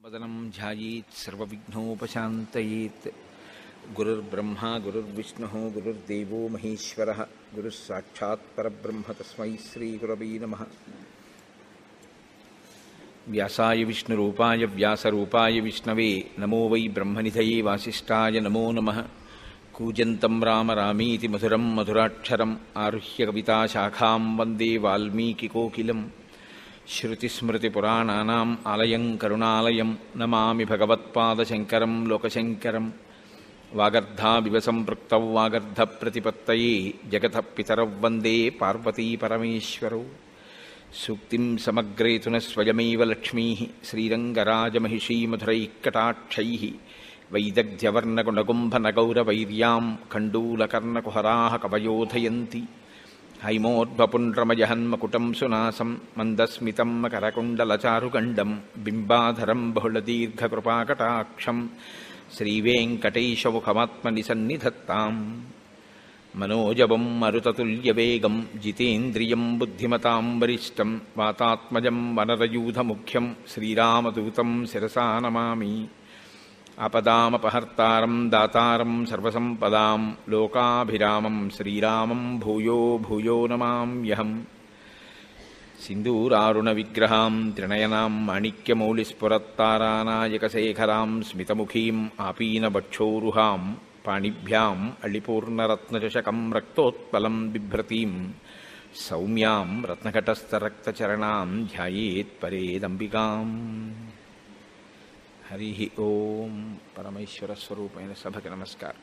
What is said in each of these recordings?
वदनं ध्यायेत् सर्वविघ्नोपशान्तयेत् गुरुर्ब्रह्मा गुरुर्विष्णुः गुरुर्देवो महेश्वरः गुरुः साक्षात् परब्रह्म तस्मै श्रीगुरवे नमः व्यासाय विष्णुरूपाय व्यासरूपाय विष्णवे नमो वै ब्रह्मनिधये वासिष्ठाय नमो नमः कूजन्तं राम रामीति मधुरं मधुराक्षरम् आरुह्य कविताशाखां वन्दे वाल्मीकिकोकिलम् श्रुतिस्मृतिपुराणानाम् आलयं करुणालयं नमामि भगवत्पादशङ्करं लोकशङ्करं वागर्धाविव सम्पृक्तौ वागर्धप्रतिपत्तये जगतः पितरौ वन्दे पार्वतीपरमेश्वरौ सूक्तिं समग्रेतु न स्वयमेव लक्ष्मीः श्रीरङ्गराजमहिषीमधुरैः कटाक्षैः वैदग्ध्यवर्णगुणगुम्भनगौरवैर्यां कण्डूलकर्णकुहराः कवयोधयन्ति हैमोद्भपुण्ड्रमजहन्मकुटं सुनासं मन्दस्मितं मकरकुण्डलचारुगण्डं बिम्बाधरं बहुलदीर्घकृपाकटाक्षं श्रीवेङ्कटेशमुखमात्मनि सन्निधत्ताम् मनोजवं मरुततुल्यवेगं जितेन्द्रियं बुद्धिमतां वरिष्ठं वातात्मजं वनरयूथमुख्यं श्रीरामदूतं शिरसा नमामि आपदामपहर्तारं दातारं सर्वसम्पदां लोकाभिरामं श्रीरामं भूयो भूयो नमाम्यहम् सिन्दूरारुणविग्रहां त्रिणयनां माणिक्यमौलिस्फुरत्तारानायकशेखरां स्मितमुखीम् आपीनवक्षोरुहां पाणिभ्याम् अळिपूर्णरत्नचषकं रक्तोत्पलं बिभ्रतीं सौम्यां रत्नघटस्थरक्तचरणां ध्यायेत्परेदम्बिकाम् హరి ఓం పరమేశ్వర స్వరూపమైన సభకి నమస్కారం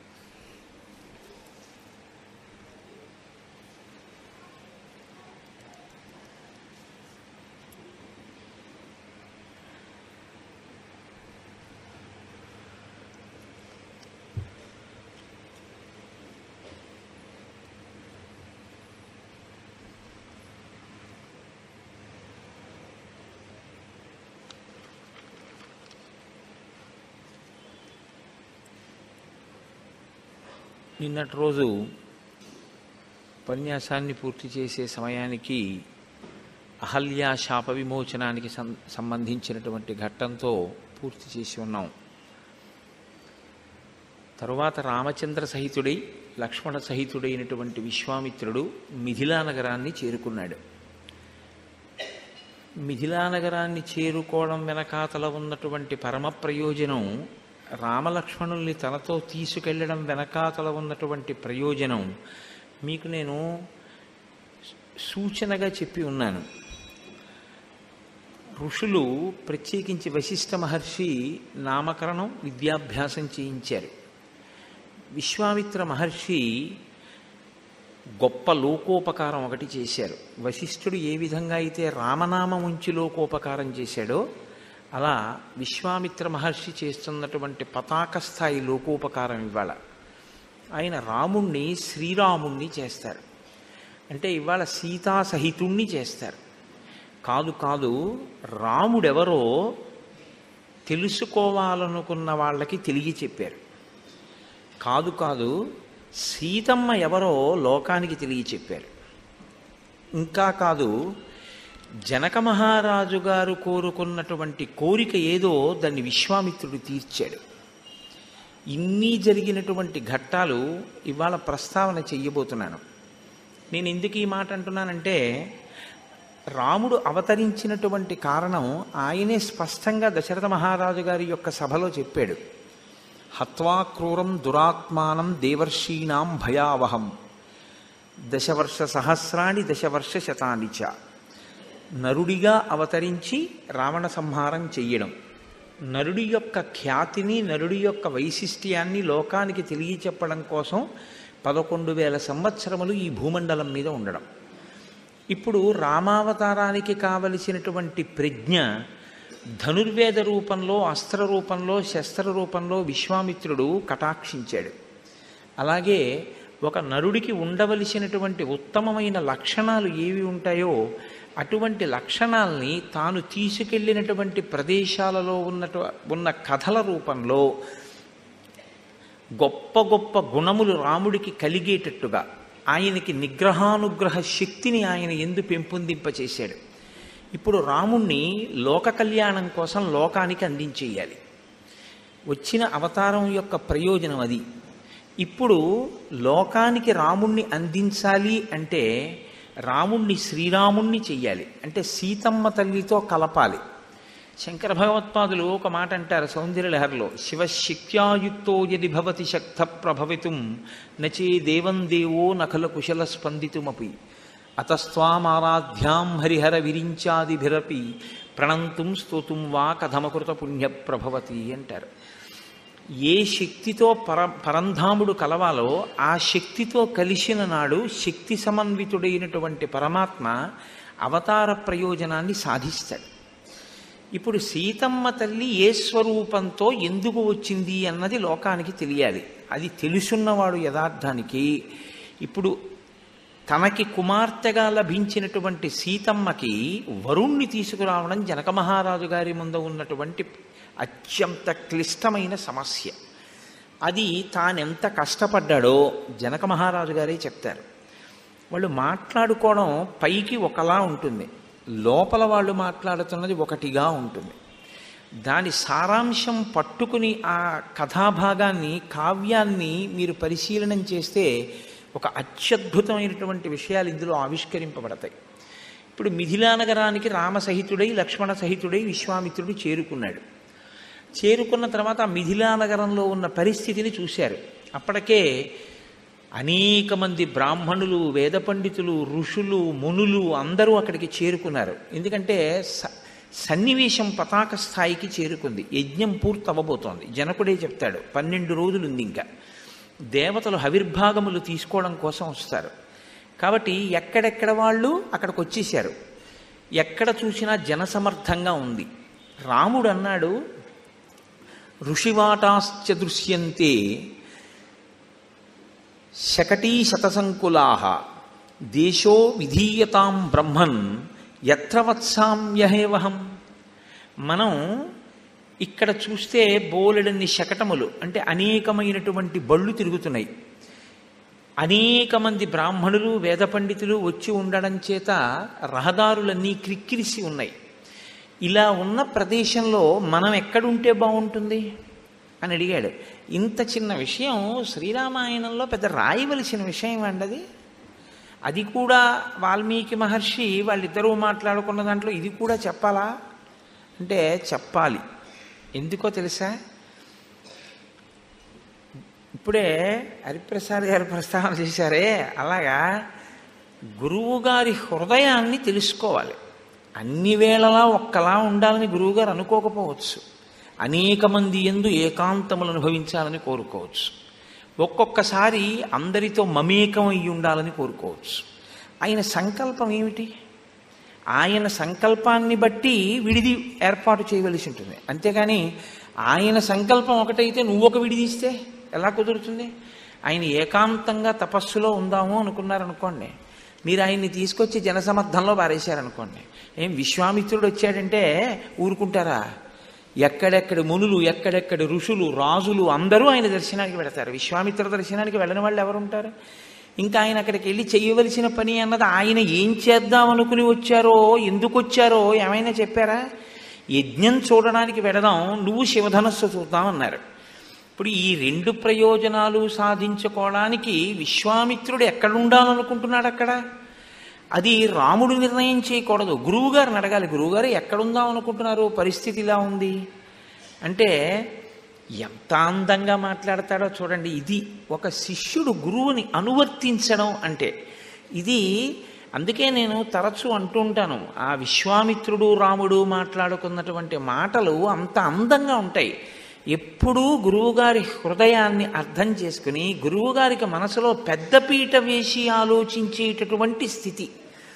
నిన్నటి రోజు ఉపన్యాసాన్ని పూర్తి చేసే సమయానికి అహల్యా శాప విమోచనానికి సం- సంబంధించినటువంటి ఘట్టంతో పూర్తి చేసి ఉన్నాం తరువాత రామచంద్ర సహితుడై లక్ష్మణ సహితుడైనటువంటి విశ్వామిత్రుడు మిథిలా నగరాన్ని చేరుకున్నాడు మిథిలా నగరాన్ని చేరుకోవడం వెనకాతల ఉన్నటువంటి పరమ ప్రయోజనం రామలక్ష్మణుల్ని తనతో తీసుకెళ్లడం వెనకాతల ఉన్నటువంటి ప్రయోజనం మీకు నేను సూచనగా చెప్పి ఉన్నాను ఋషులు ప్రత్యేకించి వశిష్ఠ మహర్షి నామకరణం విద్యాభ్యాసం చేయించారు విశ్వామిత్ర మహర్షి గొప్ప లోకోపకారం ఒకటి చేశారు వశిష్ఠుడు ఏ విధంగా అయితే రామనామం ఉంచి లోకోపకారం చేశాడో అలా విశ్వామిత్ర మహర్షి చేస్తున్నటువంటి పతాక స్థాయి లోకోపకారం ఇవాళ ఆయన రాముణ్ణి శ్రీరాముణ్ణి చేస్తారు అంటే ఇవాళ సీతా సహితుణ్ణి చేస్తారు కాదు కాదు రాముడెవరో తెలుసుకోవాలనుకున్న వాళ్ళకి తెలియ చెప్పారు కాదు కాదు సీతమ్మ ఎవరో లోకానికి తెలియచెప్పారు ఇంకా కాదు జనక మహారాజు గారు కోరుకున్నటువంటి కోరిక ఏదో దాన్ని విశ్వామిత్రుడు తీర్చాడు ఇన్ని జరిగినటువంటి ఘట్టాలు ఇవాళ ప్రస్తావన చెయ్యబోతున్నాను నేను ఎందుకు ఈ మాట అంటున్నానంటే రాముడు అవతరించినటువంటి కారణం ఆయనే స్పష్టంగా దశరథ మహారాజు గారి యొక్క సభలో చెప్పాడు హత్వా క్రూరం దురాత్మానం దేవర్షీణాం భయావహం దశవర్ష సహస్రాణి దశవర్ష శతాని చ నరుడిగా అవతరించి రావణ సంహారం చెయ్యడం నరుడి యొక్క ఖ్యాతిని నరుడి యొక్క వైశిష్ట్యాన్ని లోకానికి తెలియచెప్పడం కోసం పదకొండు వేల సంవత్సరములు ఈ భూమండలం మీద ఉండడం ఇప్పుడు రామావతారానికి కావలసినటువంటి ప్రజ్ఞ ధనుర్వేద రూపంలో అస్త్ర రూపంలో శస్త్ర రూపంలో విశ్వామిత్రుడు కటాక్షించాడు అలాగే ఒక నరుడికి ఉండవలసినటువంటి ఉత్తమమైన లక్షణాలు ఏవి ఉంటాయో అటువంటి లక్షణాల్ని తాను తీసుకెళ్ళినటువంటి ప్రదేశాలలో ఉన్నటు ఉన్న కథల రూపంలో గొప్ప గొప్ప గుణములు రాముడికి కలిగేటట్టుగా ఆయనకి నిగ్రహానుగ్రహ శక్తిని ఆయన ఎందు పెంపొందింపచేశాడు ఇప్పుడు రాముణ్ణి లోక కళ్యాణం కోసం లోకానికి అందించేయాలి వచ్చిన అవతారం యొక్క ప్రయోజనం అది ఇప్పుడు లోకానికి రాముణ్ణి అందించాలి అంటే రాముణ్ణి శ్రీరాముణ్ణి చెయ్యాలి అంటే సీతమ్మ తల్లితో కలపాలి శంకర భగవత్పాదులు ఒక మాట అంటారు సౌందర్యలహరిలో శివశక్త్యాయుక్తో యది భవతి శక్త ప్రభవితుం నచే దేవం దేవో నఖల కుశల స్పందితుమపి అతస్వామారాధ్యాం హరిహర విరించాదిభిరపి ప్రణంతుం స్తోతుం వా కథమకృత పుణ్య ప్రభవతి అంటారు ఏ శక్తితో పర పరంధాముడు కలవాలో ఆ శక్తితో కలిసిన నాడు శక్తి సమన్వితుడైనటువంటి పరమాత్మ అవతార ప్రయోజనాన్ని సాధిస్తాడు ఇప్పుడు సీతమ్మ తల్లి ఏ స్వరూపంతో ఎందుకు వచ్చింది అన్నది లోకానికి తెలియాలి అది తెలుసున్నవాడు యథార్థానికి ఇప్పుడు తనకి కుమార్తెగా లభించినటువంటి సీతమ్మకి వరుణ్ణి తీసుకురావడం జనక మహారాజు గారి ముందు ఉన్నటువంటి అత్యంత క్లిష్టమైన సమస్య అది తానెంత కష్టపడ్డాడో జనక మహారాజు గారే చెప్తారు వాళ్ళు మాట్లాడుకోవడం పైకి ఒకలా ఉంటుంది లోపల వాళ్ళు మాట్లాడుతున్నది ఒకటిగా ఉంటుంది దాని సారాంశం పట్టుకుని ఆ కథాభాగాన్ని కావ్యాన్ని మీరు పరిశీలనం చేస్తే ఒక అత్యద్భుతమైనటువంటి విషయాలు ఇందులో ఆవిష్కరింపబడతాయి ఇప్పుడు మిథిలా నగరానికి రామసహితుడై లక్ష్మణ సహితుడై విశ్వామిత్రుడు చేరుకున్నాడు చేరుకున్న తర్వాత ఆ మిథిలా నగరంలో ఉన్న పరిస్థితిని చూశారు అప్పటికే అనేక మంది బ్రాహ్మణులు వేద పండితులు ఋషులు మునులు అందరూ అక్కడికి చేరుకున్నారు ఎందుకంటే స సన్నివేశం పతాక స్థాయికి చేరుకుంది యజ్ఞం పూర్తి అవ్వబోతోంది జనకుడే చెప్తాడు పన్నెండు రోజులు ఉంది ఇంకా దేవతలు హవిర్భాగములు తీసుకోవడం కోసం వస్తారు కాబట్టి ఎక్కడెక్కడ వాళ్ళు అక్కడికి వచ్చేసారు ఎక్కడ చూసినా జనసమర్థంగా ఉంది రాముడు అన్నాడు ఋషివాటాశ్చ దృశ్యంతే శకటీ శతసంకులా దేశో విధీయతాం బ్రహ్మన్ ఎత్ర వత్సామ్యహేవహం మనం ఇక్కడ చూస్తే బోలెడన్ని శకటములు అంటే అనేకమైనటువంటి బళ్ళు తిరుగుతున్నాయి అనేక మంది బ్రాహ్మణులు వేద పండితులు వచ్చి ఉండడం చేత రహదారులన్నీ క్రిక్కిరిసి ఉన్నాయి ఇలా ఉన్న ప్రదేశంలో మనం ఎక్కడుంటే బాగుంటుంది అని అడిగాడు ఇంత చిన్న విషయం శ్రీరామాయణంలో పెద్ద రాయవలసిన విషయం అండి అది అది కూడా వాల్మీకి మహర్షి వాళ్ళిద్దరూ మాట్లాడుకున్న దాంట్లో ఇది కూడా చెప్పాలా అంటే చెప్పాలి ఎందుకో తెలుసా ఇప్పుడే హరిప్రసాద్ గారు ప్రస్తావన చేశారే అలాగా గురువుగారి హృదయాన్ని తెలుసుకోవాలి అన్ని వేళలా ఒక్కలా ఉండాలని గురువుగారు అనుకోకపోవచ్చు అనేక మంది ఎందు ఏకాంతములు అనుభవించాలని కోరుకోవచ్చు ఒక్కొక్కసారి అందరితో మమేకం అయి ఉండాలని కోరుకోవచ్చు ఆయన సంకల్పం ఏమిటి ఆయన సంకల్పాన్ని బట్టి విడిది ఏర్పాటు చేయవలసి ఉంటుంది అంతేగాని ఆయన సంకల్పం ఒకటైతే నువ్వు ఒక విడి తీస్తే ఎలా కుదురుతుంది ఆయన ఏకాంతంగా తపస్సులో ఉందాము అనుకున్నారనుకోండి మీరు ఆయన్ని తీసుకొచ్చి జనసమర్థంలో పారేశారనుకోండి ఏం విశ్వామిత్రుడు వచ్చాడంటే ఊరుకుంటారా ఎక్కడెక్కడి మునులు ఎక్కడెక్కడి ఋషులు రాజులు అందరూ ఆయన దర్శనానికి వెళతారు విశ్వామిత్ర దర్శనానికి వెళ్ళని వాళ్ళు ఎవరు ఉంటారు ఇంకా ఆయన అక్కడికి వెళ్ళి చేయవలసిన పని అన్నది ఆయన ఏం చేద్దాం అనుకుని వచ్చారో ఎందుకు వచ్చారో ఏమైనా చెప్పారా యజ్ఞం చూడడానికి వెడదాం నువ్వు శివధనస్సు చూద్దాం అన్నారు ఇప్పుడు ఈ రెండు ప్రయోజనాలు సాధించుకోవడానికి విశ్వామిత్రుడు ఎక్కడ ఉండాలనుకుంటున్నాడు అక్కడ అది రాముడు నిర్ణయం చేయకూడదు గురువుగారిని అడగాలి గురువుగారు ఎక్కడుందాం అనుకుంటున్నారు పరిస్థితి ఇలా ఉంది అంటే ఎంత అందంగా మాట్లాడతాడో చూడండి ఇది ఒక శిష్యుడు గురువుని అనువర్తించడం అంటే ఇది అందుకే నేను తరచూ అంటూ ఉంటాను ఆ విశ్వామిత్రుడు రాముడు మాట్లాడుకున్నటువంటి మాటలు అంత అందంగా ఉంటాయి ఎప్పుడూ గురువుగారి హృదయాన్ని అర్థం చేసుకుని గురువుగారికి మనసులో పెద్దపీట వేసి ఆలోచించేటటువంటి స్థితి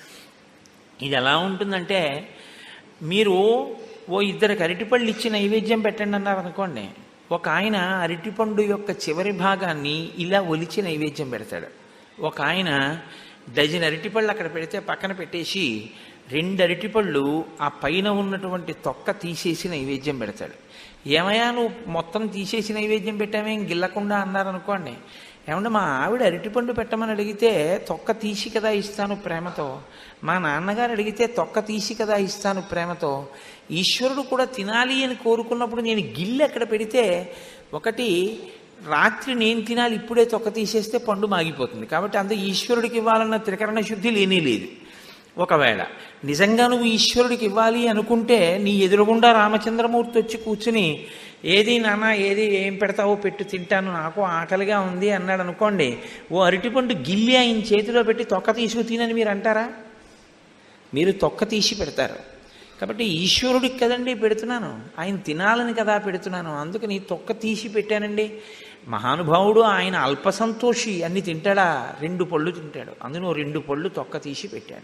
ఇది ఎలా ఉంటుందంటే మీరు ఓ ఇద్దరికి అరటిపళ్ళు ఇచ్చి నైవేద్యం పెట్టండి అన్నారు అనుకోండి ఒక ఆయన అరటిపండు యొక్క చివరి భాగాన్ని ఇలా ఒలిచి నైవేద్యం పెడతాడు ఒక ఆయన డజన్ అరటిపళ్ళు అక్కడ పెడితే పక్కన పెట్టేసి రెండు అరటిపళ్ళు ఆ పైన ఉన్నటువంటి తొక్క తీసేసి నైవేద్యం పెడతాడు ఏమయ్యా నువ్వు మొత్తం తీసేసి నైవేద్యం పెట్టామేం గిల్లకుండా అన్నారనుకోండి ఏమంటే మా ఆవిడ అరటిపండు పెట్టమని అడిగితే తొక్క తీసి కదా ఇస్తాను ప్రేమతో మా నాన్నగారు అడిగితే తొక్క తీసి కదా ఇస్తాను ప్రేమతో ఈశ్వరుడు కూడా తినాలి అని కోరుకున్నప్పుడు నేను గిల్లు ఎక్కడ పెడితే ఒకటి రాత్రి నేను తినాలి ఇప్పుడే తొక్క తీసేస్తే పండు మాగిపోతుంది కాబట్టి అంత ఈశ్వరుడికి ఇవ్వాలన్న త్రికరణ శుద్ధి లేనే లేదు ఒకవేళ నిజంగా నువ్వు ఈశ్వరుడికి ఇవ్వాలి అనుకుంటే నీ ఎదురుగుండా రామచంద్రమూర్తి వచ్చి కూర్చుని ఏది నాన్న ఏది ఏం పెడతావో పెట్టు తింటాను నాకు ఆకలిగా ఉంది అన్నాడు అనుకోండి ఓ అరటిపండు గిల్లి ఆయన చేతిలో పెట్టి తొక్క తీసుకు తినని మీరు అంటారా మీరు తొక్క తీసి పెడతారు కాబట్టి ఈశ్వరుడికి కదండి పెడుతున్నాను ఆయన తినాలని కదా పెడుతున్నాను అందుకని తొక్క తీసి పెట్టానండి మహానుభావుడు ఆయన అల్పసంతోషి అన్ని తింటాడా రెండు పళ్ళు తింటాడు అందులో రెండు పళ్ళు తొక్క తీసి పెట్టాడు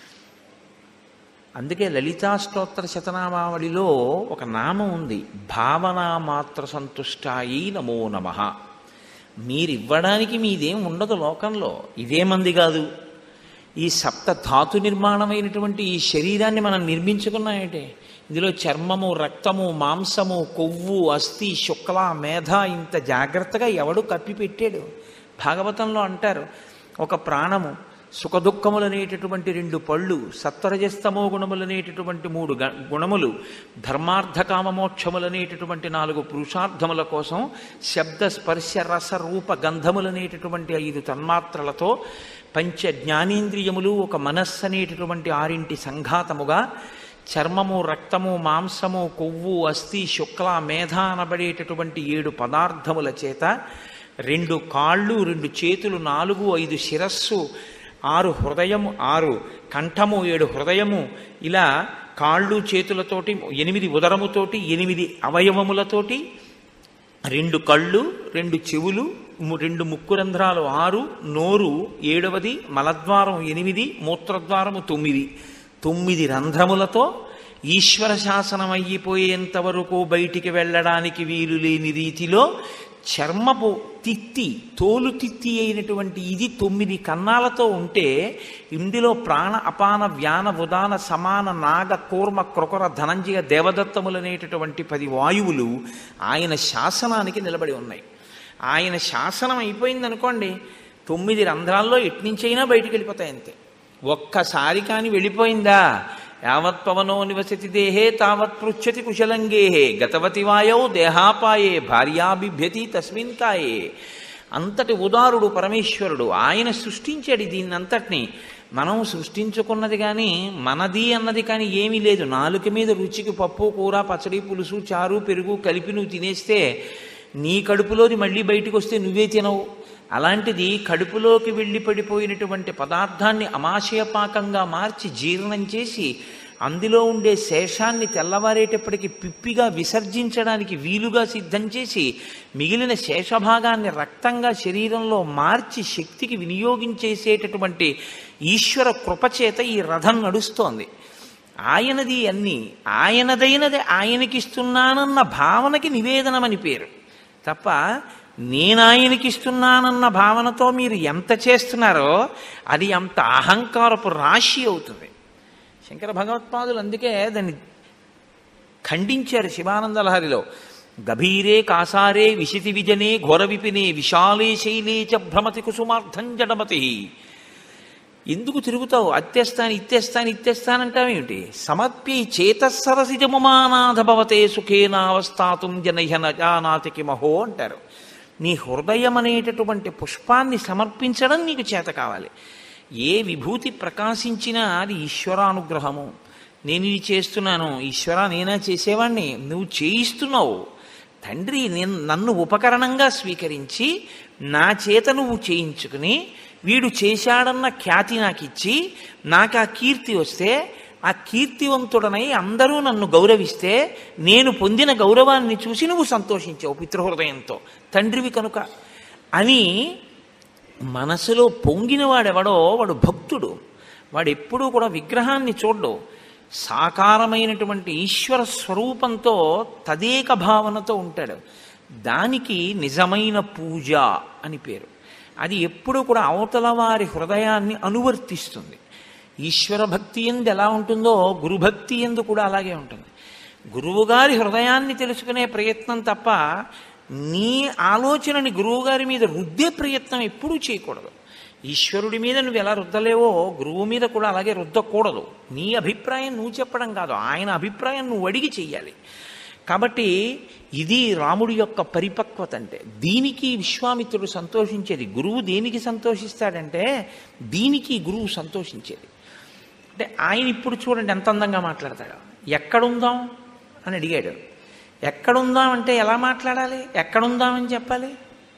అందుకే లలితా స్తోత్ర శతనామావళిలో ఒక నామం ఉంది భావనా మాత్ర సంతుష్టాయి నమో నమ మీరు ఇవ్వడానికి మీదేం ఉండదు లోకంలో ఇదే మంది కాదు ఈ సప్త ధాతు నిర్మాణమైనటువంటి ఈ శరీరాన్ని మనం నిర్మించుకున్నాయంటే ఇందులో చర్మము రక్తము మాంసము కొవ్వు అస్థి శుక్ల మేధ ఇంత జాగ్రత్తగా ఎవడు కప్పి పెట్టాడు భాగవతంలో అంటారు ఒక ప్రాణము సుఖదుఖములనేటటువంటి రెండు పళ్ళు సత్వరజస్తమో గుణములనేటటువంటి మూడు గ- గుణములు ధర్మార్థ కామమోక్షములనేటటువంటి నాలుగు పురుషార్థముల కోసం శబ్ద స్పర్శ రస రూప గంధములనేటటువంటి ఐదు తన్మాత్రలతో పంచ జ్ఞానేంద్రియములు ఒక మనస్సు అనేటటువంటి ఆరింటి సంఘాతముగా చర్మము రక్తము మాంసము కొవ్వు అస్థి శుక్ల మేధ అనబడేటటువంటి ఏడు పదార్థముల చేత రెండు కాళ్ళు రెండు చేతులు నాలుగు ఐదు శిరస్సు ఆరు హృదయము ఆరు కంఠము ఏడు హృదయము ఇలా కాళ్ళు చేతులతోటి ఎనిమిది ఉదరముతోటి ఎనిమిది అవయవములతోటి రెండు కళ్ళు రెండు చెవులు ము- రెండు ముక్కు రంధ్రాలు ఆరు నోరు ఏడవది మలద్వారం ఎనిమిది మూత్రద్వారము తొమ్మిది తొమ్మిది రంధ్రములతో ఈశ్వర శాసనం అయ్యిపోయేంత వరకు బయటికి వెళ్ళడానికి వీలు లేని రీతిలో చర్మపు తిత్తి తోలు తిత్తి అయినటువంటి ఇది తొమ్మిది కన్నాలతో ఉంటే ఇందులో ప్రాణ అపాన వ్యాన ఉదాన సమాన నాగ కూర్మ క్రొకర ధనంజయ దేవదత్తములనేటటువంటి పది వాయువులు ఆయన శాసనానికి నిలబడి ఉన్నాయి ఆయన శాసనం అయిపోయింది అనుకోండి తొమ్మిది రంధ్రాల్లో ఎట్నుంచైనా బయటికి వెళ్ళిపోతాయి అంతే ఒక్కసారి కాని వెళ్ళిపోయిందా యావత్ పవనో నివసతి దేహే తావత్ పృచ్చతి కుశలంగేహే గతవతి వాయౌ దేహాపాయే భార్యాబిభ్యతి తస్మిన్ కాయే అంతటి ఉదారుడు పరమేశ్వరుడు ఆయన సృష్టించాడు దీన్నంతటినీ మనం సృష్టించుకున్నది కానీ మనది అన్నది కానీ ఏమీ లేదు నాలుక మీద రుచికి పప్పు కూర పచ్చడి పులుసు చారు పెరుగు కలిపి నువ్వు తినేస్తే నీ కడుపులోది మళ్ళీ బయటకు వస్తే నువ్వే తినవు అలాంటిది కడుపులోకి వెళ్ళి పడిపోయినటువంటి పదార్థాన్ని అమాశయపాకంగా మార్చి జీర్ణం చేసి అందులో ఉండే శేషాన్ని తెల్లవారేటప్పటికి పిప్పిగా విసర్జించడానికి వీలుగా సిద్ధం చేసి మిగిలిన శేషభాగాన్ని రక్తంగా శరీరంలో మార్చి శక్తికి వినియోగించేసేటటువంటి ఈశ్వర కృపచేత ఈ రథం నడుస్తోంది ఆయనది అన్ని ఆయనదైనది ఆయనకిస్తున్నానన్న భావనకి నివేదనమని పేరు తప్ప నేను ఆయనకిస్తున్నానన్న భావనతో మీరు ఎంత చేస్తున్నారో అది అంత అహంకారపు రాశి అవుతుంది శంకర భగవత్పాదులు అందుకే దాన్ని ఖండించారు శివానందలహరిలో గభీరే కాసారే విశితి విజనే ఘోర విపినే విశాలే శైలే చ భ్రమతి కుసుమార్థం జడమతి ఎందుకు తిరుగుతావు అత్తేస్తాను ఇత్తేస్తాను ఇత్తేస్తానంటావేమిటి సమర్ప్యై చేతస్సరసిజముమానాథ భవతే సుఖేనావస్థాతుం జనహ్య నజానాతికి మహో అంటారు నీ హృదయం అనేటటువంటి పుష్పాన్ని సమర్పించడం నీకు చేత కావాలి ఏ విభూతి ప్రకాశించినా అది ఈశ్వరానుగ్రహము నేను ఇది చేస్తున్నాను ఈశ్వర నేనా చేసేవాణ్ణి నువ్వు చేయిస్తున్నావు తండ్రి నేను నన్ను ఉపకరణంగా స్వీకరించి నా చేత నువ్వు చేయించుకుని వీడు చేశాడన్న ఖ్యాతి నాకు ఇచ్చి నాకు ఆ కీర్తి వస్తే ఆ కీర్తివంతుడనై అందరూ నన్ను గౌరవిస్తే నేను పొందిన గౌరవాన్ని చూసి నువ్వు సంతోషించావు పితృహృదయంతో తండ్రివి కనుక అని మనసులో పొంగిన వాడెవడో వాడు భక్తుడు వాడు ఎప్పుడూ కూడా విగ్రహాన్ని చూడ్డు సాకారమైనటువంటి ఈశ్వర స్వరూపంతో తదేక భావనతో ఉంటాడు దానికి నిజమైన పూజ అని పేరు అది ఎప్పుడూ కూడా అవతల వారి హృదయాన్ని అనువర్తిస్తుంది ఈశ్వర భక్తి ఎందు ఎలా ఉంటుందో గురుభక్తి ఎందు కూడా అలాగే ఉంటుంది గురువుగారి హృదయాన్ని తెలుసుకునే ప్రయత్నం తప్ప నీ ఆలోచనని గురువుగారి మీద రుద్దే ప్రయత్నం ఎప్పుడూ చేయకూడదు ఈశ్వరుడి మీద నువ్వు ఎలా రుద్దలేవో గురువు మీద కూడా అలాగే రుద్దకూడదు నీ అభిప్రాయం నువ్వు చెప్పడం కాదు ఆయన అభిప్రాయం నువ్వు అడిగి చెయ్యాలి కాబట్టి ఇది రాముడి యొక్క పరిపక్వత అంటే దీనికి విశ్వామిత్రుడు సంతోషించేది గురువు దేనికి సంతోషిస్తాడంటే దీనికి గురువు సంతోషించేది అంటే ఆయన ఇప్పుడు చూడండి ఎంత అందంగా మాట్లాడతాడు ఎక్కడుందాం అని అడిగాడు ఎక్కడుందాం అంటే ఎలా మాట్లాడాలి ఎక్కడుందామని చెప్పాలి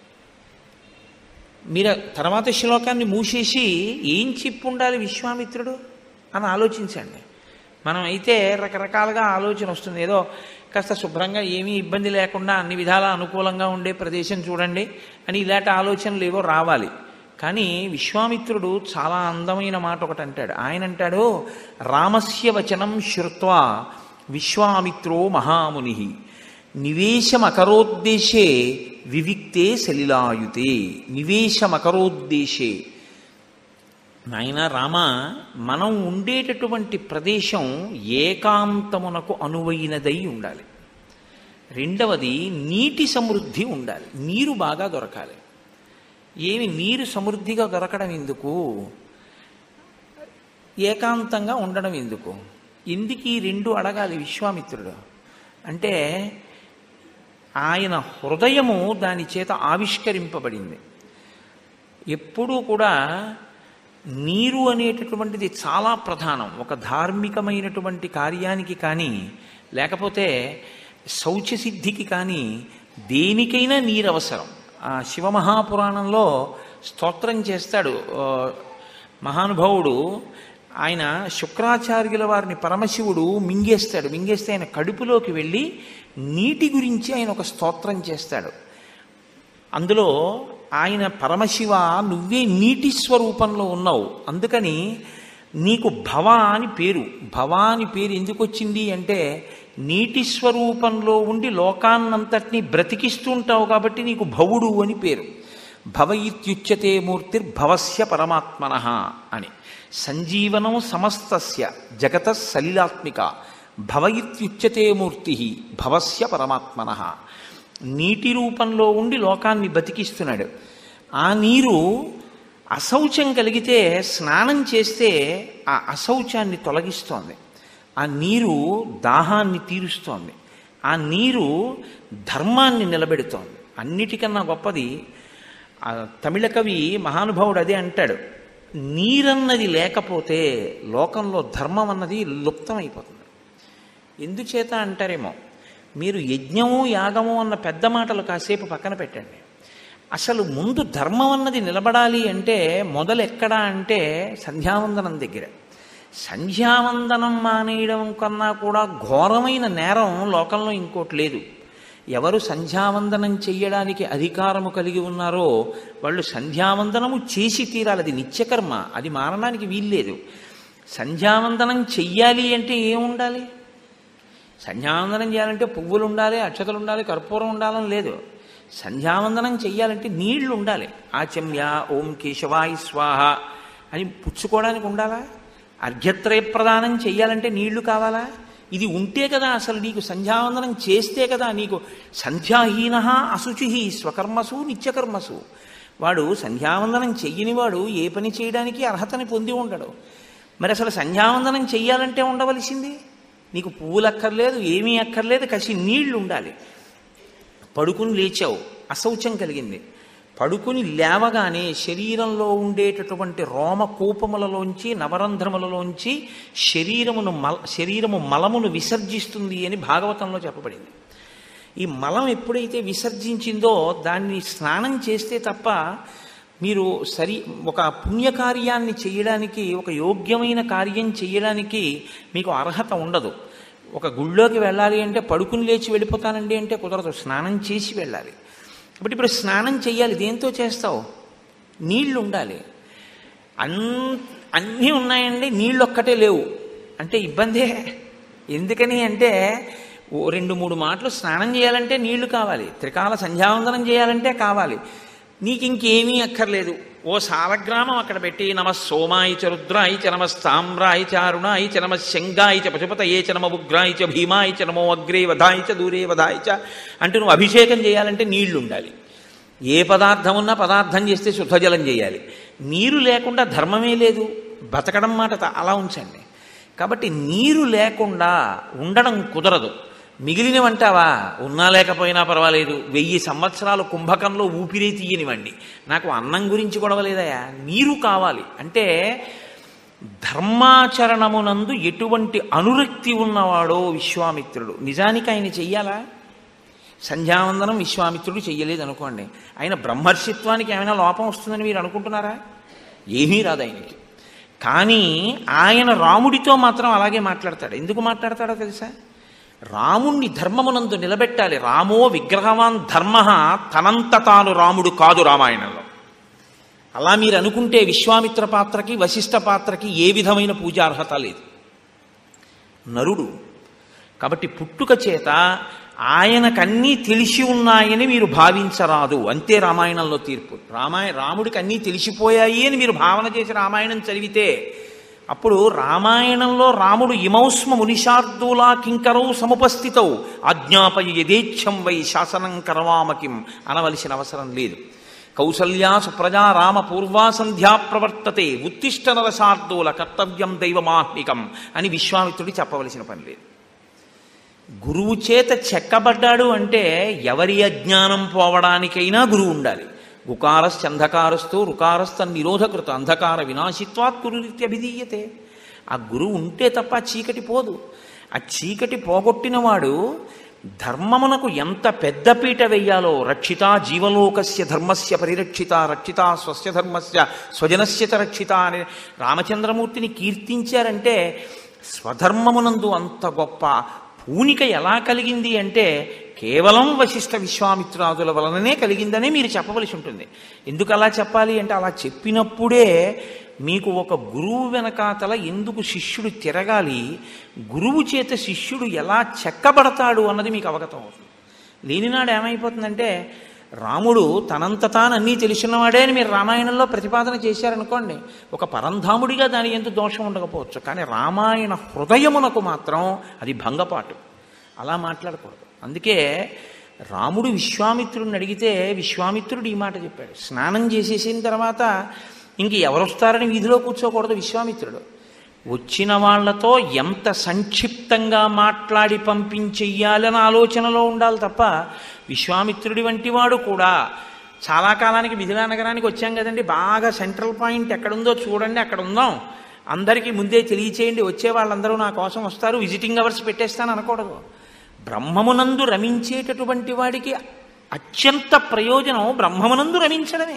మీరు తర్వాత శ్లోకాన్ని మూసేసి ఏం చెప్పు ఉండాలి విశ్వామిత్రుడు అని ఆలోచించండి మనం అయితే రకరకాలుగా ఆలోచన వస్తుంది ఏదో కాస్త శుభ్రంగా ఏమీ ఇబ్బంది లేకుండా అన్ని విధాలా అనుకూలంగా ఉండే ప్రదేశం చూడండి అని ఇలాంటి ఆలోచనలు ఏవో రావాలి కానీ విశ్వామిత్రుడు చాలా అందమైన మాట ఒకటి అంటాడు ఆయన అంటాడు రామస్య వచనం శ్రుత్వా విశ్వామిత్రో మహాముని నివేశమకరోద్దేశే వివిక్తే సలిలాయుతే నివేశమకరోద్దేశే నాయన రామ మనం ఉండేటటువంటి ప్రదేశం ఏకాంతమునకు అనువైనదై ఉండాలి రెండవది నీటి సమృద్ధి ఉండాలి నీరు బాగా దొరకాలి ఏమి నీరు సమృద్ధిగా దొరకడం ఎందుకు ఏకాంతంగా ఉండడం ఎందుకు ఎందుకు ఈ రెండు అడగాలి విశ్వామిత్రుడు అంటే ఆయన హృదయము దాని చేత ఆవిష్కరింపబడింది ఎప్పుడూ కూడా నీరు అనేటటువంటిది చాలా ప్రధానం ఒక ధార్మికమైనటువంటి కార్యానికి కానీ లేకపోతే శౌచసిద్ధికి కానీ దేనికైనా నీరు అవసరం ఆ శివమహాపురాణంలో స్తోత్రం చేస్తాడు ఆ, మహానుభావుడు ఆయన శుక్రాచార్యుల వారిని పరమశివుడు మింగేస్తాడు మింగేస్తే ఆయన కడుపులోకి వెళ్ళి నీటి గురించి ఆయన ఒక స్తోత్రం చేస్తాడు అందులో ఆయన పరమశివ నువ్వే నీటి స్వరూపంలో ఉన్నావు అందుకని నీకు భవ అని పేరు భవ అని పేరు ఎందుకు వచ్చింది అంటే నీటి స్వరూపంలో ఉండి లోకాన్నంతటినీ బ్రతికిస్తుంటావు కాబట్టి నీకు భవుడు అని పేరు భవ ఇత్యుచ్యతే మూర్తిర్భవస్య పరమాత్మన అని సంజీవనం సమస్తస్య జగత సలిలాత్మిక భవ ఇత్యుచ్యతే మూర్తి భవస్య పరమాత్మన నీటి రూపంలో ఉండి లోకాన్ని బతికిస్తున్నాడు ఆ నీరు అశౌచం కలిగితే స్నానం చేస్తే ఆ అశౌచాన్ని తొలగిస్తోంది ఆ నీరు దాహాన్ని తీరుస్తోంది ఆ నీరు ధర్మాన్ని నిలబెడుతోంది అన్నిటికన్నా గొప్పది ఆ తమిళ కవి మహానుభావుడు అదే అంటాడు నీరన్నది లేకపోతే లోకంలో ధర్మం అన్నది లుప్తమైపోతుంది ఎందుచేత అంటారేమో మీరు యజ్ఞము యాగము అన్న పెద్ద మాటలు కాసేపు పక్కన పెట్టండి అసలు ముందు ధర్మం అన్నది నిలబడాలి అంటే మొదలు ఎక్కడా అంటే సంధ్యావందనం దగ్గర సంధ్యావందనం మానేయడం కన్నా కూడా ఘోరమైన నేరం లోకంలో ఇంకోటి లేదు ఎవరు సంధ్యావందనం చెయ్యడానికి అధికారము కలిగి ఉన్నారో వాళ్ళు సంధ్యావందనము చేసి తీరాలి అది నిత్యకర్మ అది మారడానికి వీల్లేదు సంధ్యావందనం చెయ్యాలి అంటే ఏముండాలి సంధ్యావందనం చేయాలంటే పువ్వులు ఉండాలి అక్షతలు ఉండాలి కర్పూరం ఉండాలని లేదు సంధ్యావందనం చెయ్యాలంటే నీళ్లు ఉండాలి ఆచమ్య ఓం కేశవాయి స్వాహ అని పుచ్చుకోవడానికి ఉండాలా అర్ఘ్యత్రయ ప్రదానం చెయ్యాలంటే నీళ్లు కావాలా ఇది ఉంటే కదా అసలు నీకు సంధ్యావందనం చేస్తే కదా నీకు సంధ్యాహీన అశుచి స్వకర్మసు నిత్యకర్మసు వాడు సంధ్యావందనం చెయ్యని వాడు ఏ పని చేయడానికి అర్హతని పొంది ఉండడు మరి అసలు సంధ్యావందనం చెయ్యాలంటే ఉండవలసింది నీకు పువ్వులు అక్కర్లేదు ఏమీ అక్కర్లేదు కసి నీళ్లు ఉండాలి పడుకుని లేచావు అశౌచం కలిగింది పడుకుని లేవగానే శరీరంలో ఉండేటటువంటి రోమ కూపములలోంచి నవరంధ్రములలోంచి శరీరమును మల శరీరము మలమును విసర్జిస్తుంది అని భాగవతంలో చెప్పబడింది ఈ మలం ఎప్పుడైతే విసర్జించిందో దాన్ని స్నానం చేస్తే తప్ప మీరు సరి ఒక పుణ్యకార్యాన్ని చేయడానికి ఒక యోగ్యమైన కార్యం చేయడానికి మీకు అర్హత ఉండదు ఒక గుళ్ళోకి వెళ్ళాలి అంటే పడుకుని లేచి వెళ్ళిపోతానండి అంటే కుదరదు స్నానం చేసి వెళ్ళాలి కాబట్టి ఇప్పుడు స్నానం చేయాలి దేంతో చేస్తావు నీళ్లు ఉండాలి అన్ అన్నీ ఉన్నాయండి నీళ్ళు ఒక్కటే లేవు అంటే ఇబ్బందే ఎందుకని అంటే ఓ రెండు మూడు మాటలు స్నానం చేయాలంటే నీళ్లు కావాలి త్రికాల సంధ్యావందనం చేయాలంటే కావాలి నీకు ఇంకేమీ అక్కర్లేదు ఓ సాలగ్రామం అక్కడ పెట్టి నమ సోమాయి చ రుద్రాయి చ నమ స్తామ్రాయి చ అరుణాయి చ నమ శంగాయి చ పశుపతయే చ నమ ఉగ్రాయి చ భీమాయి చ నమో అగ్రే వధాయి చ దూరే వధాయి చ అంటూ నువ్వు అభిషేకం చేయాలంటే నీళ్లు ఉండాలి ఏ పదార్థం ఉన్నా పదార్థం చేస్తే శుద్ధజలం చేయాలి నీరు లేకుండా ధర్మమే లేదు బతకడం మాట త- అలా ఉంచండి కాబట్టి నీరు లేకుండా ఉండడం కుదరదు మిగిలినవంటావా ఉన్నా లేకపోయినా పర్వాలేదు వెయ్యి సంవత్సరాలు కుంభకంలో ఊపిరే తీయనివ్వండి నాకు అన్నం గురించి గొడవలేదయా నీరు కావాలి అంటే ధర్మాచరణమునందు ఎటువంటి అనురక్తి ఉన్నవాడో విశ్వామిత్రుడు నిజానికి ఆయన చెయ్యాలా సంధ్యావందనం విశ్వామిత్రుడు చెయ్యలేదు అనుకోండి ఆయన బ్రహ్మర్షిత్వానికి ఏమైనా లోపం వస్తుందని మీరు అనుకుంటున్నారా ఏమీ రాదు ఆయనకి కానీ ఆయన రాముడితో మాత్రం అలాగే మాట్లాడతాడు ఎందుకు మాట్లాడతాడో తెలుసా రాముణ్ణి ధర్మమునందు నిలబెట్టాలి రామో విగ్రహవాన్ ధర్మ తనంత తాను రాముడు కాదు రామాయణంలో అలా మీరు అనుకుంటే విశ్వామిత్ర పాత్రకి వశిష్ఠ పాత్రకి ఏ విధమైన పూజార్హత లేదు నరుడు కాబట్టి పుట్టుక చేత ఆయనకన్నీ తెలిసి ఉన్నాయని మీరు భావించరాదు అంతే రామాయణంలో తీర్పు రామాయ రాముడికి అన్నీ తెలిసిపోయాయి అని మీరు భావన చేసి రామాయణం చదివితే అప్పుడు రామాయణంలో రాముడు ఇమౌస్మ మునిషార్దూలా కింకరౌ సముపస్థితౌ ఆజ్ఞాపయ యథేచ్ఛం వై శాసనం కరవామకిం అనవలసిన అవసరం లేదు కౌసల్యా సుప్రజా రామ పూర్వా సంధ్యా ప్రవర్తతే ఉత్తిష్ట నరసార్దూల కర్తవ్యం దైవమాహ్నికం అని విశ్వామిత్రుడి చెప్పవలసిన పని లేదు గురువు చేత చెక్కబడ్డాడు అంటే ఎవరి అజ్ఞానం పోవడానికైనా గురువు ఉండాలి గుకారస్ అంధకారస్తు రుకారస్త నిరోధకృత అంధకార వినాశిత్వాత్ గురురిత్యభిధీయతే ఆ గురువు ఉంటే తప్ప ఆ చీకటి పోదు ఆ చీకటి పోగొట్టినవాడు ధర్మమునకు ఎంత పెద్దపీట వెయ్యాలో రక్షిత జీవలోకస్య ధర్మస్య పరిరక్షిత రక్షిత స్వస్య ధర్మస్య స్వజనస్య చ రక్షిత అని రామచంద్రమూర్తిని కీర్తించారంటే స్వధర్మమునందు అంత గొప్ప పూనిక ఎలా కలిగింది అంటే కేవలం వశిష్ఠ విశ్వామిత్రాదుల వలననే కలిగిందనే మీరు చెప్పవలసి ఉంటుంది ఎందుకు అలా చెప్పాలి అంటే అలా చెప్పినప్పుడే మీకు ఒక గురువు వెనకాతల ఎందుకు శిష్యుడు తిరగాలి గురువు చేత శిష్యుడు ఎలా చెక్కబడతాడు అన్నది మీకు అవగతం అవుతుంది లేనినాడు ఏమైపోతుందంటే రాముడు తనంత తాను అన్నీ తెలిసినవాడే అని మీరు రామాయణంలో ప్రతిపాదన చేశారనుకోండి ఒక పరంధాముడిగా దాని ఎంత దోషం ఉండకపోవచ్చు కానీ రామాయణ హృదయమునకు మాత్రం అది భంగపాటు అలా మాట్లాడకూడదు అందుకే రాముడు విశ్వామిత్రుడిని అడిగితే విశ్వామిత్రుడు ఈ మాట చెప్పాడు స్నానం చేసేసిన తర్వాత ఇంక ఎవరు వస్తారని వీధిలో కూర్చోకూడదు విశ్వామిత్రుడు వచ్చిన వాళ్లతో ఎంత సంక్షిప్తంగా మాట్లాడి పంపించెయ్యాలన్న ఆలోచనలో ఉండాలి తప్ప విశ్వామిత్రుడి వంటి వాడు కూడా చాలా కాలానికి మిథిలా నగరానికి వచ్చాం కదండి బాగా సెంట్రల్ పాయింట్ ఎక్కడుందో చూడండి అక్కడ ఉందాం అందరికీ ముందే తెలియచేయండి వచ్చే వాళ్ళందరూ నా కోసం వస్తారు విజిటింగ్ అవర్స్ పెట్టేస్తాను అనకూడదు బ్రహ్మమునందు రమించేటటువంటి వాడికి అత్యంత ప్రయోజనం బ్రహ్మమునందు రమించడమే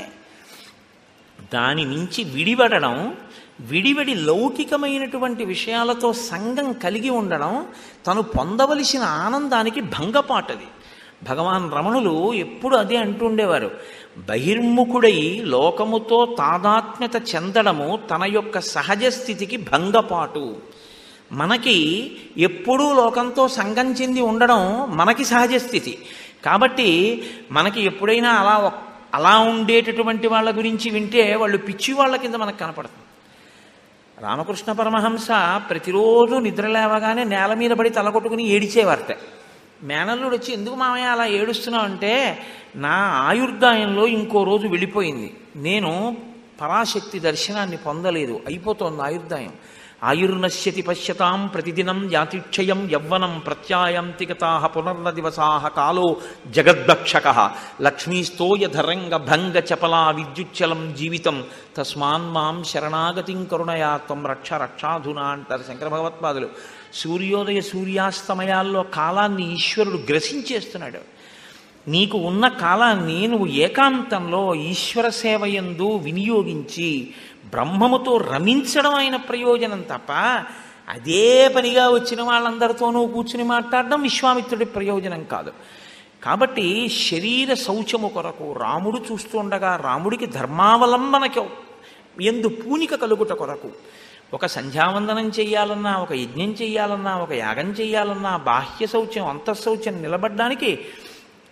దాని నుంచి విడిపడడం విడివడి లౌకికమైనటువంటి విషయాలతో సంఘం కలిగి ఉండడం తను పొందవలసిన ఆనందానికి భంగపాటది భగవాన్ రమణులు ఎప్పుడు అదే అంటుండేవారు బహిర్ముఖుడై లోకముతో తాదాత్మ్యత చెందడము తన యొక్క సహజ స్థితికి భంగపాటు మనకి ఎప్పుడూ లోకంతో సంఘం చెంది ఉండడం మనకి సహజ స్థితి కాబట్టి మనకి ఎప్పుడైనా అలా ఒక్- అలా ఉండేటటువంటి వాళ్ళ గురించి వింటే వాళ్ళు పిచ్చి వాళ్ళ కింద మనకు కనపడుతుంది రామకృష్ణ పరమహంస ప్రతిరోజు నిద్ర లేవగానే నేల మీద పడి తలకొట్టుకుని ఏడిచేవారట మేనల్లుడు వచ్చి ఎందుకు మామయ్య అలా ఏడుస్తున్నావు అంటే నా ఆయుర్దాయంలో ఇంకో రోజు వెళ్ళిపోయింది నేను పరాశక్తి దర్శనాన్ని పొందలేదు అయిపోతోంది ఆయుర్దాయం ఆయుర్నశ్యతి పశ్యతాం ప్రతిదినం యాతిక్షయం యవ్వనం ప్రత్యాయంతి గతా పునర్న దివసా కాలో జగద్భక్షక లక్ష్మీస్తోయధరంగ భంగ చపలా విద్యుచ్చలం జీవితం తస్మాన్ మాం శరణాగతిం కరుణయా త్వం రక్ష రక్షాధునా అంటారు శంకర భగవత్పాదులు సూర్యోదయ సూర్యాస్తమయాల్లో కాలాన్ని ఈశ్వరుడు గ్రసించేస్తున్నాడు నీకు ఉన్న కాలాన్ని నువ్వు ఏకాంతంలో ఈశ్వర సేవయందు వినియోగించి బ్రహ్మముతో రమించడం అయిన ప్రయోజనం తప్ప అదే పనిగా వచ్చిన వాళ్ళందరితోనూ కూర్చుని మాట్లాడడం విశ్వామిత్రుడి ప్రయోజనం కాదు కాబట్టి శరీర శౌచము కొరకు రాముడు చూస్తుండగా రాముడికి ధర్మావలంబనకి ఎందు పూనిక కలుగుట కొరకు ఒక సంధ్యావందనం చెయ్యాలన్నా ఒక యజ్ఞం చెయ్యాలన్నా ఒక యాగం చెయ్యాలన్నా బాహ్య శౌచం అంతఃశౌచం నిలబడ్డానికి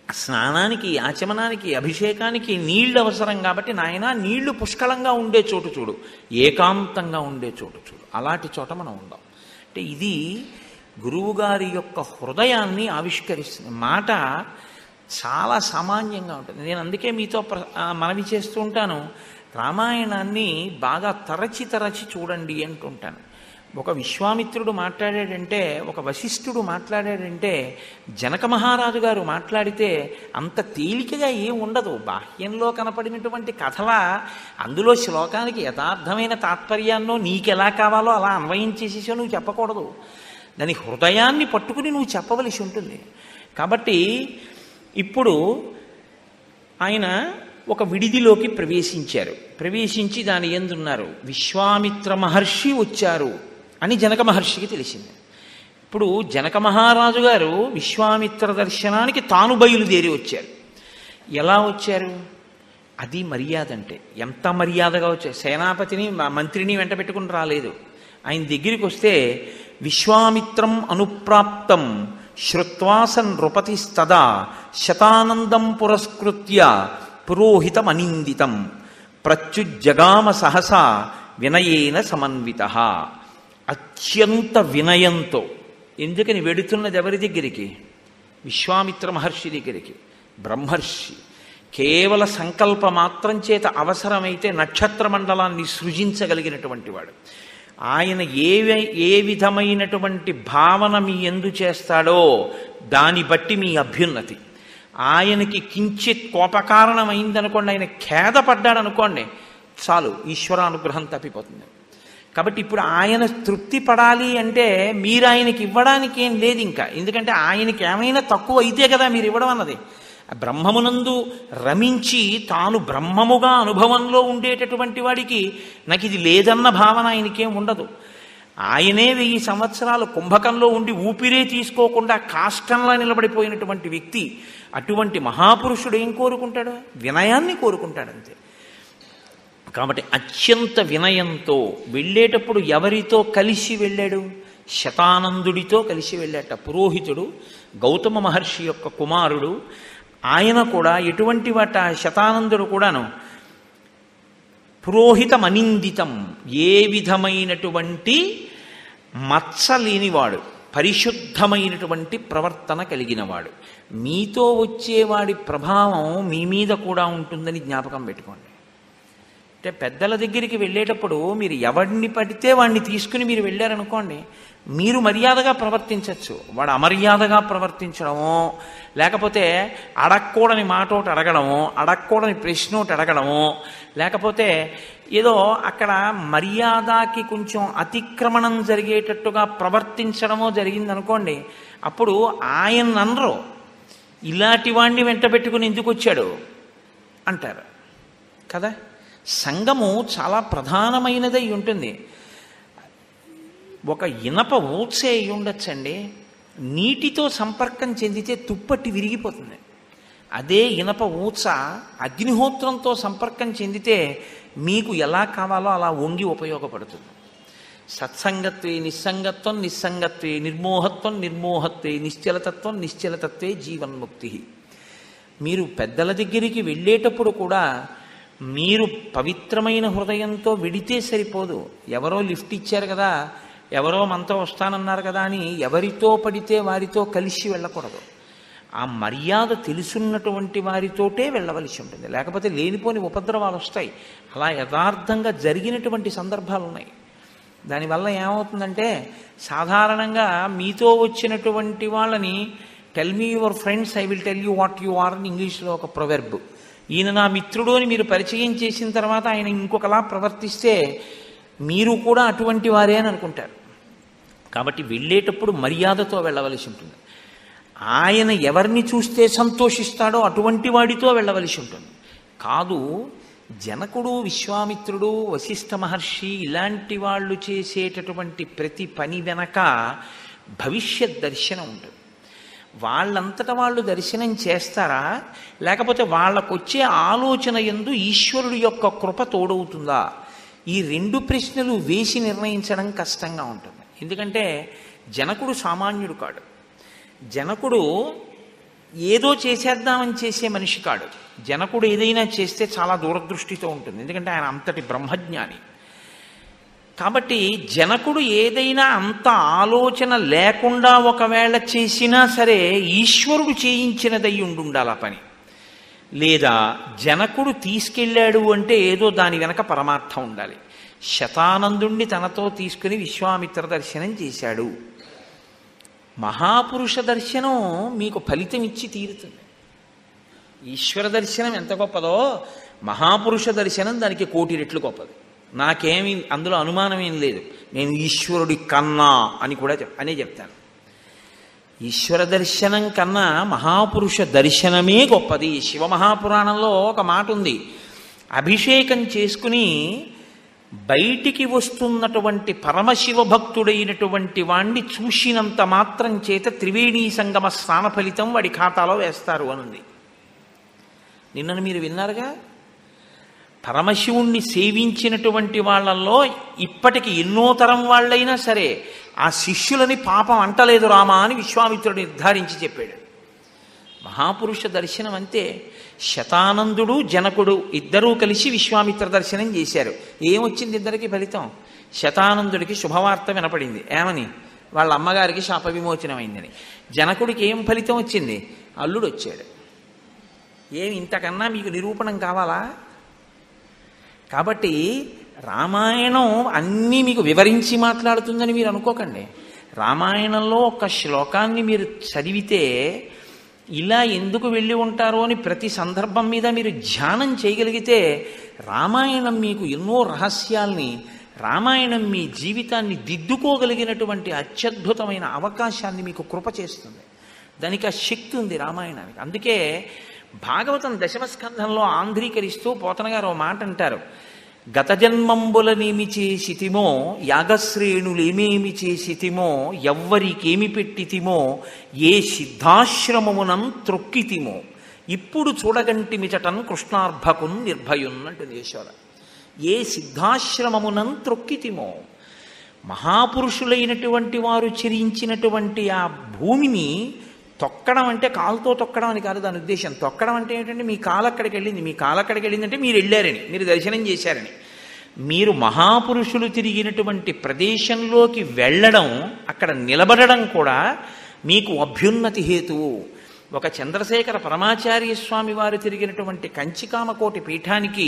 స్నానానికి ఆచమనానికి అభిషేకానికి నీళ్లు అవసరం కాబట్టి నాయన నీళ్లు పుష్కలంగా ఉండే చోటు చూడు ఏకాంతంగా ఉండే చోటు చూడు అలాంటి చోట మనం ఉందాం అంటే ఇది గురువుగారి యొక్క హృదయాన్ని ఆవిష్కరిస్తుంది మాట చాలా సామాన్యంగా ఉంటుంది నేను అందుకే మీతో ప్ర ఆ, మనవి చేస్తూ ఉంటాను రామాయణాన్ని బాగా తరచి తరచి చూడండి అంటుంటాను ఒక విశ్వామిత్రుడు మాట్లాడాడంటే ఒక వశిష్ఠుడు మాట్లాడాడంటే జనక మహారాజు గారు మాట్లాడితే అంత తేలికగా ఏం ఉండదు బాహ్యంలో కనపడినటువంటి కథల అందులో శ్లోకానికి యథార్థమైన తాత్పర్యాన్నో నీకెలా కావాలో అలా అన్వయం చేసేసో నువ్వు చెప్పకూడదు దాని హృదయాన్ని పట్టుకుని నువ్వు చెప్పవలసి ఉంటుంది కాబట్టి ఇప్పుడు ఆయన ఒక విడిదిలోకి ప్రవేశించారు ప్రవేశించి దాని ఎందున్నారు విశ్వామిత్ర మహర్షి వచ్చారు అని జనక మహర్షికి తెలిసింది ఇప్పుడు జనక మహారాజు గారు విశ్వామిత్ర దర్శనానికి తాను బయలుదేరి వచ్చారు ఎలా వచ్చారు అది మర్యాద అంటే ఎంత మర్యాదగా వచ్చారు సేనాపతిని మ- మంత్రిని వెంట పెట్టుకుని రాలేదు ఆయన దగ్గరికి వస్తే విశ్వామిత్రం అనుప్రాప్తం శ్రుత్వాసన్ నృపతిస్తదా శతానందం పురస్కృత్య పురోహితమనిందితం ప్రత్యుజ్జగామ సహసా వినయేన సమన్విత అత్యంత వినయంతో ఎందుకని వెడుతున్నది ఎవరి దగ్గరికి విశ్వామిత్ర మహర్షి దగ్గరికి బ్రహ్మర్షి కేవల సంకల్ప మాత్రం చేత అవసరమైతే నక్షత్ర మండలాన్ని సృజించగలిగినటువంటి వాడు ఆయన ఏ వై- ఏ విధమైనటువంటి భావన మీ ఎందు చేస్తాడో దాన్ని బట్టి మీ అభ్యున్నతి ఆయనకి కించిత్ కోపకారణమైందనుకోండి ఆయన ఖేదపడ్డాడు అనుకోండి చాలు ఈశ్వరానుగ్రహం తప్పిపోతుంది కాబట్టి ఇప్పుడు ఆయన తృప్తి పడాలి అంటే మీరు ఆయనకి ఇవ్వడానికి ఏం లేదు ఇంకా ఎందుకంటే ఆయనకి ఏమైనా తక్కువ అయితే కదా మీరు ఇవ్వడం అన్నది ఆ బ్రహ్మమునందు రమించి తాను బ్రహ్మముగా అనుభవంలో ఉండేటటువంటి వాడికి నాకు ఇది లేదన్న భావన ఆయనకేం ఉండదు ఆయనే వెయ్యి సంవత్సరాలు కుంభకంలో ఉండి ఊపిరే తీసుకోకుండా కాష్టంలా నిలబడిపోయినటువంటి వ్యక్తి అటువంటి మహాపురుషుడు ఏం కోరుకుంటాడు వినయాన్ని కోరుకుంటాడు అంతే కాబట్టి అత్యంత వినయంతో వెళ్ళేటప్పుడు ఎవరితో కలిసి వెళ్ళాడు శతానందుడితో కలిసి వెళ్ళాట పురోహితుడు గౌతమ మహర్షి యొక్క కుమారుడు ఆయన కూడా ఎటువంటి వాట శతానందుడు కూడాను పురోహితమనిందితం ఏ విధమైనటువంటి మచ్చ లేనివాడు పరిశుద్ధమైనటువంటి ప్రవర్తన కలిగినవాడు మీతో వచ్చేవాడి ప్రభావం మీ మీద కూడా ఉంటుందని జ్ఞాపకం పెట్టుకోండి అంటే పెద్దల దగ్గరికి వెళ్ళేటప్పుడు మీరు ఎవడిని పడితే వాడిని తీసుకుని మీరు వెళ్ళారనుకోండి మీరు మర్యాదగా ప్రవర్తించవచ్చు వాడు అమర్యాదగా ప్రవర్తించడమో లేకపోతే అడగకూడని మాట ఒకటి అడగడమో అడగకూడని ప్రశ్న ఒకటి అడగడమో లేకపోతే ఏదో అక్కడ మర్యాదకి కొంచెం అతిక్రమణం జరిగేటట్టుగా ప్రవర్తించడమో జరిగిందనుకోండి అప్పుడు ఆయన అనరు ఇలాంటి వాణ్ణి వెంట పెట్టుకుని ఎందుకు వచ్చాడు అంటారు కదా సంగము చాలా ప్రధానమైనదై ఉంటుంది ఒక ఇనప ఊచే అయి ఉండొచ్చండి నీటితో సంపర్కం చెందితే తుప్పట్టి విరిగిపోతుంది అదే ఇనప ఊచ అగ్నిహోత్రంతో సంపర్కం చెందితే మీకు ఎలా కావాలో అలా వంగి ఉపయోగపడుతుంది సత్సంగత్వే నిస్సంగత్వం నిస్సంగత్వే నిర్మోహత్వం నిర్మోహత్వే నిశ్చలతత్వం నిశ్చలతత్వే జీవన్ముక్తి మీరు పెద్దల దగ్గరికి వెళ్ళేటప్పుడు కూడా మీరు పవిత్రమైన హృదయంతో వెడితే సరిపోదు ఎవరో లిఫ్ట్ ఇచ్చారు కదా ఎవరో మనతో వస్తానన్నారు కదా అని ఎవరితో పడితే వారితో కలిసి వెళ్ళకూడదు ఆ మర్యాద తెలుసున్నటువంటి వారితోటే వెళ్ళవలసి ఉంటుంది లేకపోతే లేనిపోని ఉపద్రవాలు వస్తాయి అలా యథార్థంగా జరిగినటువంటి సందర్భాలు ఉన్నాయి దానివల్ల ఏమవుతుందంటే సాధారణంగా మీతో వచ్చినటువంటి వాళ్ళని tell me your friends I will tell you what you are అని ఇంగ్లీష్లో ఒక ప్రొవెర్బ్ ఈయన నా మిత్రుడు అని మీరు పరిచయం చేసిన తర్వాత ఆయన ఇంకొకలా ప్రవర్తిస్తే మీరు కూడా అటువంటి వారే అని అనుకుంటారు కాబట్టి వెళ్ళేటప్పుడు మర్యాదతో వెళ్ళవలసి ఉంటుంది ఆయన ఎవరిని చూస్తే సంతోషిస్తాడో అటువంటి వాడితో వెళ్ళవలసి ఉంటుంది కాదు జనకుడు విశ్వామిత్రుడు వశిష్ఠ మహర్షి ఇలాంటి వాళ్ళు చేసేటటువంటి ప్రతి పని వెనక భవిష్యత్ దర్శనం ఉంటుంది వాళ్ళంతట వాళ్ళు దర్శనం చేస్తారా లేకపోతే వాళ్ళకొచ్చే ఆలోచన ఎందు ఈశ్వరుడు యొక్క కృప తోడవుతుందా ఈ రెండు ప్రశ్నలు వేసి నిర్ణయించడం కష్టంగా ఉంటుంది ఎందుకంటే జనకుడు సామాన్యుడు కాడు జనకుడు ఏదో చేసేద్దామని చేసే మనిషి కాడు జనకుడు ఏదైనా చేస్తే చాలా దూరదృష్టితో ఉంటుంది ఎందుకంటే ఆయన అంతటి బ్రహ్మజ్ఞాని కాబట్టి జనకుడు ఏదైనా అంత ఆలోచన లేకుండా ఒకవేళ చేసినా సరే ఈశ్వరుడు చేయించినదై ఉండుండాలి ఆ పని లేదా జనకుడు తీసుకెళ్ళాడు అంటే ఏదో దాని వెనక పరమార్థం ఉండాలి శతానందుణ్ణి తనతో తీసుకుని విశ్వామిత్ర దర్శనం చేశాడు మహాపురుష దర్శనం మీకు ఫలితం ఇచ్చి తీరుతుంది ఈశ్వర దర్శనం ఎంత గొప్పదో మహాపురుష దర్శనం దానికి కోటి రెట్లు గొప్పది నాకేమీ అందులో అనుమానం ఏం లేదు నేను ఈశ్వరుడి కన్నా అని కూడా చెప్ అనే చెప్తాను ఈశ్వర దర్శనం కన్నా మహాపురుష దర్శనమే గొప్పది శివమహాపురాణంలో ఒక మాట ఉంది అభిషేకం చేసుకుని బయటికి వస్తున్నటువంటి పరమశివ భక్తుడైనటువంటి వాణ్ణి చూసినంత మాత్రం చేత త్రివేణీ సంగమ స్నాన ఫలితం వాడి ఖాతాలో వేస్తారు అనుంది నిన్నను మీరు విన్నారుగా పరమశివుణ్ణి సేవించినటువంటి వాళ్ళల్లో ఇప్పటికి ఎన్నో తరం వాళ్ళైనా సరే ఆ శిష్యులని పాపం అంటలేదు రామా అని విశ్వామిత్రుడు నిర్ధారించి చెప్పాడు మహాపురుష దర్శనం అంతే శతానందుడు జనకుడు ఇద్దరూ కలిసి విశ్వామిత్ర దర్శనం చేశారు ఏమొచ్చింది ఇద్దరికి ఫలితం శతానందుడికి శుభవార్త వినపడింది ఏమని వాళ్ళ అమ్మగారికి శాప విమోచనమైందని జనకుడికి ఏం ఫలితం వచ్చింది అల్లుడు వచ్చాడు ఏమి ఇంతకన్నా మీకు నిరూపణం కావాలా కాబట్టి రామాయణం అన్నీ మీకు వివరించి మాట్లాడుతుందని మీరు అనుకోకండి రామాయణంలో ఒక శ్లోకాన్ని మీరు చదివితే ఇలా ఎందుకు వెళ్ళి ఉంటారో అని ప్రతి సందర్భం మీద మీరు ధ్యానం చేయగలిగితే రామాయణం మీకు ఎన్నో రహస్యాల్ని రామాయణం మీ జీవితాన్ని దిద్దుకోగలిగినటువంటి అత్యద్భుతమైన అవకాశాన్ని మీకు కృప చేస్తుంది దానికి ఆ శక్తి ఉంది రామాయణానికి అందుకే భాగవతం దశమస్కంధంలో ఆంధ్రీకరిస్తూ పోతన గారు ఓ మాట అంటారు గత జన్మంబులనేమి చేసితిమో యాగశ్రేణులేమేమి చేసితిమో ఎవ్వరికేమి పెట్టితిమో ఏ సిద్ధాశ్రమమునం త్రొక్కితిమో ఇప్పుడు చూడగంటిమిచటన్ కృష్ణార్భకున్ నిర్భయున్నట్టు యశోద ఏ సిద్ధాశ్రమమునం త్రొక్కితిమో మహాపురుషులైనటువంటి వారు చెరించినటువంటి ఆ భూమిని తొక్కడం అంటే కాలుతో తొక్కడం అని కాదు దాని ఉద్దేశం తొక్కడం అంటే ఏంటంటే మీ కాలు అక్కడికి వెళ్ళింది మీ కాలు అక్కడికి వెళ్ళిందంటే మీరు వెళ్ళారని మీరు దర్శనం చేశారని మీరు మహాపురుషులు తిరిగినటువంటి ప్రదేశంలోకి వెళ్ళడం అక్కడ నిలబడడం కూడా మీకు అభ్యున్నతి హేతువు ఒక చంద్రశేఖర పరమాచార్య స్వామి వారు తిరిగినటువంటి కంచికామకోటి పీఠానికి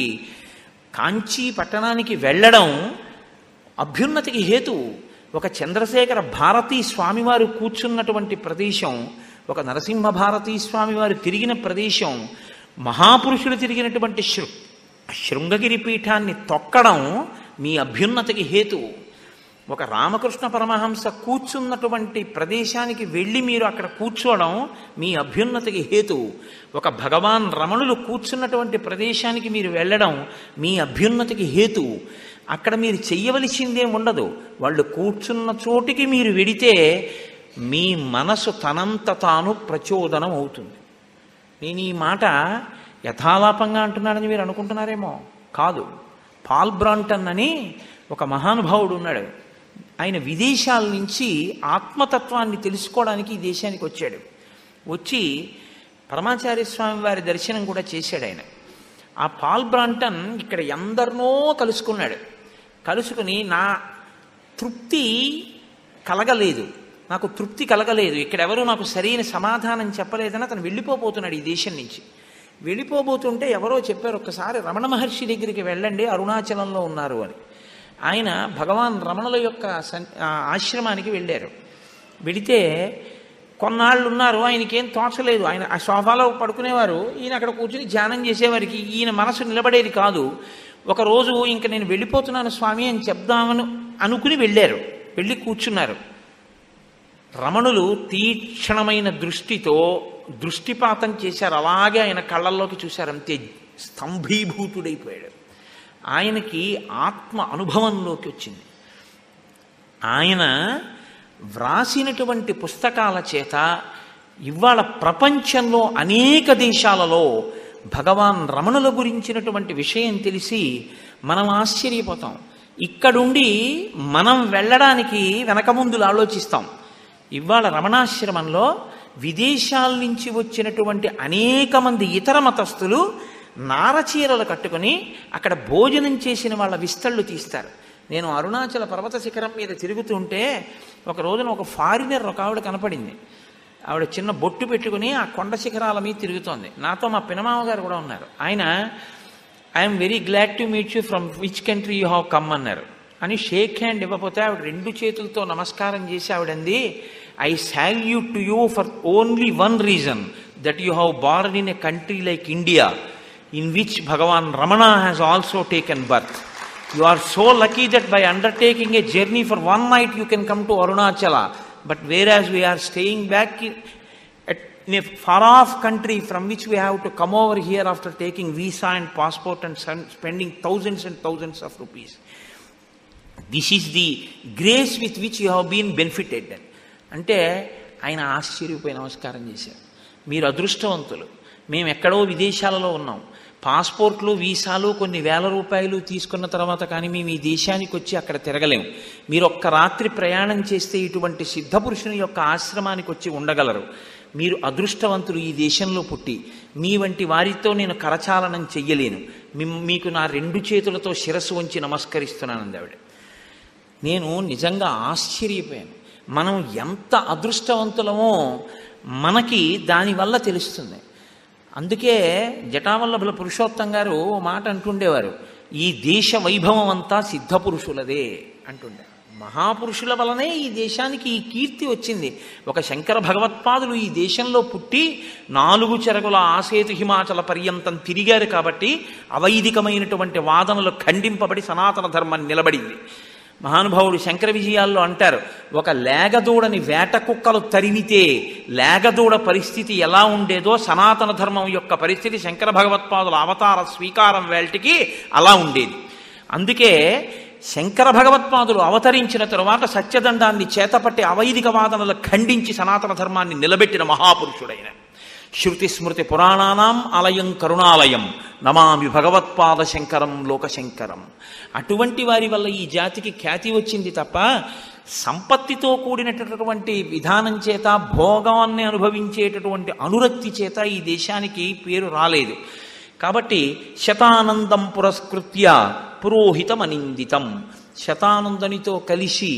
కాంచీ పట్టణానికి వెళ్ళడం అభ్యున్నతికి హేతువు ఒక చంద్రశేఖర భారతీ స్వామివారు కూర్చున్నటువంటి ప్రదేశం ఒక నరసింహ భారతీ స్వామివారు తిరిగిన ప్రదేశం మహాపురుషులు తిరిగినటువంటి శృ శృంగగిరి పీఠాన్ని తొక్కడం మీ అభ్యున్నతికి హేతువు ఒక రామకృష్ణ పరమహంస కూర్చున్నటువంటి ప్రదేశానికి వెళ్ళి మీరు అక్కడ కూర్చోవడం మీ అభ్యున్నతికి హేతువు ఒక భగవాన్ రమణులు కూర్చున్నటువంటి ప్రదేశానికి మీరు వెళ్ళడం మీ అభ్యున్నతికి హేతువు అక్కడ మీరు చెయ్యవలసిందే ఉండదు వాళ్ళు కూర్చున్న చోటికి మీరు వెడితే మీ మనసు తనంత తాను ప్రచోదనం అవుతుంది నేను ఈ మాట యథాలాపంగా అంటున్నాడని మీరు అనుకుంటున్నారేమో కాదు పాల్ బ్రాంటన్ అని ఒక మహానుభావుడు ఉన్నాడు ఆయన విదేశాల నుంచి ఆత్మతత్వాన్ని తెలుసుకోవడానికి ఈ దేశానికి వచ్చాడు వచ్చి పరమాచార్య స్వామి వారి దర్శనం కూడా చేశాడు ఆయన ఆ పాల్ బ్రాంటన్ ఇక్కడ ఎందరినో కలుసుకున్నాడు కలుసుకుని నా తృప్తి కలగలేదు నాకు తృప్తి కలగలేదు ఇక్కడెవరూ నాకు సరైన సమాధానం చెప్పలేదని అతను వెళ్ళిపోబోతున్నాడు ఈ దేశం నుంచి వెళ్ళిపోబోతుంటే ఎవరో చెప్పారు ఒక్కసారి రమణ మహర్షి దగ్గరికి వెళ్ళండి అరుణాచలంలో ఉన్నారు అని ఆయన భగవాన్ రమణుల యొక్క సన్ ఆ ఆశ్రమానికి వెళ్ళారు వెడితే కొన్నాళ్ళు ఉన్నారు ఆయనకేం తోచలేదు ఆయన ఆ సోఫాలో పడుకునేవారు ఈయన అక్కడ కూర్చుని ధ్యానం చేసేవారికి ఈయన మనసు నిలబడేది కాదు ఒకరోజు ఇంక నేను వెళ్ళిపోతున్నాను స్వామి అని చెప్దామని అనుకుని వెళ్ళారు వెళ్ళి కూర్చున్నారు రమణులు తీక్షణమైన దృష్టితో దృష్టిపాతం చేశారు అలాగే ఆయన కళ్ళల్లోకి చూశారు అంతే స్తంభీభూతుడైపోయాడు ఆయనకి ఆత్మ అనుభవంలోకి వచ్చింది ఆయన వ్రాసినటువంటి పుస్తకాల చేత ఇవాళ ప్రపంచంలో అనేక దేశాలలో భగవాన్ రమణుల గురించినటువంటి విషయం తెలిసి మనం ఆశ్చర్యపోతాం ఇక్కడుండి మనం వెళ్ళడానికి వెనక ముందులు ఆలోచిస్తాం ఇవాళ రమణాశ్రమంలో విదేశాల నుంచి వచ్చినటువంటి అనేక మంది ఇతర మతస్థులు నారచీరలు కట్టుకుని అక్కడ భోజనం చేసిన వాళ్ళ విస్తళ్ళు తీస్తారు నేను అరుణాచల పర్వత శిఖరం మీద తిరుగుతుంటే ఒక రోజున ఒక ఫారినర్ ఒక ఆవిడ కనపడింది ఆవిడ చిన్న బొట్టు పెట్టుకుని ఆ కొండ శిఖరాల మీద తిరుగుతోంది నాతో మా పినమామ గారు కూడా ఉన్నారు ఆయన I'm very glad to meet you from which country you have come అన్నారు అని షేక్ హ్యాండ్ ఇవ్వకపోతే ఆవిడ రెండు చేతులతో నమస్కారం చేసి ఆవిడంది I salute to you for only one reason that you have born in a country like India in which Bhagavan Ramana has also taken birth you are so lucky that by undertaking a journey for one night you can come to Arunachala but where as we're staying back in a far off country from which we have to come over here after taking visa and passport and sen- spending thousands and thousands of rupees. This is the grace with which you have been benefited అంటే ఆయన ఆశ్చర్యపోయి నమస్కారం చేశారు మీరు అదృష్టవంతులు మేము ఎక్కడో విదేశాలలో ఉన్నాం పాస్పోర్ట్లు వీసాలు కొన్ని వేల రూపాయలు తీసుకున్న తర్వాత కానీ మేము ఈ దేశానికి వచ్చి అక్కడ తిరగలేము మీరు ఒక్క రాత్రి ప్రయాణం చేస్తే ఇటువంటి సిద్ధపురుషుని యొక్క ఆశ్రమానికి వచ్చి ఉండగలరు మీరు అదృష్టవంతులు ఈ దేశంలో పుట్టి మీ వంటి వారితో నేను కరచాలనం చెయ్యలేను మిమ్- మీకు నా రెండు చేతులతో శిరస్సు వంచి నమస్కరిస్తున్నాను ఆవిడ నేను నిజంగా ఆశ్చర్యపోయాను మనం ఎంత అదృష్టవంతులమో మనకి దానివల్ల తెలుస్తుంది అందుకే జటావల్లభుల పురుషోత్తం గారు ఓ మాట అంటుండేవారు ఈ దేశ వైభవం అంతా సిద్ధపురుషులదే అంటుండే మహాపురుషుల వలనే ఈ దేశానికి ఈ కీర్తి వచ్చింది ఒక శంకర భగవత్పాదులు ఈ దేశంలో పుట్టి నాలుగు చెరగుల ఆసేతు హిమాచల పర్యంతం తిరిగారు కాబట్టి అవైదికమైనటువంటి వాదనలు ఖండింపబడి సనాతన ధర్మం నిలబడింది మహానుభావుడు శంకర విజయాల్లో అంటారు ఒక లేగదూడని వేట కుక్కలు తరిమితే లేగదూడ పరిస్థితి ఎలా ఉండేదో సనాతన ధర్మం యొక్క పరిస్థితి శంకర భగవత్పాదుల అవతార స్వీకారం వేల్టికి అలా ఉండేది అందుకే శంకర భగవత్పాదులు అవతరించిన తరువాత సత్యదండాన్ని చేతపట్టి అవైదిక వాదనలు ఖండించి సనాతన ధర్మాన్ని నిలబెట్టిన మహాపురుషుడైన శృతి స్మృతి పురాణానాం ఆలయం కరుణాలయం నమామి భగవత్పాద శంకరం లోకశంకరం అటువంటి వారి వల్ల ఈ జాతికి ఖ్యాతి వచ్చింది తప్ప సంపత్తితో కూడినటువంటి విధానం చేత భోగాన్ని అనుభవించేటటువంటి అనురక్తి చేత ఈ దేశానికి పేరు రాలేదు కాబట్టి శతానందం పురస్కృత్య పురోహితమనిందితం శతానందనితో కలిసి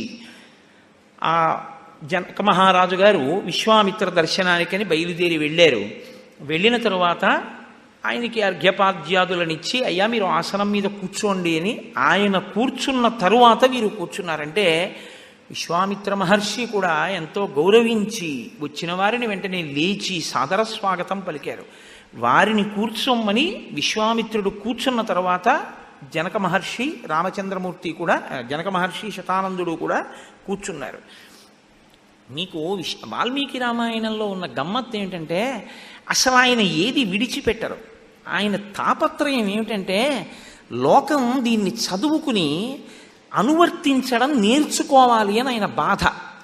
ఆ జనక మహారాజు గారు విశ్వామిత్ర దర్శనానికని బయలుదేరి వెళ్ళారు వెళ్ళిన తరువాత ఆయనకి అర్ఘ్యపాద్యాదులనిచ్చి అయ్యా మీరు ఆసనం మీద కూర్చోండి అని ఆయన కూర్చున్న తరువాత వీరు కూర్చున్నారంటే విశ్వామిత్ర మహర్షి కూడా ఎంతో గౌరవించి వచ్చిన వారిని వెంటనే లేచి సాదర స్వాగతం పలికారు వారిని కూర్చోమ్మని విశ్వామిత్రుడు కూర్చున్న తర్వాత జనక మహర్షి రామచంద్రమూర్తి కూడా జనక మహర్షి శతానందుడు కూడా కూర్చున్నారు మీకు విశ్ వాల్మీకి రామాయణంలో ఉన్న గమ్మత్తు ఏమిటంటే అసలు ఆయన ఏది విడిచిపెట్టరు ఆయన తాపత్రయం ఏమిటంటే లోకం దీన్ని చదువుకుని అనువర్తించడం నేర్చుకోవాలి అని ఆయన బాధ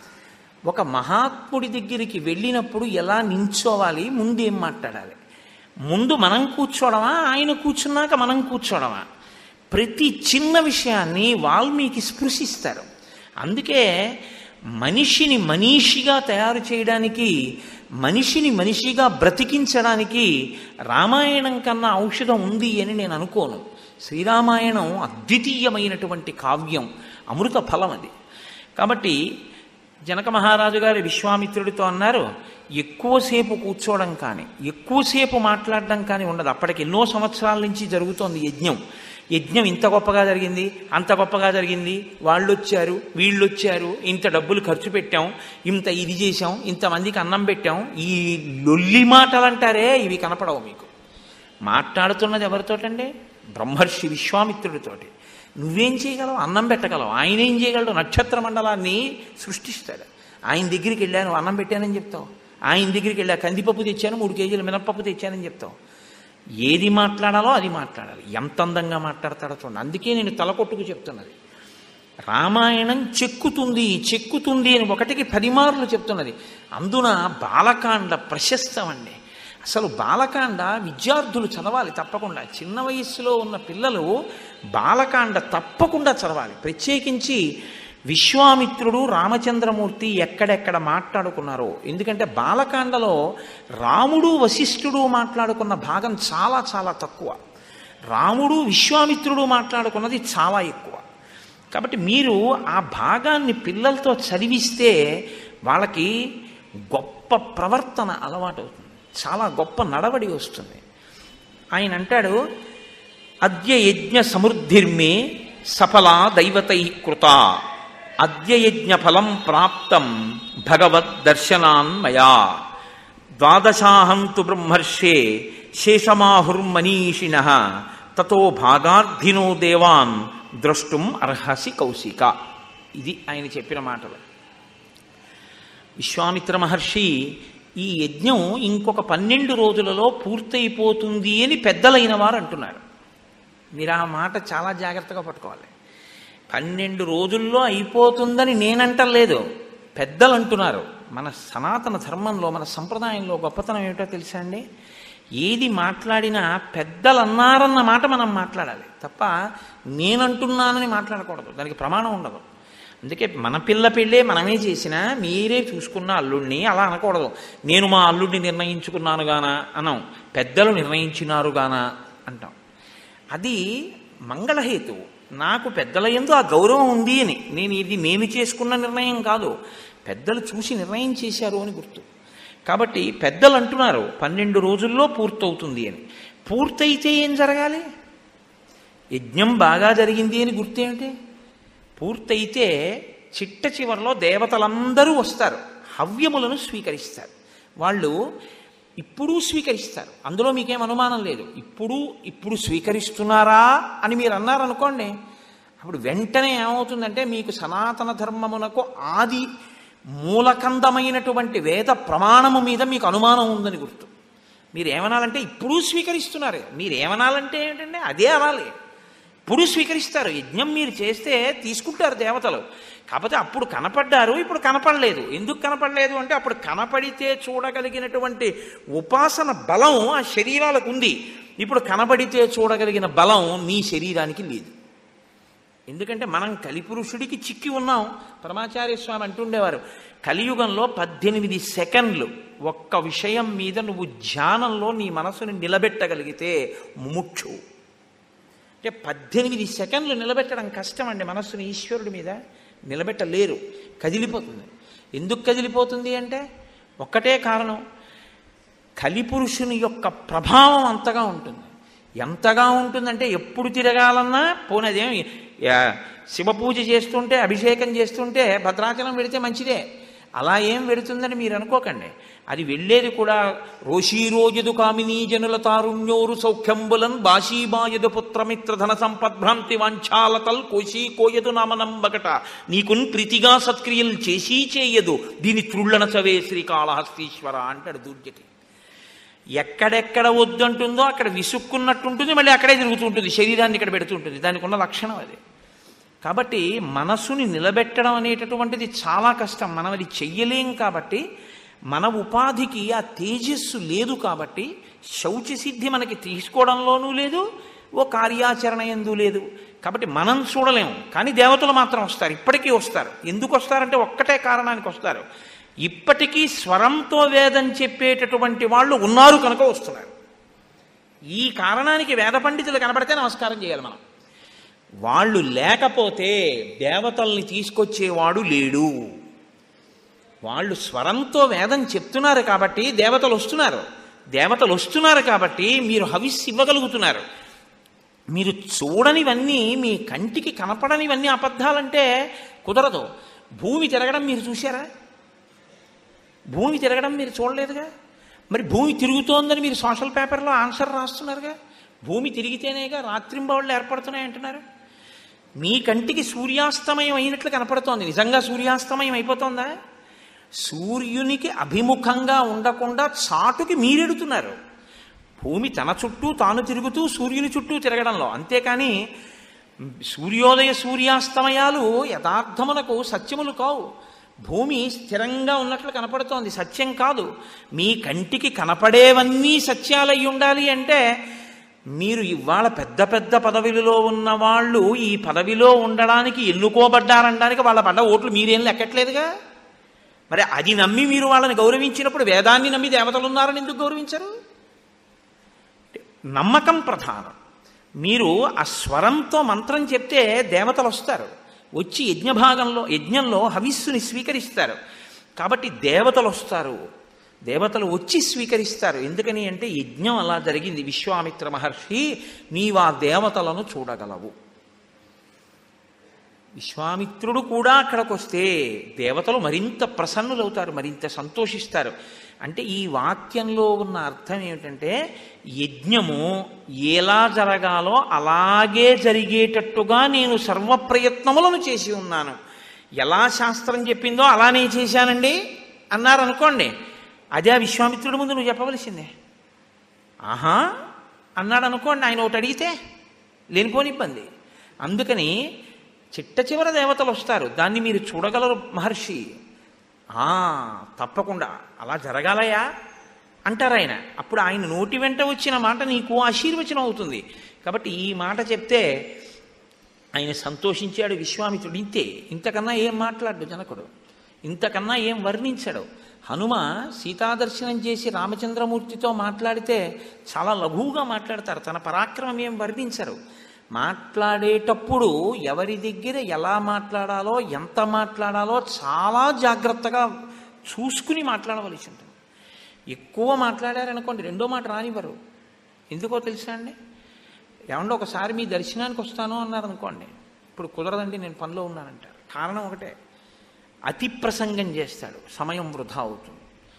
ఒక మహాత్ముడి దగ్గరికి వెళ్ళినప్పుడు ఎలా నించోవాలి ముందు ఏం మాట్లాడాలి ముందు మనం కూర్చోవడమా ఆయన కూర్చున్నాక మనం కూర్చోవడమా ప్రతి చిన్న విషయాన్ని వాల్మీకి స్పృశిస్తారు అందుకే మనిషిని మనీషిగా తయారు చేయడానికి మనిషిని మనిషిగా బ్రతికించడానికి రామాయణం కన్నా ఔషధం ఉంది అని నేను అనుకోను శ్రీరామాయణం అద్వితీయమైనటువంటి కావ్యం అమృత ఫలం అది కాబట్టి జనక మహారాజు గారి విశ్వామిత్రుడితో అన్నారు ఎక్కువసేపు కూర్చోవడం కానీ ఎక్కువసేపు మాట్లాడడం కానీ ఉండదు అప్పటికి ఎన్నో సంవత్సరాల నుంచి జరుగుతోంది యజ్ఞం యజ్ఞం ఇంత గొప్పగా జరిగింది అంత గొప్పగా జరిగింది వాళ్ళు వచ్చారు వీళ్ళు వచ్చారు ఇంత డబ్బులు ఖర్చు పెట్టాం ఇంత ఇది చేశాం ఇంతమందికి అన్నం పెట్టాం ఈ లొల్లి మాటలు అంటారే ఇవి కనపడవు మీకు మాట్లాడుతున్నది ఎవరితోటండి బ్రహ్మర్షి విశ్వామిత్రుడితోటి నువ్వేం చేయగలవు అన్నం పెట్టగలవు ఆయన ఏం చేయగలడు నక్షత్ర మండలాన్ని సృష్టిస్తాడు ఆయన దగ్గరికి వెళ్ళాను అన్నం పెట్టానని చెప్తావు ఆయన దగ్గరికి వెళ్ళా కందిపప్పు తెచ్చాను మూడు కేజీలు మినప్పప్పు తెచ్చానని చెప్తావు ఏది మాట్లాడాలో అది మాట్లాడాలి ఎంత అందంగా మాట్లాడతాడో చూడండి అందుకే నేను తలకొట్టుకు చెప్తున్నది రామాయణం చెక్కుతుంది చెక్కుతుంది అని ఒకటికి పది మార్లు చెప్తున్నది అందున బాలకాండ ప్రశస్తం అండి అసలు బాలకాండ విద్యార్థులు చదవాలి తప్పకుండా చిన్న వయస్సులో ఉన్న పిల్లలు బాలకాండ తప్పకుండా చదవాలి ప్రత్యేకించి విశ్వామిత్రుడు రామచంద్రమూర్తి ఎక్కడెక్కడ మాట్లాడుకున్నారో ఎందుకంటే బాలకాండలో రాముడు వశిష్ఠుడు మాట్లాడుకున్న భాగం చాలా చాలా తక్కువ రాముడు విశ్వామిత్రుడు మాట్లాడుకున్నది చాలా ఎక్కువ కాబట్టి మీరు ఆ భాగాన్ని పిల్లలతో చదివిస్తే వాళ్ళకి గొప్ప ప్రవర్తన అలవాటు అవుతుంది చాలా గొప్ప నడవడి వస్తుంది ఆయన అంటాడు అద్య యజ్ఞ సమృద్ధిర్మే సఫల దైవతై కృత అద్య యజ్ఞ ఫలం ప్రాప్తం భగవద్ దర్శనాన్ మయా ద్వాదశాహం తు బ్రహ్మర్షే శేషమాహుర్మనీషిణ తతో భాగార్థినో దేవాన్ ద్రష్టుం అర్హసి కౌశిక ఇది ఆయన చెప్పిన మాటలు విశ్వామిత్ర మహర్షి ఈ యజ్ఞం ఇంకొక పన్నెండు రోజులలో పూర్తయిపోతుంది అని పెద్దలైన వారు అంటున్నారు మీరు ఆ మాట చాలా జాగ్రత్తగా పట్టుకోవాలి పన్నెండు రోజుల్లో అయిపోతుందని నేనంటలేదు పెద్దలు అంటున్నారు మన సనాతన ధర్మంలో మన సంప్రదాయంలో గొప్పతనం ఏమిటో తెలుసా అండి ఏది మాట్లాడినా పెద్దలు అన్నారన్న మాట మనం మాట్లాడాలి తప్ప నేనంటున్నానని మాట్లాడకూడదు దానికి ప్రమాణం ఉండదు అందుకే మన పిల్ల పెళ్ళే మనమే చేసినా మీరే చూసుకున్న అల్లుడిని అలా అనకూడదు నేను మా అల్లుడిని నిర్ణయించుకున్నాను గానా అనం పెద్దలు నిర్ణయించినారు గానా అంటాం అది మంగళహేతువు నాకు పెద్దల ఎందు ఆ గౌరవం ఉంది అని నేను ఇది నేను చేసుకున్న నిర్ణయం కాదు పెద్దలు చూసి నిర్ణయం చేశారు అని గుర్తు కాబట్టి పెద్దలు అంటున్నారు పన్నెండు రోజుల్లో పూర్తవుతుంది అని పూర్తయితే ఏం జరగాలి యజ్ఞం బాగా జరిగింది అని గుర్తేమిటి పూర్తయితే చిట్ట చివరిలో దేవతలందరూ వస్తారు హవ్యములను స్వీకరిస్తారు వాళ్ళు ఇప్పుడు స్వీకరిస్తారు అందులో మీకేం అనుమానం లేదు ఇప్పుడు ఇప్పుడు స్వీకరిస్తున్నారా అని మీరు అన్నారనుకోండి అప్పుడు వెంటనే ఏమవుతుందంటే మీకు సనాతన ధర్మమునకు ఆది మూలకందమైనటువంటి వేద ప్రమాణము మీద మీకు అనుమానం ఉందని గుర్తు మీరు ఏమనాలంటే ఇప్పుడు స్వీకరిస్తున్నారు మీరు ఏమనాలంటే ఏంటంటే అదే అనాలి ఇప్పుడు స్వీకరిస్తారు యజ్ఞం మీరు చేస్తే తీసుకుంటారు దేవతలు కాకపోతే అప్పుడు కనపడ్డారు ఇప్పుడు కనపడలేదు ఎందుకు కనపడలేదు అంటే అప్పుడు కనపడితే చూడగలిగినటువంటి ఉపాసన బలం ఆ శరీరాలకు ఉంది ఇప్పుడు కనబడితే చూడగలిగిన బలం మీ శరీరానికి లేదు ఎందుకంటే మనం కలిపురుషుడికి చిక్కి ఉన్నాం పరమాచార్య స్వామి అంటుండేవారు కలియుగంలో పద్దెనిమిది సెకండ్లు ఒక్క విషయం మీద నువ్వు ధ్యానంలో నీ మనసుని నిలబెట్టగలిగితే ముముక్షు అంటే పద్దెనిమిది సెకండ్లు నిలబెట్టడం కష్టం అండి మనస్సుని ఈశ్వరుడి మీద నిలబెట్టలేరు కదిలిపోతుంది ఎందుకు కదిలిపోతుంది అంటే ఒక్కటే కారణం కలిపురుషుని యొక్క ప్రభావం అంతగా ఉంటుంది ఎంతగా ఉంటుందంటే ఎప్పుడు తిరగాలన్నా పోనదేం శివ పూజ చేస్తుంటే అభిషేకం చేస్తుంటే భద్రాచలం వెడితే మంచిదే అలా ఏం వెడుతుందని మీరు అనుకోకండి అది వెళ్ళేది కూడా రోషీరోజదు కామినీ జనుల తారుణ్యోరు సౌఖ్యంబులన్ బాషీబాయదు పుత్రమిత్ర ధన సంపద్భ్రాంతి వాంఛాలతల్ కోశీ కోయదు నామనంబకట నీకున్ ప్రీతిగా సత్క్రియలు చేసి చేయదు దీని త్రుళ్ళన చవే శ్రీకాళహస్తీశ్వర అంటాడు దూర్జటి ఎక్కడెక్కడ వద్దంటుందో అక్కడ విసుక్కున్నట్టుంటుంది మళ్ళీ అక్కడే తిరుగుతుంటుంది శరీరాన్ని ఇక్కడ పెడుతుంటుంది దానికి ఉన్న లక్షణం అది కాబట్టి మనసుని నిలబెట్టడం అనేటటువంటిది చాలా కష్టం మనం అది చెయ్యలేం కాబట్టి మన ఉపాధికి ఆ తేజస్సు లేదు కాబట్టి శౌచసిద్ధి మనకి తీసుకోవడంలోనూ లేదు ఓ కార్యాచరణ ఎందు లేదు కాబట్టి మనం చూడలేము కానీ దేవతలు మాత్రం వస్తారు ఇప్పటికీ వస్తారు ఎందుకు వస్తారంటే ఒక్కటే కారణానికి వస్తారు ఇప్పటికీ స్వరంతో వేదం చెప్పేటటువంటి వాళ్ళు ఉన్నారు కనుక వస్తున్నారు ఈ కారణానికి వేద పండితులు కనబడితే నమస్కారం చేయాలి మనం వాళ్ళు లేకపోతే దేవతల్ని తీసుకొచ్చేవాడు లేడు వాళ్ళు స్వరంతో వేదం చెప్తున్నారు కాబట్టి దేవతలు వస్తున్నారు దేవతలు వస్తున్నారు కాబట్టి మీరు హవిస్సు ఇవ్వగలుగుతున్నారు మీరు చూడనివన్నీ మీ కంటికి కనపడనివన్నీ అబద్ధాలంటే కుదరదు భూమి తిరగడం మీరు చూశారా భూమి తిరగడం మీరు చూడలేదుగా మరి భూమి తిరుగుతోందని మీరు సోషల్ పేపర్లో ఆన్సర్ రాస్తున్నారుగా భూమి తిరిగితేనేగా రాత్రింబవళ్ళు ఏర్పడుతున్నాయి అంటున్నారు మీ కంటికి సూర్యాస్తమయం అయినట్లు కనపడుతోంది నిజంగా సూర్యాస్తమయం అయిపోతుందా సూర్యునికి అభిముఖంగా ఉండకుండా చాటుకి మీరెడుతున్నారు భూమి తన చుట్టూ తాను తిరుగుతూ సూర్యుని చుట్టూ తిరగడంలో అంతేకాని సూర్యోదయ సూర్యాస్తమయాలు యథార్థమునకు సత్యములు కావు భూమి స్థిరంగా ఉన్నట్లు కనపడుతోంది సత్యం కాదు మీ కంటికి కనపడేవన్నీ సత్యాలయ్యి ఉండాలి అంటే మీరు ఇవాళ పెద్ద పెద్ద పదవిలో ఉన్న వాళ్ళు ఈ పదవిలో ఉండడానికి ఎన్నుకోబడ్డారనడానికి వాళ్ళ పడ్డ ఓట్లు మీరేం లెక్కట్లేదుగా మరి అది నమ్మి మీరు వాళ్ళని గౌరవించినప్పుడు వేదాన్ని నమ్మి దేవతలు ఉన్నారని ఎందుకు గౌరవించరు నమ్మకం ప్రధానం మీరు ఆ స్వరంతో మంత్రం చెప్తే దేవతలు వస్తారు వచ్చి యజ్ఞభాగంలో యజ్ఞంలో హవిస్సుని స్వీకరిస్తారు కాబట్టి దేవతలు వస్తారు దేవతలు వచ్చి స్వీకరిస్తారు ఎందుకని అంటే యజ్ఞం అలా జరిగింది విశ్వామిత్ర మహర్షి నీవా దేవతలను చూడగలవు విశ్వామిత్రుడు కూడా అక్కడికి వస్తే దేవతలు మరింత ప్రసన్నులవుతారు మరింత సంతోషిస్తారు అంటే ఈ వాక్యంలో ఉన్న అర్థం ఏమిటంటే యజ్ఞము ఎలా జరగాలో అలాగే జరిగేటట్టుగా నేను సర్వ ప్రయత్నములను చేసి ఉన్నాను ఎలా శాస్త్రం చెప్పిందో అలానే చేశానండి అన్నారు అనుకోండి అదే ఆ విశ్వామిత్రుడి ముందు నువ్వు చెప్పవలసిందే ఆహా అన్నాడు అనుకోండి ఆయన ఒకటి అడిగితే లేనిపోని ఇబ్బంది అందుకని చిట్ట చివర దేవతలు వస్తారు దాన్ని మీరు చూడగలరు మహర్షి ఆ తప్పకుండా అలా జరగాలయా అంటారు ఆయన అప్పుడు ఆయన నోటి వెంట వచ్చిన మాట నీకు ఆశీర్వచనం అవుతుంది కాబట్టి ఈ మాట చెప్తే ఆయన సంతోషించాడు విశ్వామిత్రుడు ఇంతే ఇంతకన్నా ఏం మాట్లాడు జనకుడు ఇంతకన్నా ఏం వర్ణించాడు హనుమ సీతాదర్శనం చేసి రామచంద్రమూర్తితో మాట్లాడితే చాలా లఘువుగా మాట్లాడతారు తన పరాక్రమం ఏం వర్ణించరు మాట్లాడేటప్పుడు ఎవరి దగ్గర ఎలా మాట్లాడాలో ఎంత మాట్లాడాలో చాలా జాగ్రత్తగా చూసుకుని మాట్లాడవలసి ఉంటుంది ఎక్కువ మాట్లాడారనుకోండి రెండో మాట రానివ్వరు ఎందుకో తెలుసా అండి ఏమంటే ఒకసారి మీ దర్శనానికి వస్తాను అన్నారు అనుకోండి ఇప్పుడు కుదరదండి నేను పనిలో ఉన్నానంటారు కారణం ఒకటే అతి ప్రసంగం చేస్తాడు సమయం వృధా అవుతుంది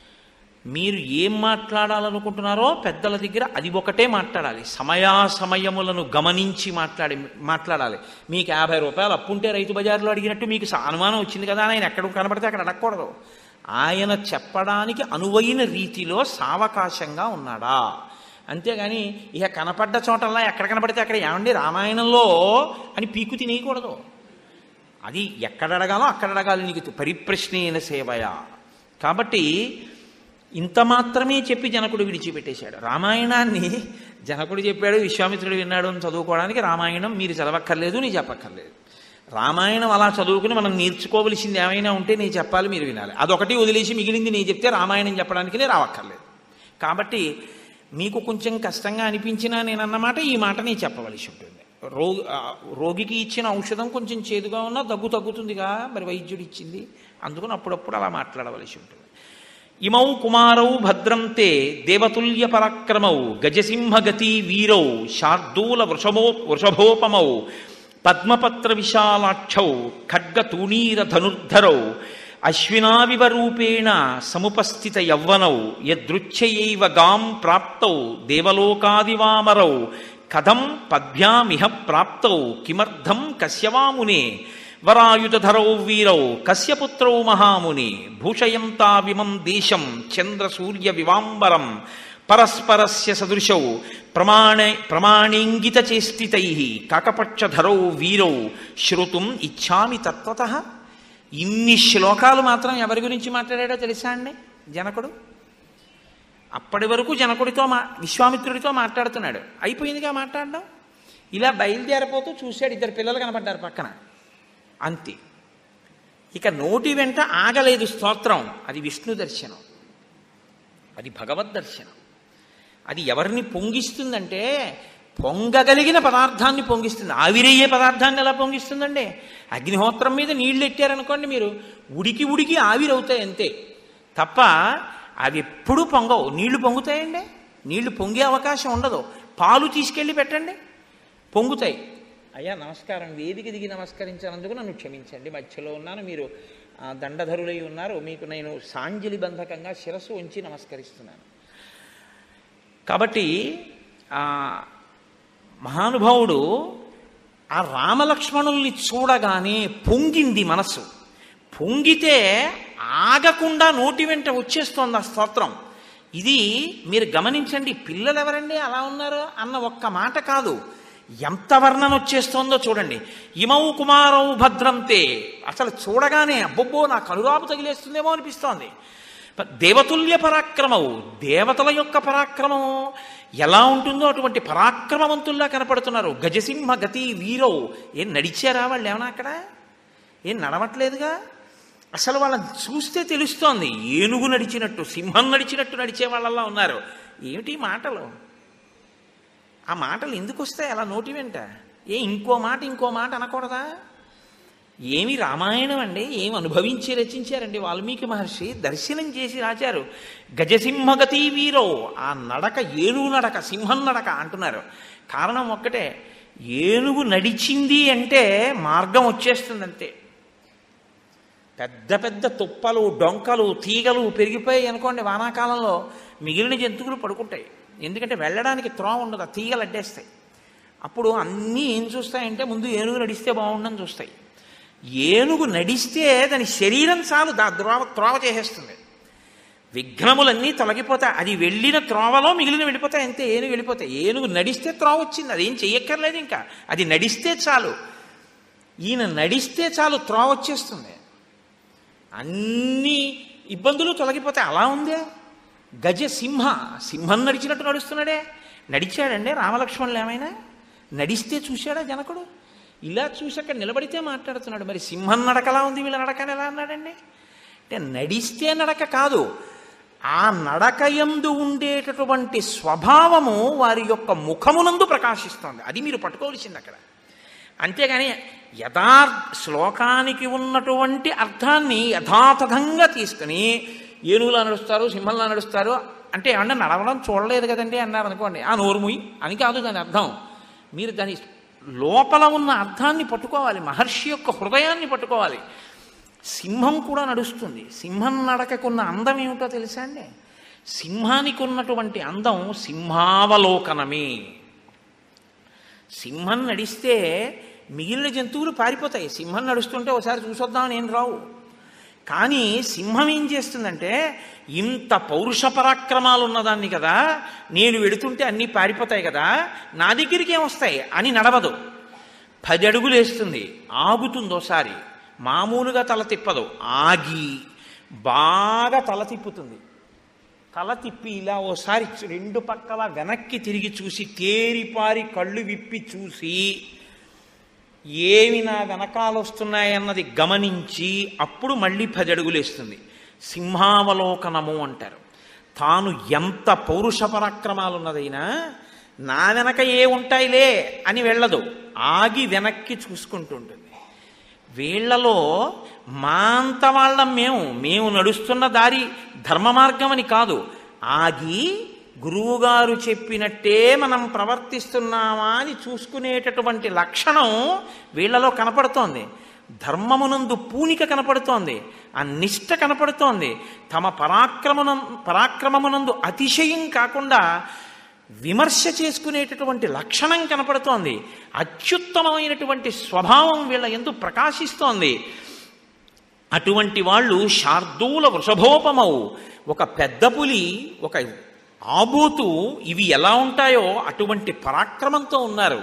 మీరు ఏం మాట్లాడాలనుకుంటున్నారో పెద్దల దగ్గర అది ఒకటే మాట్లాడాలి సమయాసమయములను గమనించి మాట్లాడి మాట్లాడాలి మీకు యాభై రూపాయలు అప్పుంటే రైతు బజార్లో అడిగినట్టు మీకు స- అనుమానం వచ్చింది కదా అని ఆయన ఎక్కడ కనబడితే అక్కడ అడగకూడదు ఆయన చెప్పడానికి అనువైన రీతిలో సావకాశంగా ఉన్నాడా అంతేగాని ఇక కనపడ్డ చోటల్లా ఎక్కడ కనపడితే అక్కడ ఏమండి రామాయణంలో అని పీకు తినేయకూడదు అది ఎక్కడ అడగాలో అక్కడ అడగాలి నీకు పరిప్రశ్నేన సేవయ కాబట్టి ఇంత మాత్రమే చెప్పి జనకుడు విడిచిపెట్టేశాడు రామాయణాన్ని జనకుడు చెప్పాడు విశ్వామిత్రుడు విన్నాడు అని చదువుకోవడానికి రామాయణం మీరు చదవక్కర్లేదు నీ చెప్పక్కర్లేదు రామాయణం అలా చదువుకుని మనం నేర్చుకోవలసింది ఏమైనా ఉంటే నేను చెప్పాలి మీరు వినాలి అదొకటి వదిలేసి మిగిలింది నేను చెప్తే రామాయణం చెప్పడానికి నేను రావక్కర్లేదు కాబట్టి మీకు కొంచెం కష్టంగా అనిపించినా నేను అన్నమాట ఈ మాట నేను చెప్పవలసి ఉంటుంది రోగి ఆ, రోగికి ఇచ్చిన ఔషధం కొంచెం చేదుగా ఉన్నా దగ్గు తగ్గుతుందిగా మరి వైద్యుడు ఇచ్చింది అందుకని అప్పుడప్పుడు అలా మాట్లాడవలసి ఉంటుంది ఇమౌ కుమారౌ భద్రం తే దేవతుల్య పరాక్రమౌ గజసింహగతి వీరౌ శార్దూల వృషభో వృషభోపమౌ పద్మపత్ర విశాలాక్షౌ ఖడ్గతూణీర ధనుర్ధరౌ అశ్వినావివ రూపేణ సముపస్థిత యవ్వనౌ యదృచ్ఛయైవ గాం ప్రాప్తౌ దేవలోకాదివామరౌ కథం పద్భ్యామిహ ప్రాప్తౌ కిమర్థం కశ్యవామునే వరాయుధరౌ వీరౌ కశ్యపుత్రౌ మహాముని భూషయంతావిమం దేశం చంద్రసూర్య వివాంబరం పరస్పరస్య సదృశౌ ప్రమాణ ప్రమాణేంగిత చేష్టితై కాకపక్షధరౌ వీరౌ శ్రుతుం ఇచ్చామి తత్వత ఇన్ని శ్లోకాలు మాత్రం ఎవరి గురించి మాట్లాడాడో తెలుసా అండి జనకుడు అప్పటి వరకు జనకుడితో మా విశ్వామిత్రుడితో మాట్లాడుతున్నాడు అయిపోయిందిగా మాట్లాడడం ఇలా బయలుదేరిపోతూ చూశాడు ఇద్దరు పిల్లలు కనపడ్డారు పక్కన అంతే ఇక నోటి వెంట ఆగలేదు స్తోత్రం అది విష్ణు దర్శనం అది భగవద్ దర్శనం అది ఎవరిని పొంగిస్తుందంటే పొంగగలిగిన పదార్థాన్ని పొంగిస్తుంది ఆవిరయ్యే పదార్థాన్ని ఎలా పొంగిస్తుందండి అగ్నిహోత్రం మీద నీళ్లు ఎట్టారనుకోండి మీరు ఉడికి ఉడికి ఆవిరవుతాయి అంతే తప్ప అవి ఎప్పుడూ పొంగవు నీళ్లు పొంగుతాయండి నీళ్లు పొంగే అవకాశం ఉండదు పాలు తీసుకెళ్ళి పెట్టండి పొంగుతాయి అయ్యా నమస్కారం వేదిక దిగి నమస్కరించినందుకు నన్ను క్షమించండి మధ్యలో ఉన్నాను మీరు ఆ, దండధరులై ఉన్నారు మీకు నేను సాంజలి బంధకంగా శిరస్సు ఉంచి నమస్కరిస్తున్నాను కాబట్టి ఆ మహానుభావుడు ఆ రామలక్ష్మణుల్ని చూడగానే పొంగింది మనసు పొంగితే ఆగకుండా నోటి వెంట వచ్చేస్తోంది ఆ స్తోత్రం ఇది మీరు గమనించండి పిల్లలు ఎవరండి అలా ఉన్నారు అన్న ఒక్క మాట కాదు ఎంత వర్ణన వచ్చేస్తోందో చూడండి ఇమౌ కుమారౌ భద్రంతే అసలు చూడగానే అబ్బబ్బో నా కనురాపు తగిలేస్తుందేమో అనిపిస్తోంది దేవతుల్య పరాక్రమవు దేవతల యొక్క పరాక్రమం ఎలా ఉంటుందో అటువంటి పరాక్రమవంతుల్లా కనపడుతున్నారు గజసింహ గతి వీరవు ఏం నడిచారా వాళ్ళు ఏమన్నా అక్కడ ఏం నడవట్లేదుగా అసలు వాళ్ళని చూస్తే తెలుస్తోంది ఏనుగు నడిచినట్టు సింహం నడిచినట్టు నడిచే వాళ్ళలా ఉన్నారు ఏమిటి ఈ మాటలు ఆ మాటలు ఎందుకు వస్తాయి అలా నోటి వెంట ఏ ఇంకో మాట ఇంకో మాట అనకూడదా ఏమి రామాయణం అండి ఏం అనుభవించి రచించారండి వాల్మీకి మహర్షి దర్శనం చేసి రాశారు గజసింహగతి వీరో ఆ నడక ఏనుగు నడక సింహం నడక అంటున్నారు కారణం ఒక్కటే ఏనుగు నడిచింది అంటే మార్గం వచ్చేస్తుంది అంతే పెద్ద పెద్ద తుప్పలు డొంకలు తీగలు పెరిగిపోయాయి అనుకోండి వానాకాలంలో మిగిలిన జంతువులు పడుకుంటాయి ఎందుకంటే వెళ్ళడానికి త్రోవ ఉండదు ఆ తీగలు అడ్డేస్తాయి అప్పుడు అన్నీ ఏం చూస్తాయంటే ముందు ఏనుగు నడిస్తే బాగుండని చూస్తాయి ఏనుగు నడిస్తే దాని శరీరం చాలు దా త్రోవ త్రోవ చేసేస్తుంది విఘ్నములన్నీ తొలగిపోతాయి అది వెళ్ళిన త్రోవలో మిగిలిన వెళ్ళిపోతాయి అంతే ఏనుగు వెళ్ళిపోతాయి ఏనుగు నడిస్తే త్రోవ వచ్చింది అదేం చెయ్యక్కర్లేదు ఇంకా అది నడిస్తే చాలు ఈయన నడిస్తే చాలు త్రోవ వచ్చేస్తుంది అన్ని ఇబ్బందులు తొలగిపోతాయి అలా ఉందే గజ సింహ సింహం నడిచినట్టు నడుస్తున్నాడే నడిచాడండి రామలక్ష్మణులు ఏమైనా నడిస్తే చూశాడా జనకుడు ఇలా చూసి అక్కడ నిలబడితే మాట్లాడుతున్నాడు మరి సింహం నడకలా ఉంది వీళ్ళ నడకని ఎలా అన్నాడండి అంటే నడిస్తే నడక కాదు ఆ నడకయందు ఉండేటటువంటి స్వభావము వారి యొక్క ముఖమునందు ప్రకాశిస్తోంది అది మీరు పట్టుకోవలసింది అక్కడ అంతేగాని యథార్థ శ్లోకానికి ఉన్నటువంటి అర్థాన్ని యథాతథంగా తీసుకుని ఏనుగులా నడుస్తారు సింహంలా నడుస్తారు అంటే ఏమన్నా నడవడం చూడలేదు కదండి అన్నారు అనుకోండి ఆ నోరుముయి అని కాదు దాని అర్థం మీరు దాని లోపల ఉన్న అర్థాన్ని పట్టుకోవాలి మహర్షి యొక్క హృదయాన్ని పట్టుకోవాలి సింహం కూడా నడుస్తుంది సింహం నడకకున్న అందం ఏమిటో తెలుసా అండి సింహానికి ఉన్నటువంటి అందం సింహావలోకనమే సింహం నడిస్తే మిగిలిన జంతువులు పారిపోతాయి సింహం నడుస్తుంటే ఒకసారి చూసొద్దామని ఏం రావు కానీ సింహం ఏం చేస్తుందంటే ఇంత పౌరుష పరాక్రమాలు ఉన్నదాన్ని కదా నేను వెడుతుంటే అన్నీ పారిపోతాయి కదా నా దగ్గరికి ఏమొస్తాయి అని నడవదు పది అడుగులు వేస్తుంది ఆగుతుంది ఒకసారి మామూలుగా తల తిప్పదు ఆగి బాగా తల తిప్పుతుంది తల తిప్పి ఇలా ఓసారి రెండు పక్కల వెనక్కి తిరిగి చూసి తేరిపారి కళ్ళు విప్పి చూసి ఏమి నా వెనకాల వస్తున్నాయన్నది గమనించి అప్పుడు మళ్ళీ పది అడుగులేస్తుంది సింహావలోకనము అంటారు తాను ఎంత పౌరుష పరాక్రమాలున్నదైనా నా వెనక ఏ ఉంటాయిలే అని వెళ్ళదు ఆగి వెనక్కి చూసుకుంటుంటుంది వీళ్లలో మా అంత వాళ్ళం మేము మేము నడుస్తున్న దారి ధర్మ మార్గం అని కాదు ఆగి గురువుగారు చెప్పినట్టే మనం ప్రవర్తిస్తున్నామా అని చూసుకునేటటువంటి లక్షణం వీళ్లలో కనపడుతోంది ధర్మమునందు పూనిక కనపడుతోంది ఆ నిష్ట కనపడుతోంది తమ పరాక్రమనం పరాక్రమమునందు అతిశయం కాకుండా విమర్శ చేసుకునేటటువంటి లక్షణం కనపడుతోంది అత్యుత్తమమైనటువంటి స్వభావం వీళ్ళ ఎందు ప్రకాశిస్తోంది అటువంటి వాళ్ళు శార్దూల వృషభోపమవు ఒక పెద్ద పులి ఒక ఆబోతు ఇవి ఎలా ఉంటాయో అటువంటి పరాక్రమంతో ఉన్నారు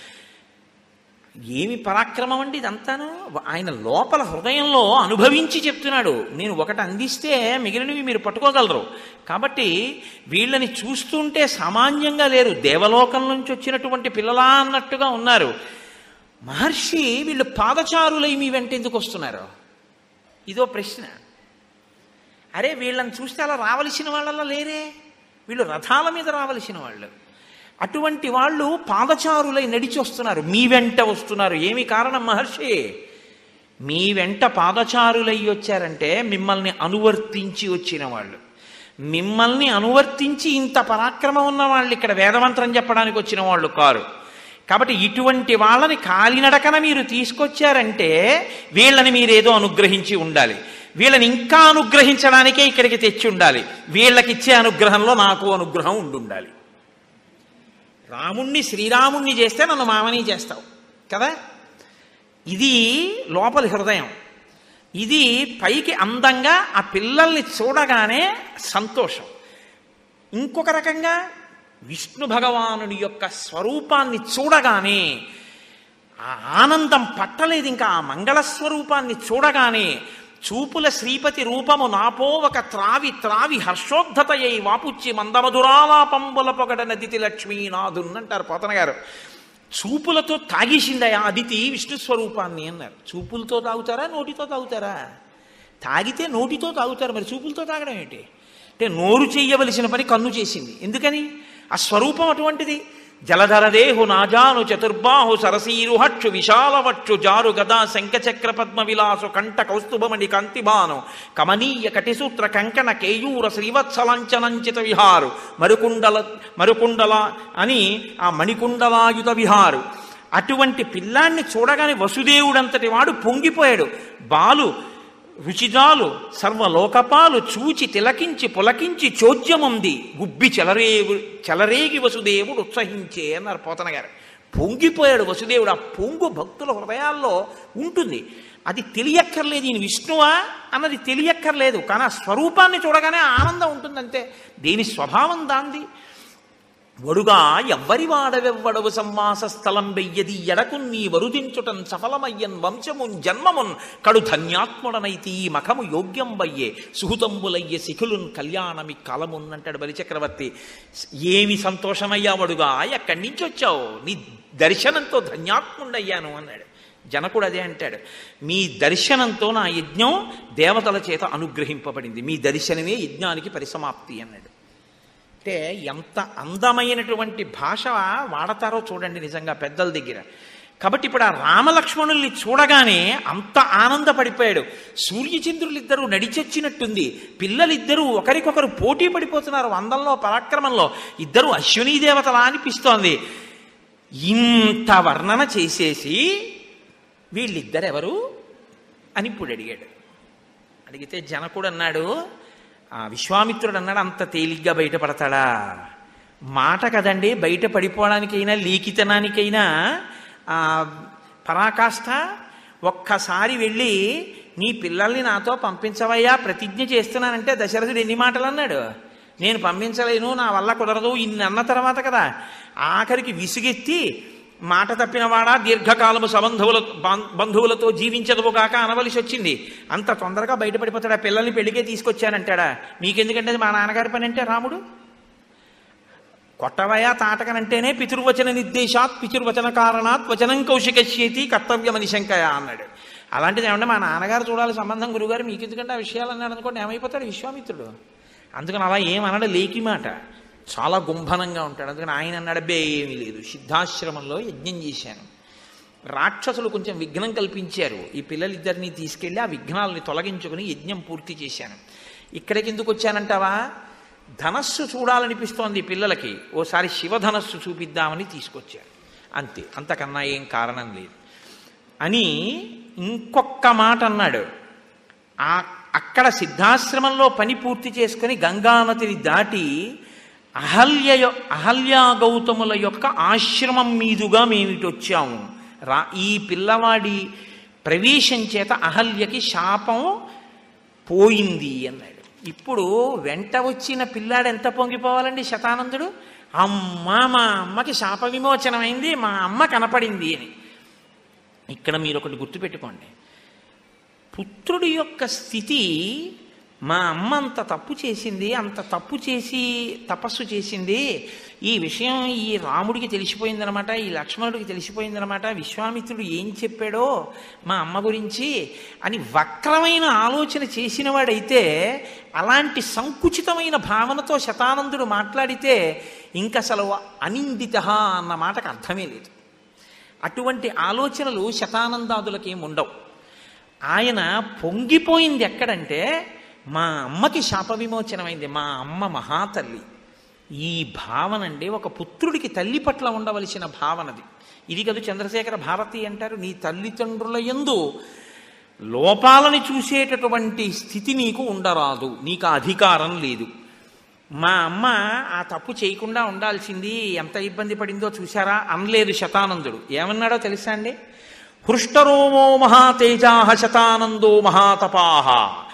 ఏమి పరాక్రమం అండి ఇదంతాను ఆయన లోపల హృదయంలో అనుభవించి చెప్తున్నాడు నేను ఒకటి అందిస్తే మిగిలినవి మీరు పట్టుకోగలరు కాబట్టి వీళ్ళని చూస్తుంటే సామాన్యంగా లేరు దేవలోకం నుంచి వచ్చినటువంటి పిల్లలా అన్నట్టుగా ఉన్నారు మహర్షి వీళ్ళు పాదచారులై మీ వెంట ఎందుకు వస్తున్నారు ఇదో ప్రశ్న అరే వీళ్ళని చూస్తే అలా రావలసిన వాళ్ళలా లేరే వీళ్ళు రథాల మీద రావలసిన వాళ్ళు అటువంటి వాళ్ళు పాదచారులై నడిచి వస్తున్నారు మీ వెంట వస్తున్నారు ఏమి కారణం మహర్షి మీ వెంట పాదచారులై వచ్చారంటే మిమ్మల్ని అనువర్తించి వచ్చిన వాళ్ళు మిమ్మల్ని అనువర్తించి ఇంత పరాక్రమం ఉన్న వాళ్ళు ఇక్కడ వేదమంత్రం చెప్పడానికి వచ్చిన వాళ్ళు కారు కాబట్టి ఇటువంటి వాళ్ళని కాలినడకన మీరు తీసుకొచ్చారంటే వీళ్ళని మీరేదో అనుగ్రహించి ఉండాలి వీళ్ళని ఇంకా అనుగ్రహించడానికే ఇక్కడికి తెచ్చి ఉండాలి వీళ్ళకిచ్చే అనుగ్రహంలో నాకు అనుగ్రహం ఉండుండాలి రాముణ్ణి శ్రీరాముణ్ణి చేస్తే నన్ను మామని చేస్తావు కదా ఇది లోపలి హృదయం ఇది పైకి అందంగా ఆ పిల్లల్ని చూడగానే సంతోషం ఇంకొక రకంగా విష్ణు భగవానుడి యొక్క స్వరూపాన్ని చూడగానే ఆ ఆనందం పట్టలేదు ఇంకా ఆ మంగళ స్వరూపాన్ని చూడగానే చూపుల శ్రీపతి రూపము నాపో ఒక త్రావి త్రావి హర్షోద్ధతయై వాపుచ్చి మందమధురాలాపంబుల పొగడ నదితి లక్ష్మీనాథున్ అంటారు పోతన గారు చూపులతో తాగేసిందయా అదితి విష్ణు స్వరూపాన్ని అన్నారు చూపులతో తాగుతారా నోటితో తాగుతారా తాగితే నోటితో తాగుతారు మరి చూపులతో తాగడం ఏంటి అంటే నోరు చెయ్యవలసిన పని కన్ను చేసింది ఎందుకని ఆ స్వరూపం అటువంటిది జలధరదేహు నాజాను చతుర్బాహు సరసీరుహక్షు విశాలవక్షు జారు గదా శంఖచక్ర పద్మ విలాసు కంఠ కౌస్తుభమణి కాంతిబాను కమనీయ కటిసూత్ర కంకణ కేయూర శ్రీవత్సలాంచనంచిత విహారు మరుకుండల మరుకుండల అని ఆ మణికుండలాయుత విహారు అటువంటి పిల్లాన్ని చూడగానే వసుదేవుడంతటి వాడు పొంగిపోయాడు బాలు రుచిజాలు సర్వలోకపాలు చూచి తిలకించి పులకించి చోద్యముంది గుబ్బి చెలరేగు చెలరేగి వసుదేవుడు ఉత్సహించే అన్నారు పోతన గారు పొంగిపోయాడు వసుదేవుడు ఆ పొంగు భక్తుల హృదయాల్లో ఉంటుంది అది తెలియక్కర్లేదు ఈయన విష్ణువా అన్నది తెలియక్కర్లేదు కానీ ఆ స్వరూపాన్ని చూడగానే ఆనందం ఉంటుందంతే దేని స్వభావం దాంది వడుగా ఎవ్వరి వాడవెవ్వడవు సంవాస స్థలం వెయ్యది ఎడకు నీ వరుదించుటన్ సఫలమయ్యన్ వంశమున్ జన్మమున్ కడు ధన్యాత్ముడనైతి ఈ మఖము యోగ్యం వయ్యే సుహృతంబులయ్యే శిఖులున్ కళ్యాణమి కలమున్ అంటాడు బలిచక్రవర్తి ఏమి సంతోషమయ్యా వడుగా ఎక్కడి నుంచి వచ్చావు నీ దర్శనంతో ధన్యాత్ముడయ్యాను అన్నాడు జనకుడు అదే అంటాడు మీ దర్శనంతో నా యజ్ఞం దేవతల చేత అనుగ్రహింపబడింది మీ దర్శనమే యజ్ఞానికి పరిసమాప్తి అన్నాడు అంటే ఎంత అందమైనటువంటి భాష వాడతారో చూడండి నిజంగా పెద్దల దగ్గర కాబట్టి ఇప్పుడు ఆ రామలక్ష్మణుల్ని చూడగానే అంత ఆనందపడిపోయాడు సూర్యచంద్రులు ఇద్దరు నడిచొచ్చినట్టుంది పిల్లలిద్దరూ ఒకరికొకరు పోటీ పడిపోతున్నారు వందంలో పరాక్రమంలో ఇద్దరు అశ్వినీ దేవతలా అనిపిస్తోంది ఇంత వర్ణన చేసేసి వీళ్ళిద్దరెవరు అని ఇప్పుడు అడిగాడు అడిగితే జనకుడు అన్నాడు ఆ విశ్వామిత్రుడు అన్నాడు అంత తేలిగ్గా బయటపడతాడా మాట కదండి బయట పడిపోవడానికైనా లీకితనానికైనా ఆ, పరాకాష్ఠ ఒక్కసారి వెళ్ళి నీ పిల్లల్ని నాతో పంపించవయ్యా ప్రతిజ్ఞ చేస్తున్నానంటే దశరథుడు ఎన్ని మాటలు అన్నాడు నేను పంపించలేను నా వల్ల కుదరదు ఇన్ని అన్న తర్వాత కదా ఆఖరికి విసుగెత్తి మాట తప్పినవాడా దీర్ఘకాలము సంబంధువుల బాం- బంధువులతో జీవించదువుగాక అనవలసి వచ్చింది అంత తొందరగా బయటపడిపోతాడా పిల్లల్ని పెళ్లికే తీసుకొచ్చానంటాడా మీకెందుకంటే అది మా నాన్నగారి పని అంటే రాముడు కొట్టవయా తాటకనంటేనే పితృవచన నిర్దేశాత్ పితృవచన కారణాత్ వచనం కౌశికశ్యేతి కర్తవ్యమని శంకయ అన్నాడు అలాంటిది ఏమంటే మా నాన్నగారు చూడాలి సంబంధం గురుగారు మీకు ఎందుకంటే ఆ విషయాలు అన్నాడు అనుకోండి ఏమైపోతాడు విశ్వామిత్రుడు అందుకని అలా ఏమన్నాడు లేకి మాట చాలా గుంభనంగా ఉంటాడు అందుకని ఆయన అన్నాడు అబ్బే ఏమీ లేదు సిద్ధాశ్రమంలో యజ్ఞం చేశాను రాక్షసులు కొంచెం విఘ్నం కల్పించారు ఈ పిల్లలిద్దరిని తీసుకెళ్ళి ఆ విఘ్నాలని తొలగించుకుని యజ్ఞం పూర్తి చేశాను ఇక్కడికి ఎందుకు వచ్చానంటావా ధనస్సు చూడాలనిపిస్తోంది ఈ పిల్లలకి ఓసారి శివధనస్సు చూపిద్దామని తీసుకొచ్చారు అంతే అంతకన్నా ఏం కారణం లేదు అని ఇంకొక్క మాట అన్నాడు ఆ అక్కడ సిద్ధాశ్రమంలో పని పూర్తి చేసుకుని గంగానదిని దాటి అహల్య యొ- అహల్యా గౌతముల యొక్క ఆశ్రమం మీదుగా మేమిటి వచ్చాము రా ఈ పిల్లవాడి ప్రవేశం చేత అహల్యకి శాపం పోయింది అన్నాడు ఇప్పుడు వెంట వచ్చిన పిల్లాడు ఎంత పొంగిపోవాలండి శతానందుడు అమ్మ మా అమ్మకి శాప విమోచనమైంది మా అమ్మ కనపడింది అని ఇక్కడ మీరు ఒకటి గుర్తుపెట్టుకోండి పుత్రుడి యొక్క స్థితి మా అమ్మ అంత తప్పు చేసింది అంత తప్పు చేసి తపస్సు చేసింది ఈ విషయం ఈ రాముడికి తెలిసిపోయిందనమాట ఈ లక్ష్మణుడికి తెలిసిపోయిందనమాట విశ్వామిత్రుడు ఏం చెప్పాడో మా అమ్మ గురించి అని వక్రమైన ఆలోచన చేసిన వాడైతే అలాంటి సంకుచితమైన భావనతో శతానందుడు మాట్లాడితే ఇంకసలు అనిందిత అన్న మాటకు అర్థమే లేదు అటువంటి ఆలోచనలు శతానందాదులకి ఏం ఉండవు ఆయన పొంగిపోయింది ఎక్కడంటే మా అమ్మకి శాప విమోచనమైంది మా అమ్మ మహాతల్లి ఈ భావన అండి ఒక పుత్రుడికి తల్లి పట్ల ఉండవలసిన భావనది ఇది కదా చంద్రశేఖర భారతి అంటారు నీ తల్లిదండ్రుల యందు లోపాలని చూసేటటువంటి స్థితి నీకు ఉండరాదు నీకు ఆ అధికారం లేదు మా అమ్మ ఆ తప్పు చేయకుండా ఉండాల్సింది ఎంత ఇబ్బంది పడిందో చూసారా అనలేదు శతానందుడు ఏమన్నాడో తెలుసా అండి హృష్టరోమో మహాతేజాహ శతానందో మహాతపాహ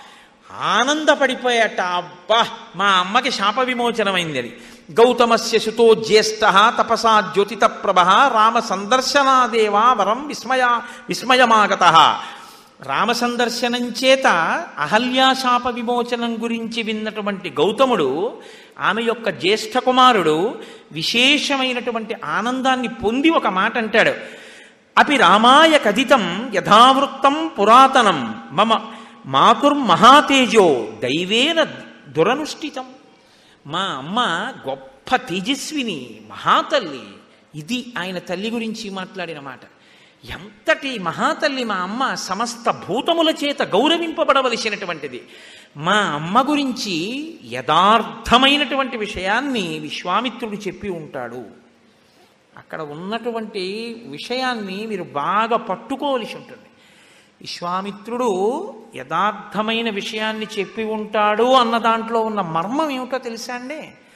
ఆనందపడిపోయాట అబ్బా మా అమ్మకి శాప విమోచనమైంది అది గౌతమస్య సుతో జ్యేష్ఠ తపసా జ్యోతిత ప్రభ రామ సందర్శనాదేవా వరం విస్మయ విస్మయమాగత రామ సందర్శనం చేత అహల్యాశాప విమోచనం గురించి విన్నటువంటి గౌతముడు ఆమె యొక్క జ్యేష్ఠ కుమారుడు విశేషమైనటువంటి ఆనందాన్ని పొంది ఒక మాట అంటాడు అపి రామాయ కథితం యథావృత్తం పురాతనం మమ మాతుర్మహాతేజో దైవేన దురనుష్ఠితం మా అమ్మ గొప్ప తేజస్విని మహాతల్లి ఇది ఆయన తల్లి గురించి మాట్లాడిన మాట ఎంతటి మహాతల్లి మా అమ్మ సమస్త భూతముల చేత గౌరవింపబడవలసినటువంటిది మా అమ్మ గురించి యథార్థమైనటువంటి విషయాన్ని విశ్వామిత్రుడు చెప్పి ఉంటాడు అక్కడ ఉన్నటువంటి విషయాన్ని మీరు బాగా పట్టుకోవలసి ఉంటుంది విశ్వామిత్రుడు యథార్థమైన విషయాన్ని చెప్పి ఉంటాడు అన్న దాంట్లో ఉన్న మర్మం ఏమిటో తెలుసా అండి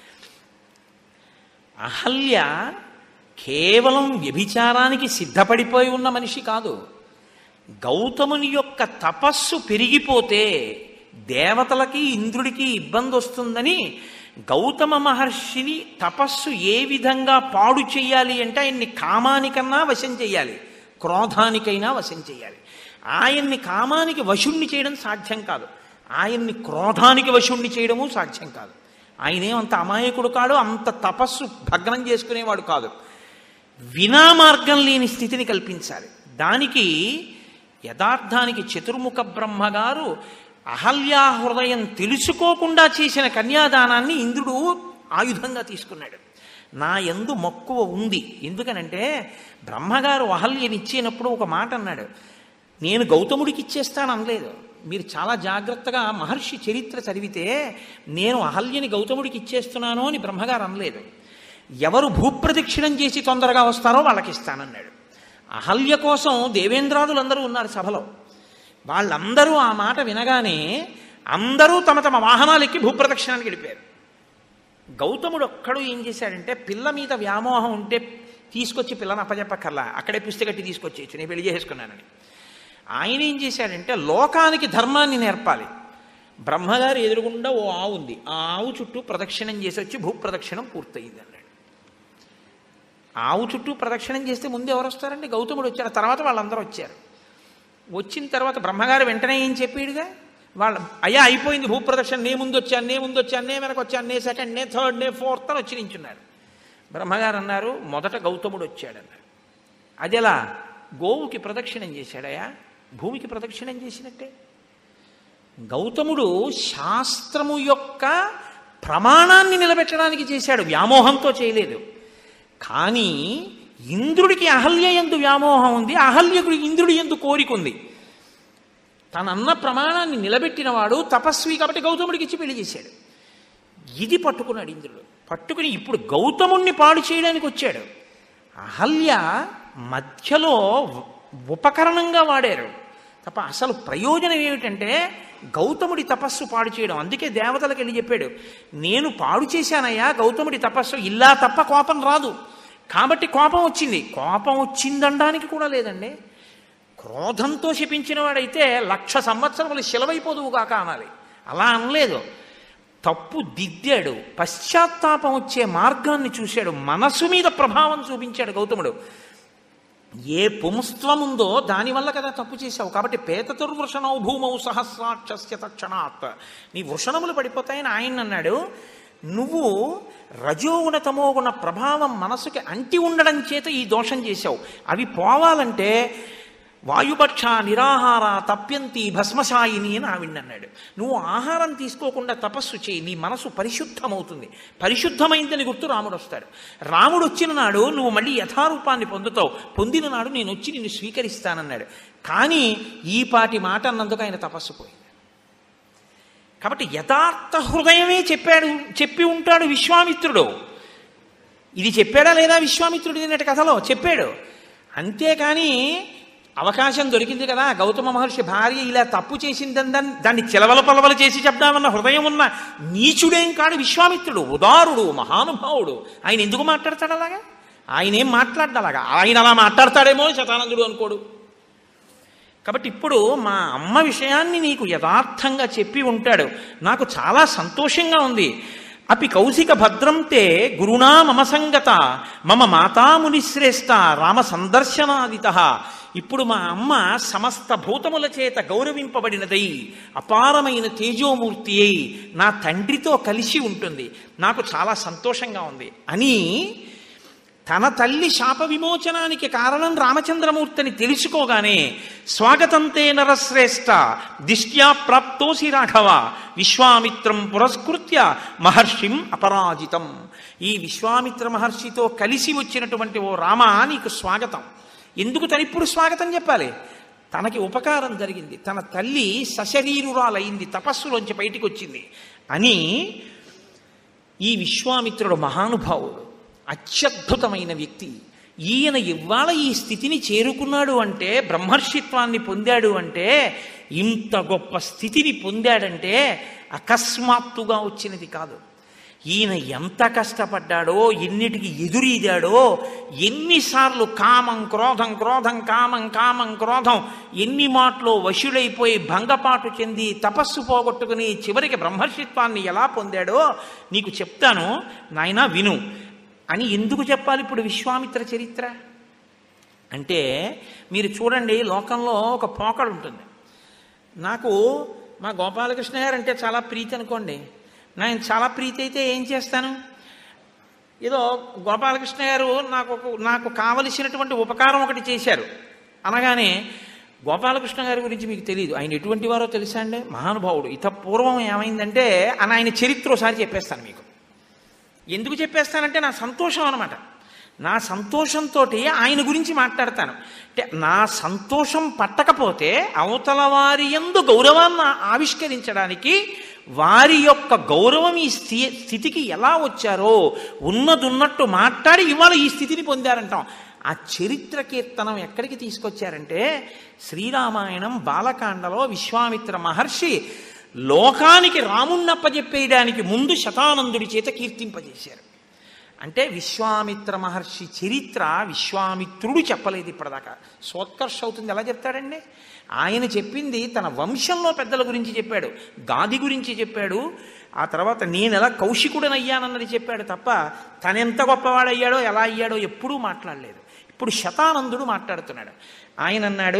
అహల్య కేవలం వ్యభిచారానికి సిద్ధపడిపోయి ఉన్న మనిషి కాదు గౌతముని యొక్క తపస్సు పెరిగిపోతే దేవతలకి ఇంద్రుడికి ఇబ్బంది వస్తుందని గౌతమ మహర్షిని తపస్సు ఏ విధంగా పాడు చెయ్యాలి అంటే ఆయన్ని కామానికన్నా వశం చెయ్యాలి క్రోధానికైనా వశం చెయ్యాలి ఆయన్ని కామానికి వశుణ్ణి చేయడం సాధ్యం కాదు ఆయన్ని క్రోధానికి వశుణ్ణి చేయడము సాధ్యం కాదు ఆయనేం అంత అమాయకుడు కాడు అంత తపస్సు భగ్నం చేసుకునేవాడు కాదు వినా మార్గం లేని స్థితిని కల్పించాలి దానికి యథార్థానికి చతుర్ముఖ బ్రహ్మగారు అహల్యా హృదయం తెలుసుకోకుండా చేసిన కన్యాదానాన్ని ఇంద్రుడు ఆయుధంగా తీసుకున్నాడు నా ఎందు మక్కువ ఉంది ఎందుకనంటే బ్రహ్మగారు అహల్యనిచ్చేనప్పుడు ఒక మాట అన్నాడు నేను గౌతముడికి ఇచ్చేస్తాను అనలేదు మీరు చాలా జాగ్రత్తగా మహర్షి చరిత్ర చదివితే నేను అహల్యని గౌతముడికి ఇచ్చేస్తున్నాను అని బ్రహ్మగారు అనలేదు ఎవరు భూప్రదక్షిణం చేసి తొందరగా వస్తారో వాళ్ళకి ఇస్తానన్నాడు అహల్య కోసం దేవేంద్రాదులందరూ ఉన్నారు సభలో వాళ్ళందరూ ఆ మాట వినగానే అందరూ తమ తమ వాహనాలు ఎక్కి భూప్రదక్షిణానికి వెళ్ళిపోయారు గౌతముడు ఒక్కడు ఏం చేశాడంటే పిల్ల మీద వ్యామోహం ఉంటే తీసుకొచ్చి పిల్లని అప్పచెప్పక్కర్లా అక్కడే పుస్తకట్టి తీసుకొచ్చేయచ్చు నేను పెళ్లి చేసుకున్నానని ఆయన ఏం చేశాడంటే లోకానికి ధర్మాన్ని నేర్పాలి బ్రహ్మగారు ఎదురుగుండా ఓ ఆవు ఉంది ఆ ఆవు చుట్టూ ప్రదక్షిణం చేసి వచ్చి భూప్రదక్షిణం పూర్తయింది అన్నాడు ఆవు చుట్టూ ప్రదక్షిణం చేస్తే ముందు ఎవరు వస్తారండి గౌతముడు వచ్చారు తర్వాత వాళ్ళందరూ వచ్చారు వచ్చిన తర్వాత బ్రహ్మగారు వెంటనే ఏం చెప్పాడుగా వాళ్ళ అయ్యా అయిపోయింది భూప్రదక్షిణ నే ముందు వచ్చాను నే ముందు వచ్చాను నే వెనక వచ్చాను నే సెకండ్ నే థర్డ్ నే ఫోర్త్ అని వచ్చి నించున్నారు బ్రహ్మగారు అన్నారు మొదట గౌతముడు వచ్చాడన్నారు అదెలా గోవుకి ప్రదక్షిణం చేశాడయా భూమికి ప్రదక్షిణం చేసినట్టే గౌతముడు శాస్త్రము యొక్క ప్రమాణాన్ని నిలబెట్టడానికి చేశాడు వ్యామోహంతో చేయలేదు కానీ ఇంద్రుడికి అహల్య ఎందు వ్యామోహం ఉంది అహల్యకు ఇంద్రుడి ఎందు కోరిక ఉంది తనన్న ప్రమాణాన్ని నిలబెట్టినవాడు తపస్వి కాబట్టి గౌతముడికి ఇచ్చి పెళ్లి చేశాడు ఇది పట్టుకున్నాడు ఇంద్రుడు పట్టుకుని ఇప్పుడు గౌతముణ్ణి పాడు చేయడానికి వచ్చాడు అహల్య మధ్యలో ఉపకరణంగా వాడారు తప్ప అసలు ప్రయోజనం ఏమిటంటే గౌతముడి తపస్సు పాడు చేయడం అందుకే దేవతలకు వెళ్ళి చెప్పాడు నేను పాడు చేశానయ్యా గౌతముడి తపస్సు ఇలా తప్ప కోపం రాదు కాబట్టి కోపం వచ్చింది కోపం వచ్చిందనడానికి కూడా లేదండి క్రోధంతో శపించిన వాడైతే లక్ష సంవత్సరములు శిలవైపోదువు కాక అనాలి అలా అనలేదు తప్పు దిద్దాడు పశ్చాత్తాపం వచ్చే మార్గాన్ని చూశాడు మనసు మీద ప్రభావం చూపించాడు గౌతముడు ఏ పుంస్త్వం ఉందో దానివల్ల కదా తప్పు చేశావు కాబట్టి పేతతుర్వృషణౌ భూమౌ సహస్రాక్షస్య తక్షణాత్ నీ వృషణములు పడిపోతాయని ఆయన అన్నాడు నువ్వు రజోగుణ తమోగుణ ప్రభావం మనసుకి అంటి ఉండడం చేత ఈ దోషం చేశావు అవి పోవాలంటే వాయుపక్ష నిరాహార తప్యంతి భస్మశాయిని అని ఆవిడన్నాడు నువ్వు ఆహారం తీసుకోకుండా తపస్సు చేయి నీ మనసు పరిశుద్ధమవుతుంది పరిశుద్ధమైందని గుర్తు రాముడు వస్తాడు రాముడు వచ్చిన నాడు నువ్వు మళ్ళీ యథారూపాన్ని పొందుతావు పొందిన నాడు నేను వచ్చి నిన్ను స్వీకరిస్తానన్నాడు కానీ ఈ పాటి మాట అన్నందుకు ఆయన తపస్సు పోయింది కాబట్టి యథార్థ హృదయమే చెప్పాడు చెప్పి ఉంటాడు విశ్వామిత్రుడు ఇది చెప్పాడా లేదా విశ్వామిత్రుడు నిన్నటి కథలో చెప్పాడు అంతేకాని అవకాశం దొరికింది కదా గౌతమ మహర్షి భార్య ఇలా తప్పు చేసిందని దాన్ని దాన్ని చిలవల పలవల చేసి చెప్దామన్న హృదయం ఉన్న నీచుడేం కాడు విశ్వామిత్రుడు ఉదారుడు మహానుభావుడు ఆయన ఎందుకు మాట్లాడతాడు అలాగా ఆయన ఏం మాట్లాడడు అలాగా ఆయన అలా మాట్లాడతాడేమో అని శతానందుడు అనుకోడు కాబట్టి ఇప్పుడు మా అమ్మ విషయాన్ని నీకు యథార్థంగా చెప్పి ఉంటాడు నాకు చాలా సంతోషంగా ఉంది అపి కౌశిక భద్రం తే గురుణా మమ సంగత మమ మాతామునిశ్రేష్ట రామ సందర్శనాదిత ఇప్పుడు మా అమ్మ సమస్త భూతముల చేత గౌరవింపబడినదై అపారమైన తేజోమూర్తి అయి నా తండ్రితో కలిసి ఉంటుంది నాకు చాలా సంతోషంగా ఉంది అని తన తల్లి శాప విమోచనానికి కారణం రామచంద్రమూర్తిని తెలుసుకోగానే స్వాగతంతే నరశ్రేష్ఠ దిష్ట్యా ప్రాప్తోసి రాఘవ విశ్వామిత్రం పురస్కృత్య మహర్షిం అపరాజితం ఈ విశ్వామిత్ర మహర్షితో కలిసి వచ్చినటువంటి ఓ రామ నీకు స్వాగతం ఎందుకు తనిప్పుడు స్వాగతం చెప్పాలి తనకి ఉపకారం జరిగింది తన తల్లి సశరీరురాలైంది తపస్సులోంచి బయటికి వచ్చింది అని ఈ విశ్వామిత్రుడు మహానుభావుడు అత్యద్భుతమైన వ్యక్తి ఈయన ఇవాళ ఈ స్థితిని చేరుకున్నాడు అంటే బ్రహ్మర్షిత్వాన్ని పొందాడు అంటే ఇంత గొప్ప స్థితిని పొందాడంటే అకస్మాత్తుగా వచ్చినది కాదు ఈయన ఎంత కష్టపడ్డాడో ఎన్నిటికి ఎదురీదాడో ఎన్నిసార్లు కామం క్రోధం క్రోధం కామం కామం క్రోధం ఎన్ని మాటలో వశుడైపోయి భంగపాటు చెంది తపస్సు పోగొట్టుకుని చివరికి బ్రహ్మర్షిత్వాన్ని ఎలా పొందాడో నీకు చెప్తాను నాయనా విను అని ఎందుకు చెప్పాలి ఇప్పుడు విశ్వామిత్ర చరిత్ర అంటే మీరు చూడండి లోకంలో ఒక పోకడు ఉంటుంది నాకు మా గోపాలకృష్ణ గారు అంటే చాలా ప్రీతి అనుకోండి నేను చాలా ప్రీతి అయితే ఏం చేస్తాను ఏదో గోపాలకృష్ణ గారు నాకు ఒక నాకు కావలసినటువంటి ఉపకారం ఒకటి చేశారు అనగానే గోపాలకృష్ణ గారి గురించి మీకు తెలియదు ఆయన ఎటువంటి వారో తెలుసా అండి మహానుభావుడు ఇత పూర్వం ఏమైందంటే అని ఆయన చరిత్ర ఒకసారి చెప్పేస్తాను మీకు ఎందుకు చెప్పేస్తానంటే నా సంతోషం అనమాట నా సంతోషంతో ఆయన గురించి మాట్లాడతాను అంటే నా సంతోషం పట్టకపోతే అవతల వారి ఎందు గౌరవాన్ని ఆవిష్కరించడానికి వారి యొక్క గౌరవం ఈ స్థి స్థితికి ఎలా వచ్చారో ఉన్నదున్నట్టు మాట్లాడి ఇవాళ ఈ స్థితిని పొందారంటాం ఆ చరిత్ర కీర్తనం ఎక్కడికి తీసుకొచ్చారంటే శ్రీరామాయణం బాలకాండలో విశ్వామిత్ర మహర్షి లోకానికి రాముణ్ణప్పజెప్పేయడానికి ముందు శతానందుడి చేత కీర్తింపజేశారు అంటే విశ్వామిత్ర మహర్షి చరిత్ర విశ్వామిత్రుడు చెప్పలేదు ఇప్పటిదాకా సోత్కర్ష అవుతుంది ఎలా చెప్తాడండి ఆయన చెప్పింది తన వంశంలో పెద్దల గురించి చెప్పాడు గాది గురించి చెప్పాడు ఆ తర్వాత నేను ఎలా కౌశికుడనయ్యానన్నది చెప్పాడు తప్ప తనెంత గొప్పవాడయ్యాడో ఎలా అయ్యాడో ఎప్పుడూ మాట్లాడలేదు ఇప్పుడు శతానందుడు మాట్లాడుతున్నాడు ఆయన అన్నాడు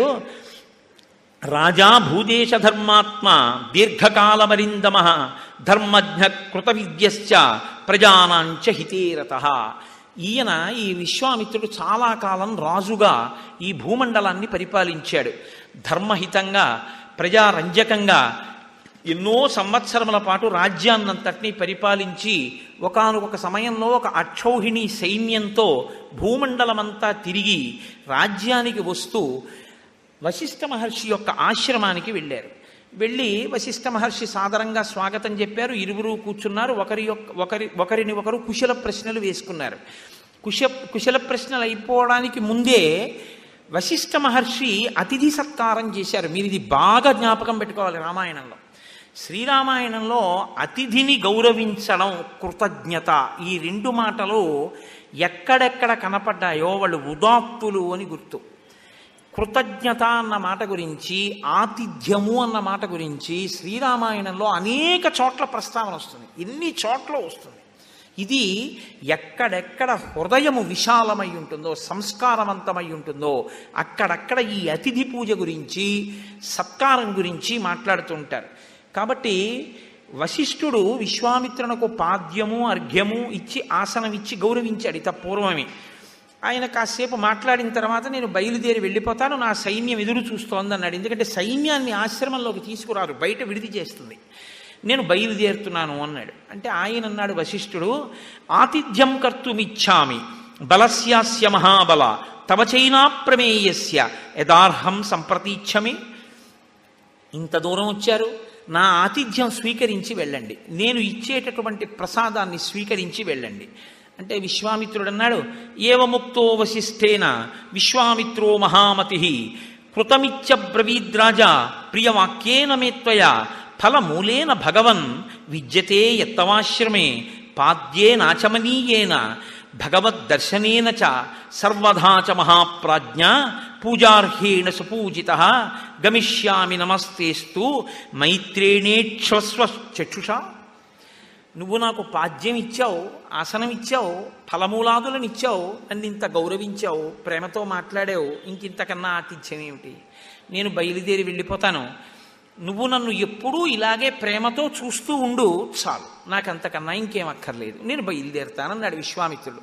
రాజా భూదేశ ధర్మాత్మ దీర్ఘకాలమరిందమ ధర్మజ్ఞ కృత విద్యశ్చ ప్రజానాంచ హితేరత ఈయన ఈ విశ్వామిత్రుడు చాలా కాలం రాజుగా ఈ భూమండలాన్ని పరిపాలించాడు ధర్మహితంగా ప్రజారంజకంగా ఎన్నో సంవత్సరముల పాటు రాజ్యాన్నంతటినీ పరిపాలించి ఒకానొక సమయంలో ఒక అక్షౌహిణి సైన్యంతో భూమండలమంతా తిరిగి రాజ్యానికి వస్తూ వశిష్ఠ మహర్షి యొక్క ఆశ్రమానికి వెళ్ళారు వెళ్ళి వశిష్ఠ మహర్షి సాదరంగా స్వాగతం చెప్పారు ఇరువురు కూర్చున్నారు ఒకరి యొక్క ఒకరి ఒకరిని ఒకరు కుశల ప్రశ్నలు వేసుకున్నారు కుశ కుశల ప్రశ్నలు అయిపోవడానికి ముందే వశిష్ఠ మహర్షి అతిథి సత్కారం చేశారు మీరు ఇది బాగా జ్ఞాపకం పెట్టుకోవాలి రామాయణంలో శ్రీరామాయణంలో అతిథిని గౌరవించడం కృతజ్ఞత ఈ రెండు మాటలు ఎక్కడెక్కడ కనపడ్డాయో వాళ్ళు ఉదాత్తులు అని గుర్తు కృతజ్ఞత అన్న మాట గురించి ఆతిథ్యము అన్న మాట గురించి శ్రీరామాయణంలో అనేక చోట్ల ప్రస్తావన వస్తుంది ఎన్ని చోట్ల వస్తుంది ఇది ఎక్కడెక్కడ హృదయము విశాలమై ఉంటుందో సంస్కారవంతమై ఉంటుందో అక్కడక్కడ ఈ అతిథి పూజ గురించి సత్కారం గురించి మాట్లాడుతూ ఉంటారు కాబట్టి వశిష్ఠుడు విశ్వామిత్రునకు పాద్యము అర్ఘ్యము ఇచ్చి ఆసనం ఇచ్చి గౌరవించాడు ఇత పూర్వమే ఆయన కాసేపు మాట్లాడిన తర్వాత నేను బయలుదేరి వెళ్ళిపోతాను నా సైన్యం ఎదురు చూస్తోంది అన్నాడు ఎందుకంటే సైన్యాన్ని ఆశ్రమంలోకి తీసుకురారు బయట విడిది చేస్తుంది నేను బయలుదేరుతున్నాను అన్నాడు అంటే ఆయన అన్నాడు వశిష్ఠుడు ఆతిథ్యం కర్తుమిచ్చామి బలస్యాస్య మహాబల తవ చైనా ప్రమేయస్య యథార్హం సంప్రతీచ్ఛమి ఇంత దూరం వచ్చారు నా ఆతిథ్యం స్వీకరించి వెళ్ళండి నేను ఇచ్చేటటువంటి ప్రసాదాన్ని స్వీకరించి వెళ్ళండి అంటే విశ్వామిత్రుడు అన్నాడు ఏవముక్తో వశిష్ఠేన విశ్వామిత్రో మహామతి కృతమిచ్చ బ్రవీద్రాజా ప్రియవాక్యేన మేత్వయ ఫలమూలేన భగవన్ విద్యతే యత్తవాశ్రమే పాద్యేనాచమనీయేన భగవద్దర్శనేన చ సర్వధా చ మహాప్రాజ్ఞ పూజార్హేణ సుపూజిత గమిష్యామి నమస్తేస్తు మైత్రేణేక్షస్వ చక్షుషా నువ్వు నాకు పాద్యం ఇచ్చావు ఆసనం ఇచ్చావు ఫలమూలాదులను ఇచ్చావు నన్ను ఇంత గౌరవించావు ప్రేమతో మాట్లాడావు ఇంకింతకన్నా ఆతిథ్యం ఏమిటి నేను బయలుదేరి వెళ్ళిపోతాను నువ్వు నన్ను ఎప్పుడూ ఇలాగే ప్రేమతో చూస్తూ ఉండు చాలు నాకు అంతకన్నా ఇంకేం అక్కర్లేదు నేను బయలుదేరుతానన్నాడు విశ్వామిత్రుడు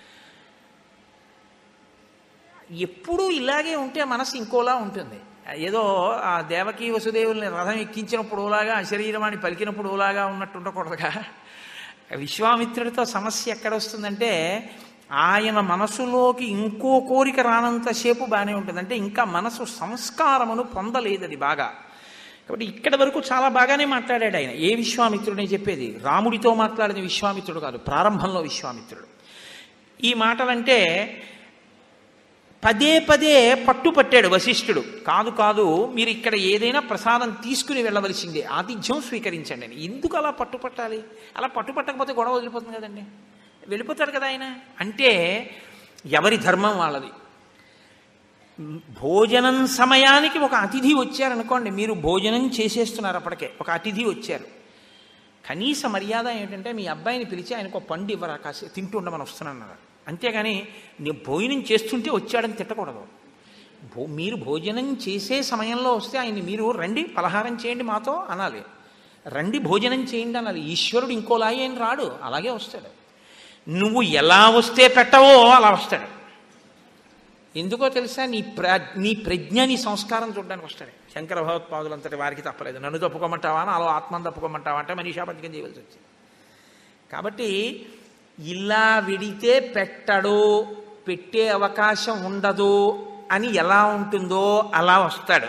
ఎప్పుడూ ఇలాగే ఉంటే మనసు ఇంకోలా ఉంటుంది ఏదో ఆ దేవకీ వసుదేవుల్ని రథం ఎక్కించినప్పుడు ఓలాగా అశరీరమాన్ని పలికినప్పుడు ఓలాగా ఉన్నట్టు ఉండకూడదుగా విశ్వామిత్రుడితో సమస్య ఎక్కడ వస్తుందంటే ఆయన మనసులోకి ఇంకో కోరిక రానంతసేపు బాగానే ఉంటుంది అంటే ఇంకా మనసు సంస్కారమును పొందలేదు అది బాగా కాబట్టి ఇక్కడ వరకు చాలా బాగానే మాట్లాడాడు ఆయన ఏ విశ్వామిత్రుడని చెప్పేది రాముడితో మాట్లాడిన విశ్వామిత్రుడు కాదు ప్రారంభంలో విశ్వామిత్రుడు ఈ మాటలంటే పదే పదే పట్టుపట్టాడు వశిష్ఠుడు కాదు కాదు మీరు ఇక్కడ ఏదైనా ప్రసాదం తీసుకుని వెళ్ళవలసిందే ఆతిథ్యం స్వీకరించండి అని ఎందుకు అలా పట్టుపట్టాలి అలా పట్టుపట్టకపోతే గొడవ వదిలిపోతుంది కదండి వెళ్ళిపోతాడు కదా ఆయన అంటే ఎవరి ధర్మం వాళ్ళది భోజనం సమయానికి ఒక అతిథి వచ్చారనుకోండి మీరు భోజనం చేసేస్తున్నారు అప్పటికే ఒక అతిథి వచ్చారు కనీస మర్యాద ఏంటంటే మీ అబ్బాయిని పిలిచి ఆయనకు ఒక పండు ఇవ్వరా కాసి తింటూ ఉండమని వస్తున్నాను అంతేగాని నేను భోజనం చేస్తుంటే వచ్చాడని తిట్టకూడదు భో మీరు భోజనం చేసే సమయంలో వస్తే ఆయన్ని మీరు రండి పలహారం చేయండి మాతో అనాలి రండి భోజనం చేయండి అనాలి ఈశ్వరుడు ఇంకోలా ఏం రాడు అలాగే వస్తాడు నువ్వు ఎలా వస్తే పెట్టవో అలా వస్తాడు ఎందుకో తెలుసా నీ ప్ర నీ ప్రజ్ఞ నీ సంస్కారం చూడడానికి వస్తాడు శంకర భగవత్పాదులంతటి వారికి తప్పలేదు నన్ను తప్పుకోమంటావా అని అలా ఆత్మను తప్పుకోమంటావా అంటే మనీషాపతికం చేయవలసి వచ్చింది కాబట్టి ఇలా విడితే పెట్టడు పెట్టే అవకాశం ఉండదు అని ఎలా ఉంటుందో అలా వస్తాడు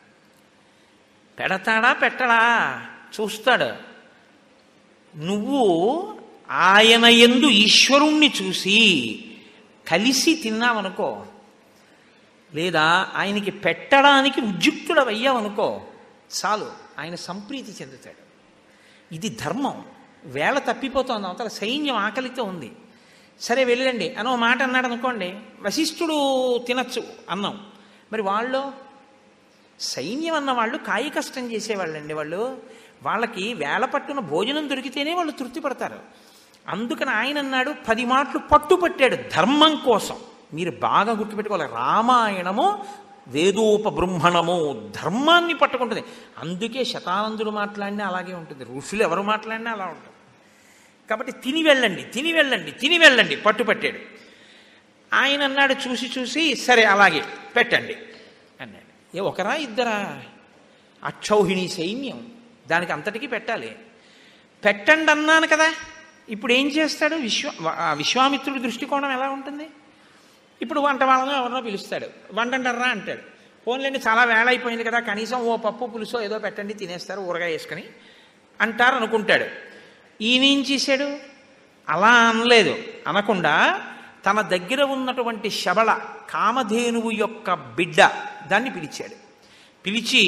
పెడతాడా పెట్టడా చూస్తాడు నువ్వు ఆయన ఎందు ఈశ్వరుణ్ణి చూసి కలిసి తిన్నావనుకో లేదా ఆయనకి పెట్టడానికి ఉద్యుక్తుడవయ్యావనుకో చాలు ఆయన సంప్రీతి చెందుతాడు ఇది ధర్మం వేళ తప్పిపోతోంది అవతల సైన్యం ఆకలితో ఉంది సరే వెళ్ళండి అని ఒక మాట అన్నాడు అనుకోండి వశిష్ఠుడు తినచ్చు అన్నం మరి వాళ్ళు సైన్యం అన్న వాళ్ళు కాయ కష్టం చేసేవాళ్ళండి వాళ్ళు వాళ్ళకి వేళ పట్టున భోజనం దొరికితేనే వాళ్ళు తృప్తి పడతారు అందుకని ఆయన అన్నాడు పది మాటలు పట్టుపట్టాడు ధర్మం కోసం మీరు బాగా గుర్తుపెట్టుకోవాలి రామాయణము వేదోపబృంహణము ధర్మాన్ని పట్టుకుంటుంది అందుకే శతానందుడు మాట్లాడినా అలాగే ఉంటుంది ఋషులు ఎవరు మాట్లాడినా అలా ఉంటుంది కాబట్టి తిని వెళ్ళండి తిని వెళ్ళండి తిని వెళ్ళండి పట్టుపట్టాడు ఆయన అన్నాడు చూసి చూసి సరే అలాగే పెట్టండి అన్నాడు ఏ ఒకరా ఇద్దరా అక్షౌహిణి సైన్యం దానికి అంతటికీ పెట్టాలి పెట్టండి అన్నాను కదా ఇప్పుడు ఏం చేస్తాడు విశ్వ ఆ విశ్వామిత్రుడి దృష్టికోణం ఎలా ఉంటుంది ఇప్పుడు వంట వాళ్ళని ఎవరినో పిలుస్తాడు వంటంటారా అంటాడు ఫోన్లేండి చాలా వేళ అయిపోయింది కదా కనీసం ఓ పప్పు పులుసో ఏదో పెట్టండి తినేస్తారు ఊరగా వేసుకొని అంటారు అనుకుంటాడు ఈయనేం చేశాడు అలా అనలేదు అనకుండా తన దగ్గర ఉన్నటువంటి శబళ కామధేనువు యొక్క బిడ్డ దాన్ని పిలిచాడు పిలిచి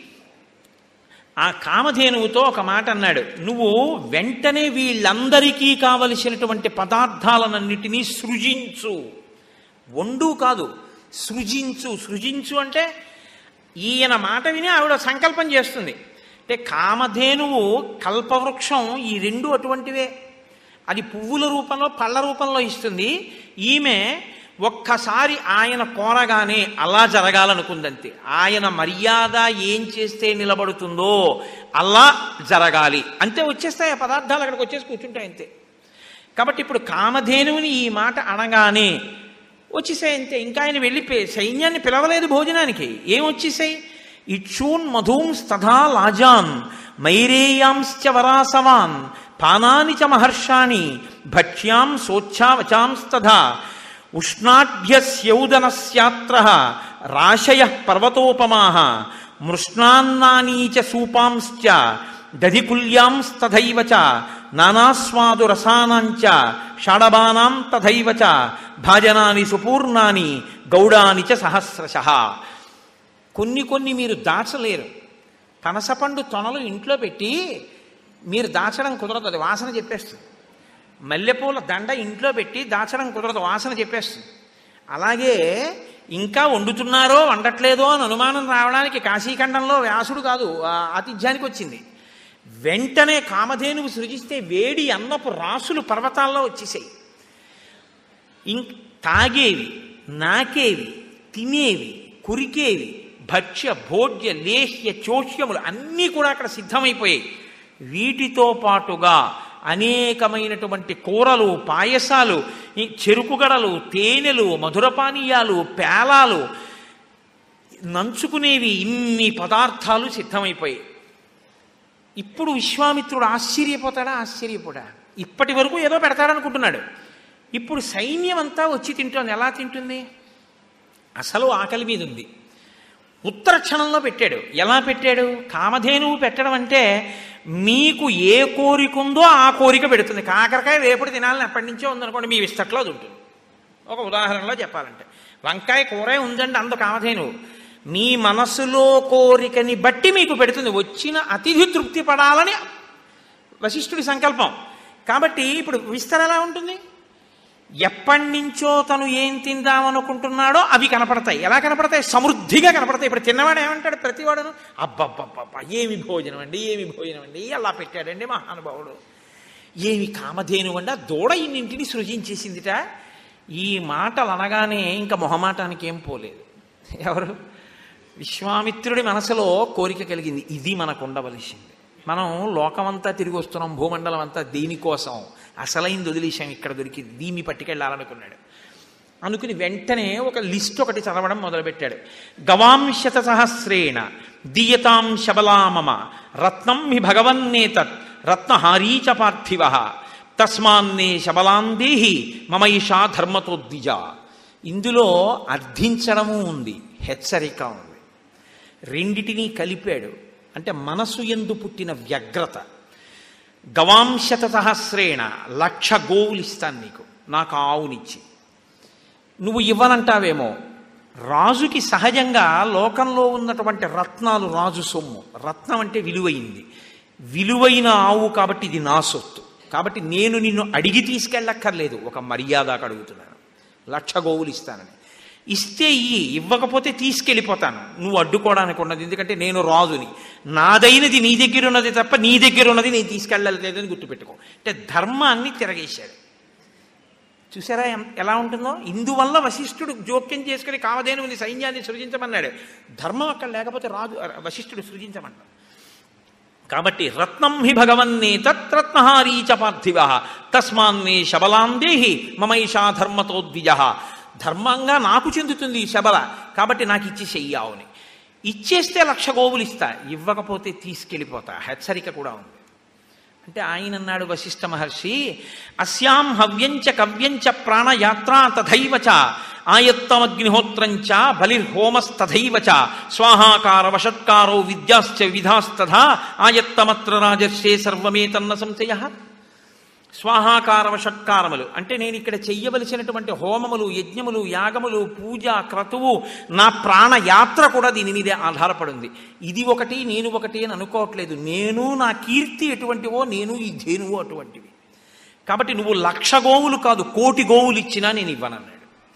ఆ కామధేనువుతో ఒక మాట అన్నాడు నువ్వు వెంటనే వీళ్ళందరికీ కావలసినటువంటి పదార్థాలన్నిటినీ సృజించు వండు కాదు సృజించు సృజించు అంటే ఈయన మాట విని ఆవిడ సంకల్పం చేస్తుంది అంటే కామధేనువు కల్పవృక్షం ఈ రెండు అటువంటివే అది పువ్వుల రూపంలో పళ్ళ రూపంలో ఇస్తుంది ఈమె ఒక్కసారి ఆయన కోరగానే అలా జరగాలనుకుందంతే ఆయన మర్యాద ఏం చేస్తే నిలబడుతుందో అలా జరగాలి అంతే వచ్చేస్తాయి ఆ పదార్థాలు అక్కడికి వచ్చేసి కూర్చుంటాయి అంతే కాబట్టి ఇప్పుడు కామధేనువుని ఈ మాట అనగానే వచ్చేసాయి అంతే ఇంకా ఆయన వెళ్ళిపోయి సైన్యాన్ని పిలవలేదు భోజనానికి ఏం వచ్చేసాయి ఇక్షూన్ మధూంస్తథా లాజాన్ మైరేయాంశ్చ వరాసవాన్ పానాని చ మహర్షాణి భక్ష్యాం శోచ్ఛావచాంస్తథా ఉష్ణాఢ్యస్యౌదనస్యాత్ర రాశయ పర్వతోపమా మృష్ణాన్నానీ చ సూపాంశ్చ దధికుల్యాంస్తథైవ చ నానాస్వాదు రసానాంచ షాడబానాం తథైవ చ భాజనాని సుపూర్ణాని గౌడాని చ సహస్రశ కొన్ని కొన్ని మీరు దాచలేరు పనసపండు తొనలు ఇంట్లో పెట్టి మీరు దాచడం కుదరదు అది వాసన చెప్పేస్తుంది మల్లెపూల దండ ఇంట్లో పెట్టి దాచడం కుదరదు వాసన చెప్పేస్తుంది అలాగే ఇంకా వండుతున్నారో వండట్లేదో అని అనుమానం రావడానికి కాశీఖండంలో వ్యాసుడు కాదు ఆ ఆతిథ్యానికి వచ్చింది వెంటనే కామధేనువు సృజిస్తే వేడి అన్నపు రాసులు పర్వతాల్లో వచ్చేసాయి ఇంక్ తాగేవి నాకేవి తినేవి కురికేవి భక్ష్య భోజ్య లేహ్య చోష్యములు అన్నీ కూడా అక్కడ సిద్ధమైపోయాయి వీటితో పాటుగా అనేకమైనటువంటి కూరలు పాయసాలు ఈ చెరుకుగడలు తేనెలు మధురపానీయాలు పేలాలు నంచుకునేవి ఇన్ని పదార్థాలు సిద్ధమైపోయాయి ఇప్పుడు విశ్వామిత్రుడు ఆశ్చర్యపోతాడా ఆశ్చర్యపోడా ఇప్పటి వరకు ఏదో పెడతాడనుకుంటున్నాడు ఇప్పుడు సైన్యం అంతా వచ్చి తింటోంది ఎలా తింటుంది అసలు ఆకలి మీద ఉంది ఉత్తర క్షణంలో పెట్టాడు ఎలా పెట్టాడు కామధేనువు పెట్టడం అంటే మీకు ఏ కోరిక ఉందో ఆ కోరిక పెడుతుంది కాకరకాయ రేపటి తినాలని ఎప్పటి నుంచో ఉందనుకోండి మీ విస్తట్లో అది ఉంటుంది ఒక ఉదాహరణలో చెప్పాలంటే వంకాయ కూరే ఉందండి అందు కామధేనువు మీ మనసులో కోరికని బట్టి మీకు పెడుతుంది వచ్చిన అతిథి తృప్తి పడాలని వశిష్ఠుడి సంకల్పం కాబట్టి ఇప్పుడు విస్తర ఎలా ఉంటుంది ఎప్పటి నుంచో తను ఏం తిందామనుకుంటున్నాడో అవి కనపడతాయి ఎలా కనపడతాయి సమృద్ధిగా కనపడతాయి ఇప్పుడు తిన్నవాడు ఏమంటాడు ప్రతివాడును అబ్బబ్బబ్బబ్బా ఏమి భోజనం అండి ఏమి భోజనం అండి అలా పెట్టాడండి మహానుభావుడు ఏమి కామధేను అండి ఆ దూడ ఇన్నింటిని సృజించేసిందిట ఈ మాటలు అనగానే ఇంకా మొహమాటానికి ఏం పోలేదు ఎవరు విశ్వామిత్రుడి మనసులో కోరిక కలిగింది ఇది మనకు ఉండవలసింది మనం లోకమంతా తిరిగి వస్తున్నాం భూమండలం అంతా దీనికోసం అసలైంది వదిలేశాం ఇక్కడ దొరికింది దీన్ని పట్టుకెళ్ళాలనుకున్నాడు అనుకుని వెంటనే ఒక లిస్ట్ ఒకటి చదవడం మొదలుపెట్టాడు గవాంశత సహస్రేణ దీయతాం శబలామమ రత్నం హి భగవన్నేతత్ రత్నహారీచ పార్థివ తస్మాన్నే శబలాందేహి మమైషా ధర్మతోద్విజ ఇందులో అర్థించడము ఉంది హెచ్చరిక ఉంది రెండిటినీ కలిపాడు అంటే మనసు ఎందు పుట్టిన వ్యగ్రత గవాంశత సహస్రేణ లక్ష గోవులు ఇస్తాను నీకు నాకు ఆవునిచ్చి నువ్వు ఇవ్వనంటావేమో రాజుకి సహజంగా లోకంలో ఉన్నటువంటి రత్నాలు రాజు సొమ్ము రత్నం అంటే విలువైంది విలువైన ఆవు కాబట్టి ఇది నా సొత్తు కాబట్టి నేను నిన్ను అడిగి తీసుకెళ్ళక్కర్లేదు ఒక మర్యాదకు అడుగుతున్నాను లక్ష గోవులు ఇస్తానని ఇస్తే ఇయ్యి ఇవ్వకపోతే తీసుకెళ్ళిపోతాను నువ్వు అడ్డుకోవడానికి ఉన్నది ఎందుకంటే నేను రాజుని నాదైనది నీ దగ్గర ఉన్నది తప్ప నీ దగ్గర ఉన్నది నేను తీసుకెళ్ళలేదని గుర్తుపెట్టుకో అంటే ధర్మాన్ని తిరగేశాడు చూసారా ఎం- ఎలా ఉంటుందో ఇందువల్ల వశిష్ఠుడు జోక్యం చేసుకుని కామధేనువుని సైన్యాన్ని సృజించమన్నాడు ధర్మం అక్కడ లేకపోతే రాజు వశిష్ఠుడు సృజించమన్నాడు కాబట్టి రత్నం హి భగవన్నే తత్రత్నహారీచ పార్థివ తస్మాన్నే శబలాందేహి మమైషా ధర్మతోద్విజ ధర్మంగా నాకు చెందుతుంది ఈ శబల కాబట్టి నాకు ఇచ్చి చెయ్యావుని ఇచ్చేస్తే లక్ష గోవులు ఇస్తా ఇవ్వకపోతే తీసుకెళ్ళిపోతా హెచ్చరిక కూడా ఉంది అంటే ఆయన అన్నాడు వశిష్ఠ మహర్షి అస్యాం హవ్యంచ కవ్యంచ ప్రాణయాత్రా తథైవ చ ఆయత్తమగ్నిహోత్రంచ బలిర్హోమస్తథైవ చ స్వాహాకార వషట్కారో విద్యాశ్చ విధాస్తథా ఆయత్తమత్ర రాజర్షే సర్వమేతన్న సంశయ స్వాహాకార వషట్కారములు అంటే నేను ఇక్కడ చెయ్యవలసినటువంటి హోమములు యజ్ఞములు యాగములు పూజ క్రతువు నా ప్రాణయాత్ర కూడా దీని మీదే ఆధారపడింది ఇది ఒకటి నేను ఒకటి అని అనుకోవట్లేదు నేను నా కీర్తి ఎటువంటివో నేను ఈ ధేనువు అటువంటివి కాబట్టి నువ్వు లక్ష గోవులు కాదు కోటి గోవులు ఇచ్చినా నేను ఇవ్వనన్నాడు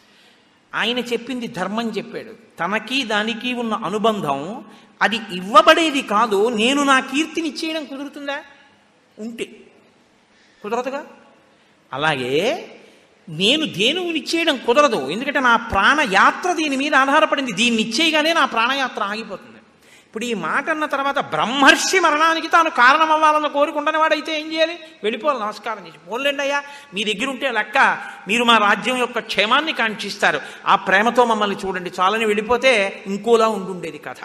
ఆయన చెప్పింది ధర్మం చెప్పాడు తనకి దానికి ఉన్న అనుబంధం అది ఇవ్వబడేది కాదు నేను నా కీర్తిని ఇచ్చేయడం కుదురుతుందా ఉంటే కుదరదుగా అలాగే నేను దేనువుని ఇచ్చేయడం కుదరదు ఎందుకంటే నా ప్రాణయాత్ర దీని మీద ఆధారపడింది దీన్ని ఇచ్చేయగానే నా ప్రాణయాత్ర ఆగిపోతుంది ఇప్పుడు ఈ మాట అన్న తర్వాత బ్రహ్మర్షి మరణానికి తాను కారణం అవ్వాలని కోరుకుంటున్న వాడైతే ఏం చేయాలి వెళ్ళిపోవాలి నమస్కారం చేసి పోన్లేండి అయ్యా మీ దగ్గర ఉంటే లెక్క మీరు మా రాజ్యం యొక్క క్షేమాన్ని కాంక్షిస్తారు ఆ ప్రేమతో మమ్మల్ని చూడండి చాలని వెళ్ళిపోతే ఇంకోలా ఉండుండేది కథ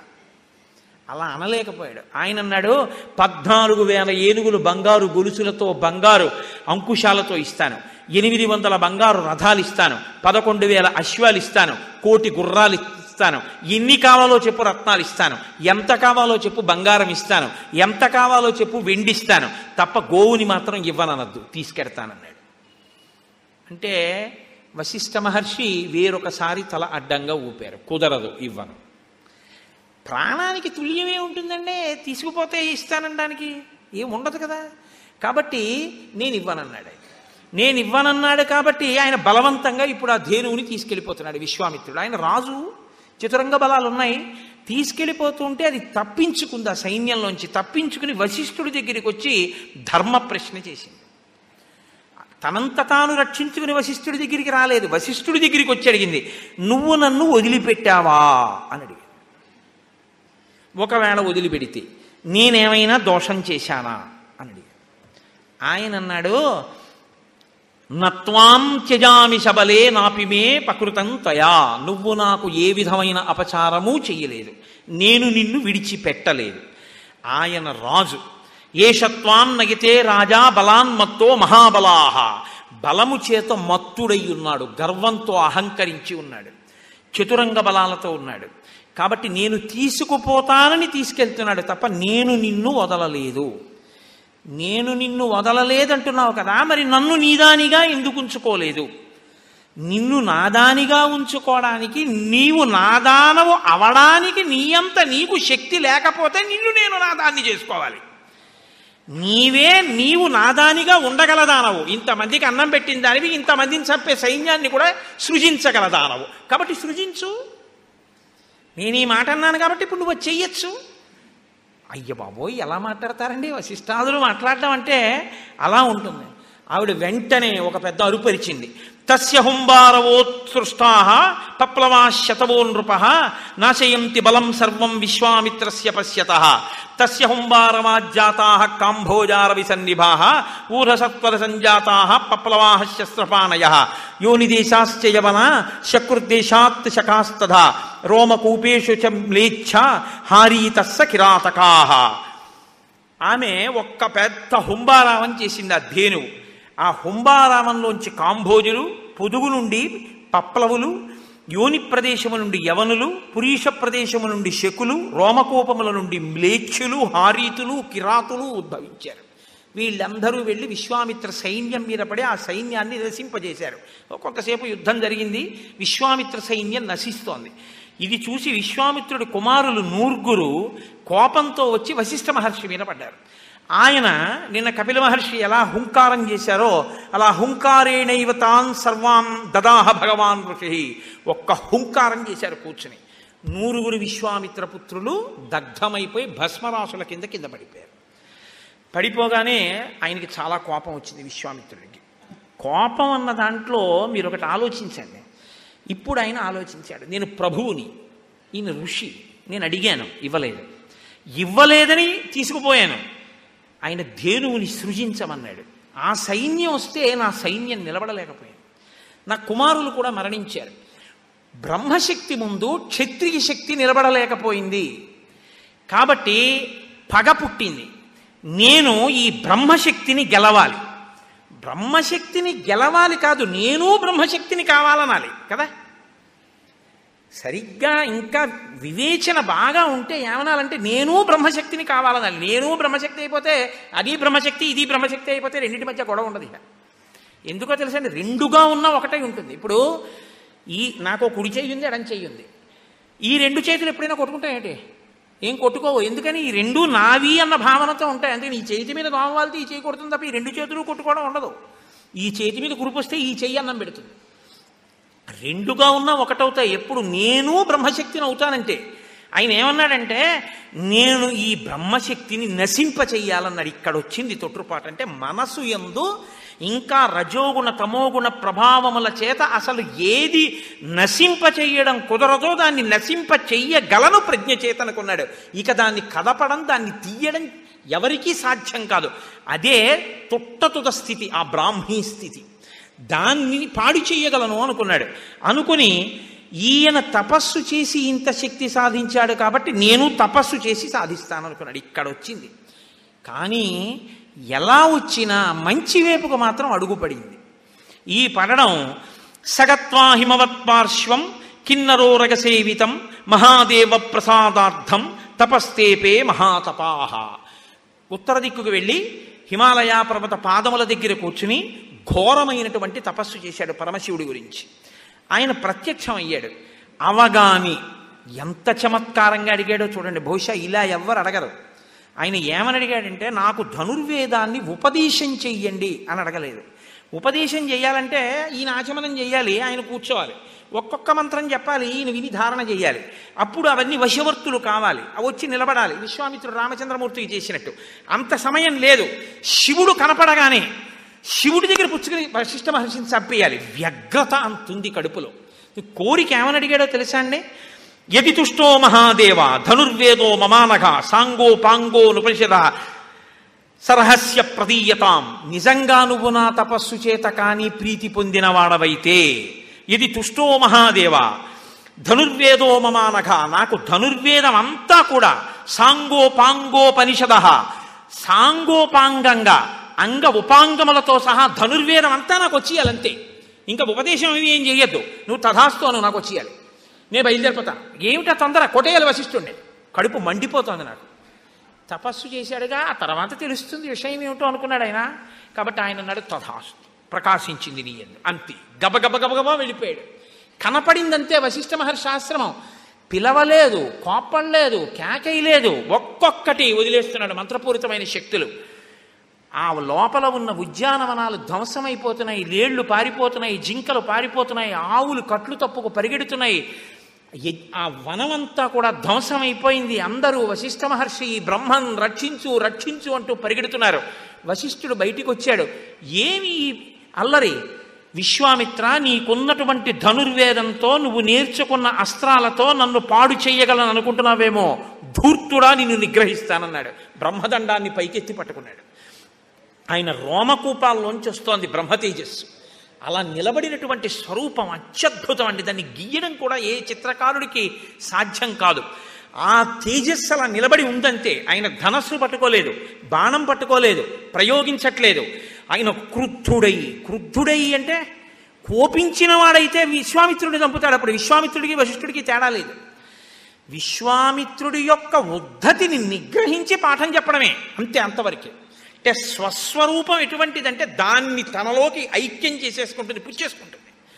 అలా అనలేకపోయాడు ఆయన అన్నాడు పద్నాలుగు వేల ఏనుగులు బంగారు గొలుసులతో బంగారు అంకుశాలతో ఇస్తాను ఎనిమిది వందల బంగారు రథాలు ఇస్తాను పదకొండు వేల అశ్వాలు ఇస్తాను కోటి గుర్రాలు ఇస్తాను ఎన్ని కావాలో చెప్పు రత్నాలు ఇస్తాను ఎంత కావాలో చెప్పు బంగారం ఇస్తాను ఎంత కావాలో చెప్పు వెండిస్తాను తప్ప గోవుని మాత్రం ఇవ్వననద్దు తీసుకెడతానన్నాడు అంటే వశిష్ఠ మహర్షి వేరొకసారి తల అడ్డంగా ఊపారు కుదరదు ఇవ్వను ప్రాణానికి తుల్యమే ఉంటుందండి తీసుకుపోతే ఇస్తానడానికి ఏం ఉండదు కదా కాబట్టి నేను ఇవ్వనన్నాడు ఆయన. నేను ఇవ్వనన్నాడు కాబట్టి ఆయన బలవంతంగా ఇప్పుడు ఆ ధేనువుని తీసుకెళ్ళిపోతున్నాడు విశ్వామిత్రుడు ఆయన రాజు చతురంగ బలాలు ఉన్నాయి తీసుకెళ్ళిపోతుంటే అది తప్పించుకుంది ఆ సైన్యంలోంచి తప్పించుకుని వశిష్ఠుడి దగ్గరికి వచ్చి ధర్మ ప్రశ్న చేసింది తనంత తాను రక్షించుకుని వశిష్ఠుడి దగ్గరికి రాలేదు వశిష్ఠుడి దగ్గరికి వచ్చి అడిగింది నువ్వు నన్ను వదిలిపెట్టావా అని అడిగింది ఒకవేళ వదిలిపెడితే నేనేమైనా దోషం చేశానా అని అడిగాడు ఆయన అన్నాడు నత్వాం త్యజామి శబలే నాపిమే పకృతం తయా నువ్వు నాకు ఏ విధమైన అపచారము చెయ్యలేదు నేను నిన్ను విడిచిపెట్టలేదు ఆయన రాజు ఏషత్వాం నగితే రాజా బలాన్మత్తో మహాబలాహ బలము చేత మత్తుడై ఉన్నాడు గర్వంతో అహంకరించి ఉన్నాడు చతురంగ బలాలతో ఉన్నాడు కాబట్టి నేను తీసుకుపోతానని తీసుకెళ్తున్నాడు తప్ప నేను నిన్ను వదలలేదు నేను నిన్ను వదలలేదంటున్నావు కదా మరి నన్ను నీదానిగా ఎందుకు ఉంచుకోలేదు నిన్ను నాదానిగా ఉంచుకోవడానికి నీవు నాదానవు అవడానికి నీ అంత నీకు శక్తి లేకపోతే నిన్ను నేను నాదాన్ని చేసుకోవాలి నీవే నీవు నాదానిగా ఉండగలదానవు ఇంతమందికి అన్నం పెట్టిన దానివి ఇంతమందిని చంపే సైన్యాన్ని కూడా సృజించగలదానవు కాబట్టి సృజించు నేను ఈ మాట అన్నాను కాబట్టి ఇప్పుడు నువ్వు అది చెయ్యొచ్చు అయ్య బాబోయ్ ఎలా మాట్లాడతారండి వశిష్టాదులు మాట్లాడడం అంటే అలా ఉంటుంది ఆవిడ వెంటనే ఒక పెద్ద అరుపరిచింది తస్య హుంబారవోత్సృష్టా పప్లవా శతవో నృప నాశయంతి బలం సర్వం విశ్వామిత్రస్య పశ్యత తస్య హుంబారవాజ్జాతా కాంభోజార విసన్నిభా ఊర్హసత్వర సంజాతా పప్లవా శస్త్రపాణయ యోనిదేశాశ్చ యవన శకృద్దేశాత్ శకాస్తథా రోమకూపేషు చ మ్లేచ్ఛ హారీతస్స కిరాతకా ఆమె ఒక్క పెద్ద హుంబారామం చేసింది ఆ ధేనువు ఆ హుంబారామంలోంచి కాంభోజులు పొదుగు నుండి పప్లవులు యోని ప్రదేశము నుండి యవనులు పురీష ప్రదేశము నుండి శకులు రోమకోపముల నుండి మ్లేచ్ఛులు హారీతులు కిరాతులు ఉద్భవించారు వీళ్ళందరూ వెళ్ళి విశ్వామిత్ర సైన్యం మీద పడి ఆ సైన్యాన్ని నశింపజేశారు కొంతసేపు యుద్ధం జరిగింది విశ్వామిత్ర సైన్యం నశిస్తోంది ఇది చూసి విశ్వామిత్రుడి కుమారులు నూర్గురు కోపంతో వచ్చి వశిష్ఠ మహర్షి మీద పడ్డారు ఆయన నిన్న కపిల మహర్షి ఎలా హుంకారం చేశారో అలా హుంకారేణైవ తాన్ సర్వాం దదాహ భగవాన్ ఋషి ఒక్క హుంకారం చేశారు కూర్చుని నూరుగురు విశ్వామిత్ర పుత్రులు దగ్ధమైపోయి భస్మరాసుల కింద కింద పడిపోయారు పడిపోగానే ఆయనకి చాలా కోపం వచ్చింది విశ్వామిత్రుడికి కోపం అన్న దాంట్లో మీరు ఒకటి ఆలోచించండి ఇప్పుడు ఆయన ఆలోచించాడు నేను ప్రభువుని ఈయన ఋషి నేను అడిగాను ఇవ్వలేదు ఇవ్వలేదని తీసుకుపోయాను ఆయన ధేనువుని సృజించమన్నాడు ఆ సైన్యం వస్తే నా సైన్యం నిలబడలేకపోయింది నా కుమారులు కూడా మరణించారు బ్రహ్మశక్తి ముందు క్షత్రియ శక్తి నిలబడలేకపోయింది కాబట్టి పగ పుట్టింది నేను ఈ బ్రహ్మశక్తిని గెలవాలి బ్రహ్మశక్తిని గెలవాలి కాదు నేను బ్రహ్మశక్తిని కావాలనాలి కదా సరిగ్గా ఇంకా వివేచన బాగా ఉంటే ఏమనాలంటే నేను బ్రహ్మశక్తిని కావాలనాలి నేను బ్రహ్మశక్తి అయిపోతే అది బ్రహ్మశక్తి ఇది బ్రహ్మశక్తి అయిపోతే రెండింటి మధ్య గొడవ ఉండదు ఇక ఎందుకో తెలుసండి రెండుగా ఉన్న ఒకటే ఉంటుంది ఇప్పుడు ఈ నాకు కుడి చెయ్యి ఉంది ఎడం చెయ్యి ఉంది ఈ రెండు చేతులు ఎప్పుడైనా కొట్టుకుంటాయేంటి ఏం కొట్టుకోవు ఎందుకని ఈ రెండు నావి అన్న భావనతో ఉంటాయి అంతే ఈ చేతి మీద దోమవాలితే ఈ చేయి కొడుతుంది తప్ప ఈ రెండు చేతులు కొట్టుకోవడం ఉండదు ఈ చేతి మీద కురుపు వస్తే ఈ చెయ్యి అన్నం పెడుతుంది రెండుగా ఉన్నా ఒకటవుతాయి ఎప్పుడు నేను బ్రహ్మశక్తిని అవుతానంటే ఆయన ఏమన్నాడంటే నేను ఈ బ్రహ్మశక్తిని నశింప చెయ్యాలన్నాడు ఇక్కడ వచ్చింది తొట్టుపాటు అంటే మనసు ఎందు ఇంకా రజోగుణ తమోగుణ ప్రభావముల చేత అసలు ఏది నశింప చెయ్యడం కుదరదో దాన్ని నశింప చెయ్యగలను ప్రజ్ఞ చేతనుకున్నాడు ఇక దాన్ని కదపడం దాన్ని తీయడం ఎవరికీ సాధ్యం కాదు అదే తుట్టతుద స్థితి ఆ బ్రాహ్మీ స్థితి దాన్ని పాడు చేయగలను అనుకున్నాడు అనుకుని ఈయన తపస్సు చేసి ఇంత శక్తి సాధించాడు కాబట్టి నేను తపస్సు చేసి సాధిస్తాను అనుకున్నాడు ఇక్కడ వచ్చింది కానీ ఎలా వచ్చినా మంచి వైపుకు మాత్రం అడుగుపడింది ఈ పడడం సగత్వా హిమవత్పార్శ్వం కిన్నరోరగ సేవితం మహాదేవ ప్రసాదార్థం తపస్తేపే మహాతపాహ ఉత్తర దిక్కుకు వెళ్ళి హిమాలయ పర్వత పాదముల దగ్గర కూర్చుని ఘోరమైనటువంటి తపస్సు చేశాడు పరమశివుడి గురించి ఆయన ప్రత్యక్షం అయ్యాడు అవగాని ఎంత చమత్కారంగా అడిగాడో చూడండి బహుశా ఇలా ఎవ్వరు అడగరు ఆయన ఏమని అడిగాడంటే నాకు ధనుర్వేదాన్ని ఉపదేశం చెయ్యండి అని అడగలేదు ఉపదేశం చేయాలంటే ఈయన ఆచమనం చేయాలి ఆయన కూర్చోవాలి ఒక్కొక్క మంత్రం చెప్పాలి ఈయన విని ధారణ చేయాలి అప్పుడు అవన్నీ వశవర్తులు కావాలి అవి వచ్చి నిలబడాలి విశ్వామిత్రుడు రామచంద్రమూర్తికి చేసినట్టు అంత సమయం లేదు శివుడు కనపడగానే శివుడి దగ్గర పుచ్చుకుని వశిష్ఠ మహర్షిని చంపేయాలి వ్యగ్రత అంతుంది కడుపులో ఈ కోరిక ఏమని అడిగాడో తెలుసా అండి యది తుష్టో మహాదేవ ధనుర్వేదో మమానఘ సాంగో పాంగో నుపనిషద సరహస్య ప్రదీయతాం నిజంగా నువ్వు నా తపస్సు చేత కానీ ప్రీతి పొందినవాడవైతే ఇది తుష్టో మహాదేవ ధనుర్వేదో మమానఘ నాకు ధనుర్వేదం అంతా కూడా సాంగోపాంగోపనిషద సాంగోపాంగంగా అంగ ఉపాంగములతో సహా ధనుర్వేదం అంతా నాకు వచ్చేయాలంతే ఇంకా ఉపదేశం ఏమి ఏం చెయ్యొద్దు నువ్వు తథాస్తు అను నాకు వచ్చేయాలి నేను బయలుదేరిపోతాను ఏమిటా తొందర కొట్టేయాలి వశిష్ఠుండే కడుపు మండిపోతోంది నాకు తపస్సు చేశాడుగా ఆ తర్వాత తెలుస్తుంది విషయం ఏమిటో అనుకున్నాడు ఆయన కాబట్టి ఆయన అన్నాడు తథాస్తు ప్రకాశించింది నీ ఎందు అంతే గబగబ గబగబా వెళ్ళిపోయాడు కనపడిందంతే వశిష్ఠ మహర్షి ఆశ్రమం పిలవలేదు కోపడలేదు కేకయలేదు ఒక్కొక్కటి వదిలేస్తున్నాడు మంత్రపూరితమైన శక్తులు ఆ లోపల ఉన్న ఉద్యానవనాలు ధ్వంసమైపోతున్నాయి లేళ్లు పారిపోతున్నాయి జింకలు పారిపోతున్నాయి ఆవులు కట్లు తప్పుకు పరిగెడుతున్నాయి ఎ- ఆ వనమంతా కూడా ధ్వంసమైపోయింది అందరూ వశిష్ఠ మహర్షి బ్రహ్మన్ రక్షించు రక్షించు అంటూ పరిగెడుతున్నారు వశిష్ఠుడు బయటికి వచ్చాడు ఏమి ఈ అల్లరి విశ్వామిత్ర నీకున్నటువంటి ధనుర్వేదంతో నువ్వు నేర్చుకున్న అస్త్రాలతో నన్ను పాడు చేయగలను అనుకుంటున్నావేమో ధూర్తుడా నిన్ను నిగ్రహిస్తానన్నాడు బ్రహ్మదండాన్ని పైకెత్తి పట్టుకున్నాడు ఆయన రోమకూపాల్లోంచి వస్తోంది బ్రహ్మతేజస్సు అలా నిలబడినటువంటి స్వరూపం అత్యద్భుతం అండి దాన్ని గీయడం కూడా ఏ చిత్రకారుడికి సాధ్యం కాదు ఆ తేజస్సు అలా నిలబడి ఉందంతే ఆయన ధనస్సు పట్టుకోలేదు బాణం పట్టుకోలేదు ప్రయోగించట్లేదు ఆయన క్రుద్ధుడై క్రుద్ధుడై అంటే కోపించిన వాడైతే విశ్వామిత్రుడిని చంపుతాడు అప్పుడు విశ్వామిత్రుడికి వశిష్ఠుడికి తేడా లేదు విశ్వామిత్రుడి యొక్క ఉద్ధతిని నిగ్రహించి పాఠం చెప్పడమే అంతే అంతవరకే అంటే స్వస్వరూపం ఎటువంటిదంటే దాన్ని తనలోకి ఐక్యం చేసేసుకుంటుంది పుచ్చేసుకుంటుంది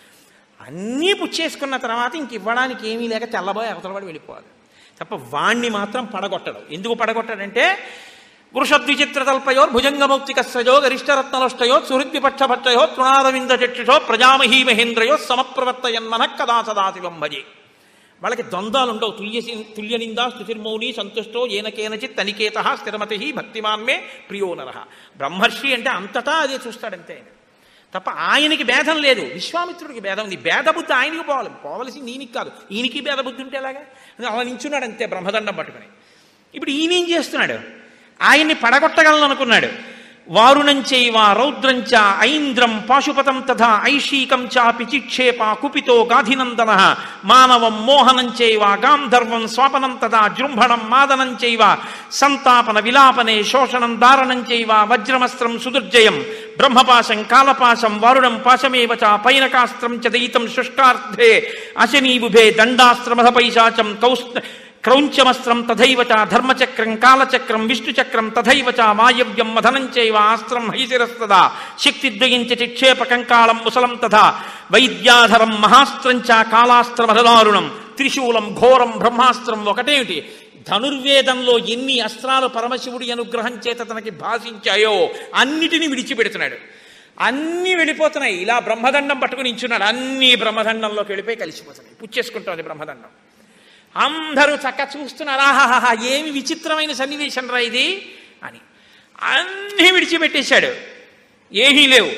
అన్నీ పుచ్చేసుకున్న తర్వాత ఇంక ఇవ్వడానికి ఏమీ లేక తెల్లబోయి అవతలబడి వెళ్ళిపోవాలి తప్ప వాణ్ణి మాత్రం పడగొట్టడం ఎందుకు పడగొట్టాడంటే వృషద్విచిత్రతల్పయో భుజంగమౌక్తికస్సయో గరిష్టరత్నలుష్టయో సుహృద్విపక్షభట్టయో తృణారవింద చక్షుషో ప్రజామహీ మహేంద్రయో సమప్రవర్తయన్మన కదా సదాశివం భజే వాళ్ళకి ద్వంద్వాలు ఉండవు తుల్య తుల్యనిందా స్థుతిర్మౌని సంతుష్టో ఏనకేనచిత్ తనికేత స్థిరమతి భక్తిమాన్ మే ప్రియో నర బ్రహ్మర్షి అంటే అంతటా అదే చూస్తాడంతే ఆయన తప్ప ఆయనకి భేదం లేదు విశ్వామిత్రుడికి భేదం ఉంది భేదబుద్ధి ఆయనకి పోవాలి పోవలసి ఈయనకి కాదు ఈయనకి భేదబుద్ధి ఉంటే ఎలాగా అలా నించున్నాడు అంతే బ్రహ్మదండం పట్టుకుని ఇప్పుడు ఈయన ఏం చేస్తున్నాడు ఆయన్ని పడగొట్టగలను అనుకున్నాడు వారుణంచైవ రౌద్రంచ ఐంద్రం పాశుపతం తథా ఐషీకం చాపి చిక్షేప కుపితో గాధినందన మానవం మోహనం చైవ గాంధర్వం స్వాపనం తథా జృంభణం మాదనం చైవ సంతాపన విలాపనే శోషణం దారణం చైవ వజ్రమస్త్రం సుదుర్జయం బ్రహ్మపాశం కాలపాశం వారుణం పాశమేవ చ పైనకాస్త్రం చ దయితం శుష్కార్థే అశనీబుభే దండాస్త్రమధ పైశాచం కౌస్ క్రౌంచమస్త్రం తథైవ చ ధర్మచక్రం కాలచక్రం విష్ణుచక్రం తథైవ చ వాయవ్యం మధనం చైవ ఆస్త్రం హైశిరస్తదా శక్తిద్వయం చ చిక్షేప కంకాళం ముసలం తథా వైద్యాధరం మహాస్త్రం చ కాళాస్త్రమధదారుణం త్రిశూలం ఘోరం బ్రహ్మాస్త్రం ఒకటేమిటి ధనుర్వేదంలో ఎన్ని అస్త్రాలు పరమశివుడి అనుగ్రహం చేత తనకి భాషించాయో అన్నిటినీ విడిచిపెడుతున్నాడు అన్నీ వెళ్ళిపోతున్నాయి ఇలా బ్రహ్మదండం పట్టుకుని ఇంచున్నాడు అన్ని బ్రహ్మదండంలోకి వెళ్ళిపోయి కలిసిపోతున్నాయి పుచ్చేసుకుంటుంది బ్రహ్మదండం అందరూ చక్క చూస్తున్నారు ఆహాహా ఏమి విచిత్రమైన సన్నివేశం రా ఇది అని అన్నీ విడిచిపెట్టేశాడు ఏమీ లేవు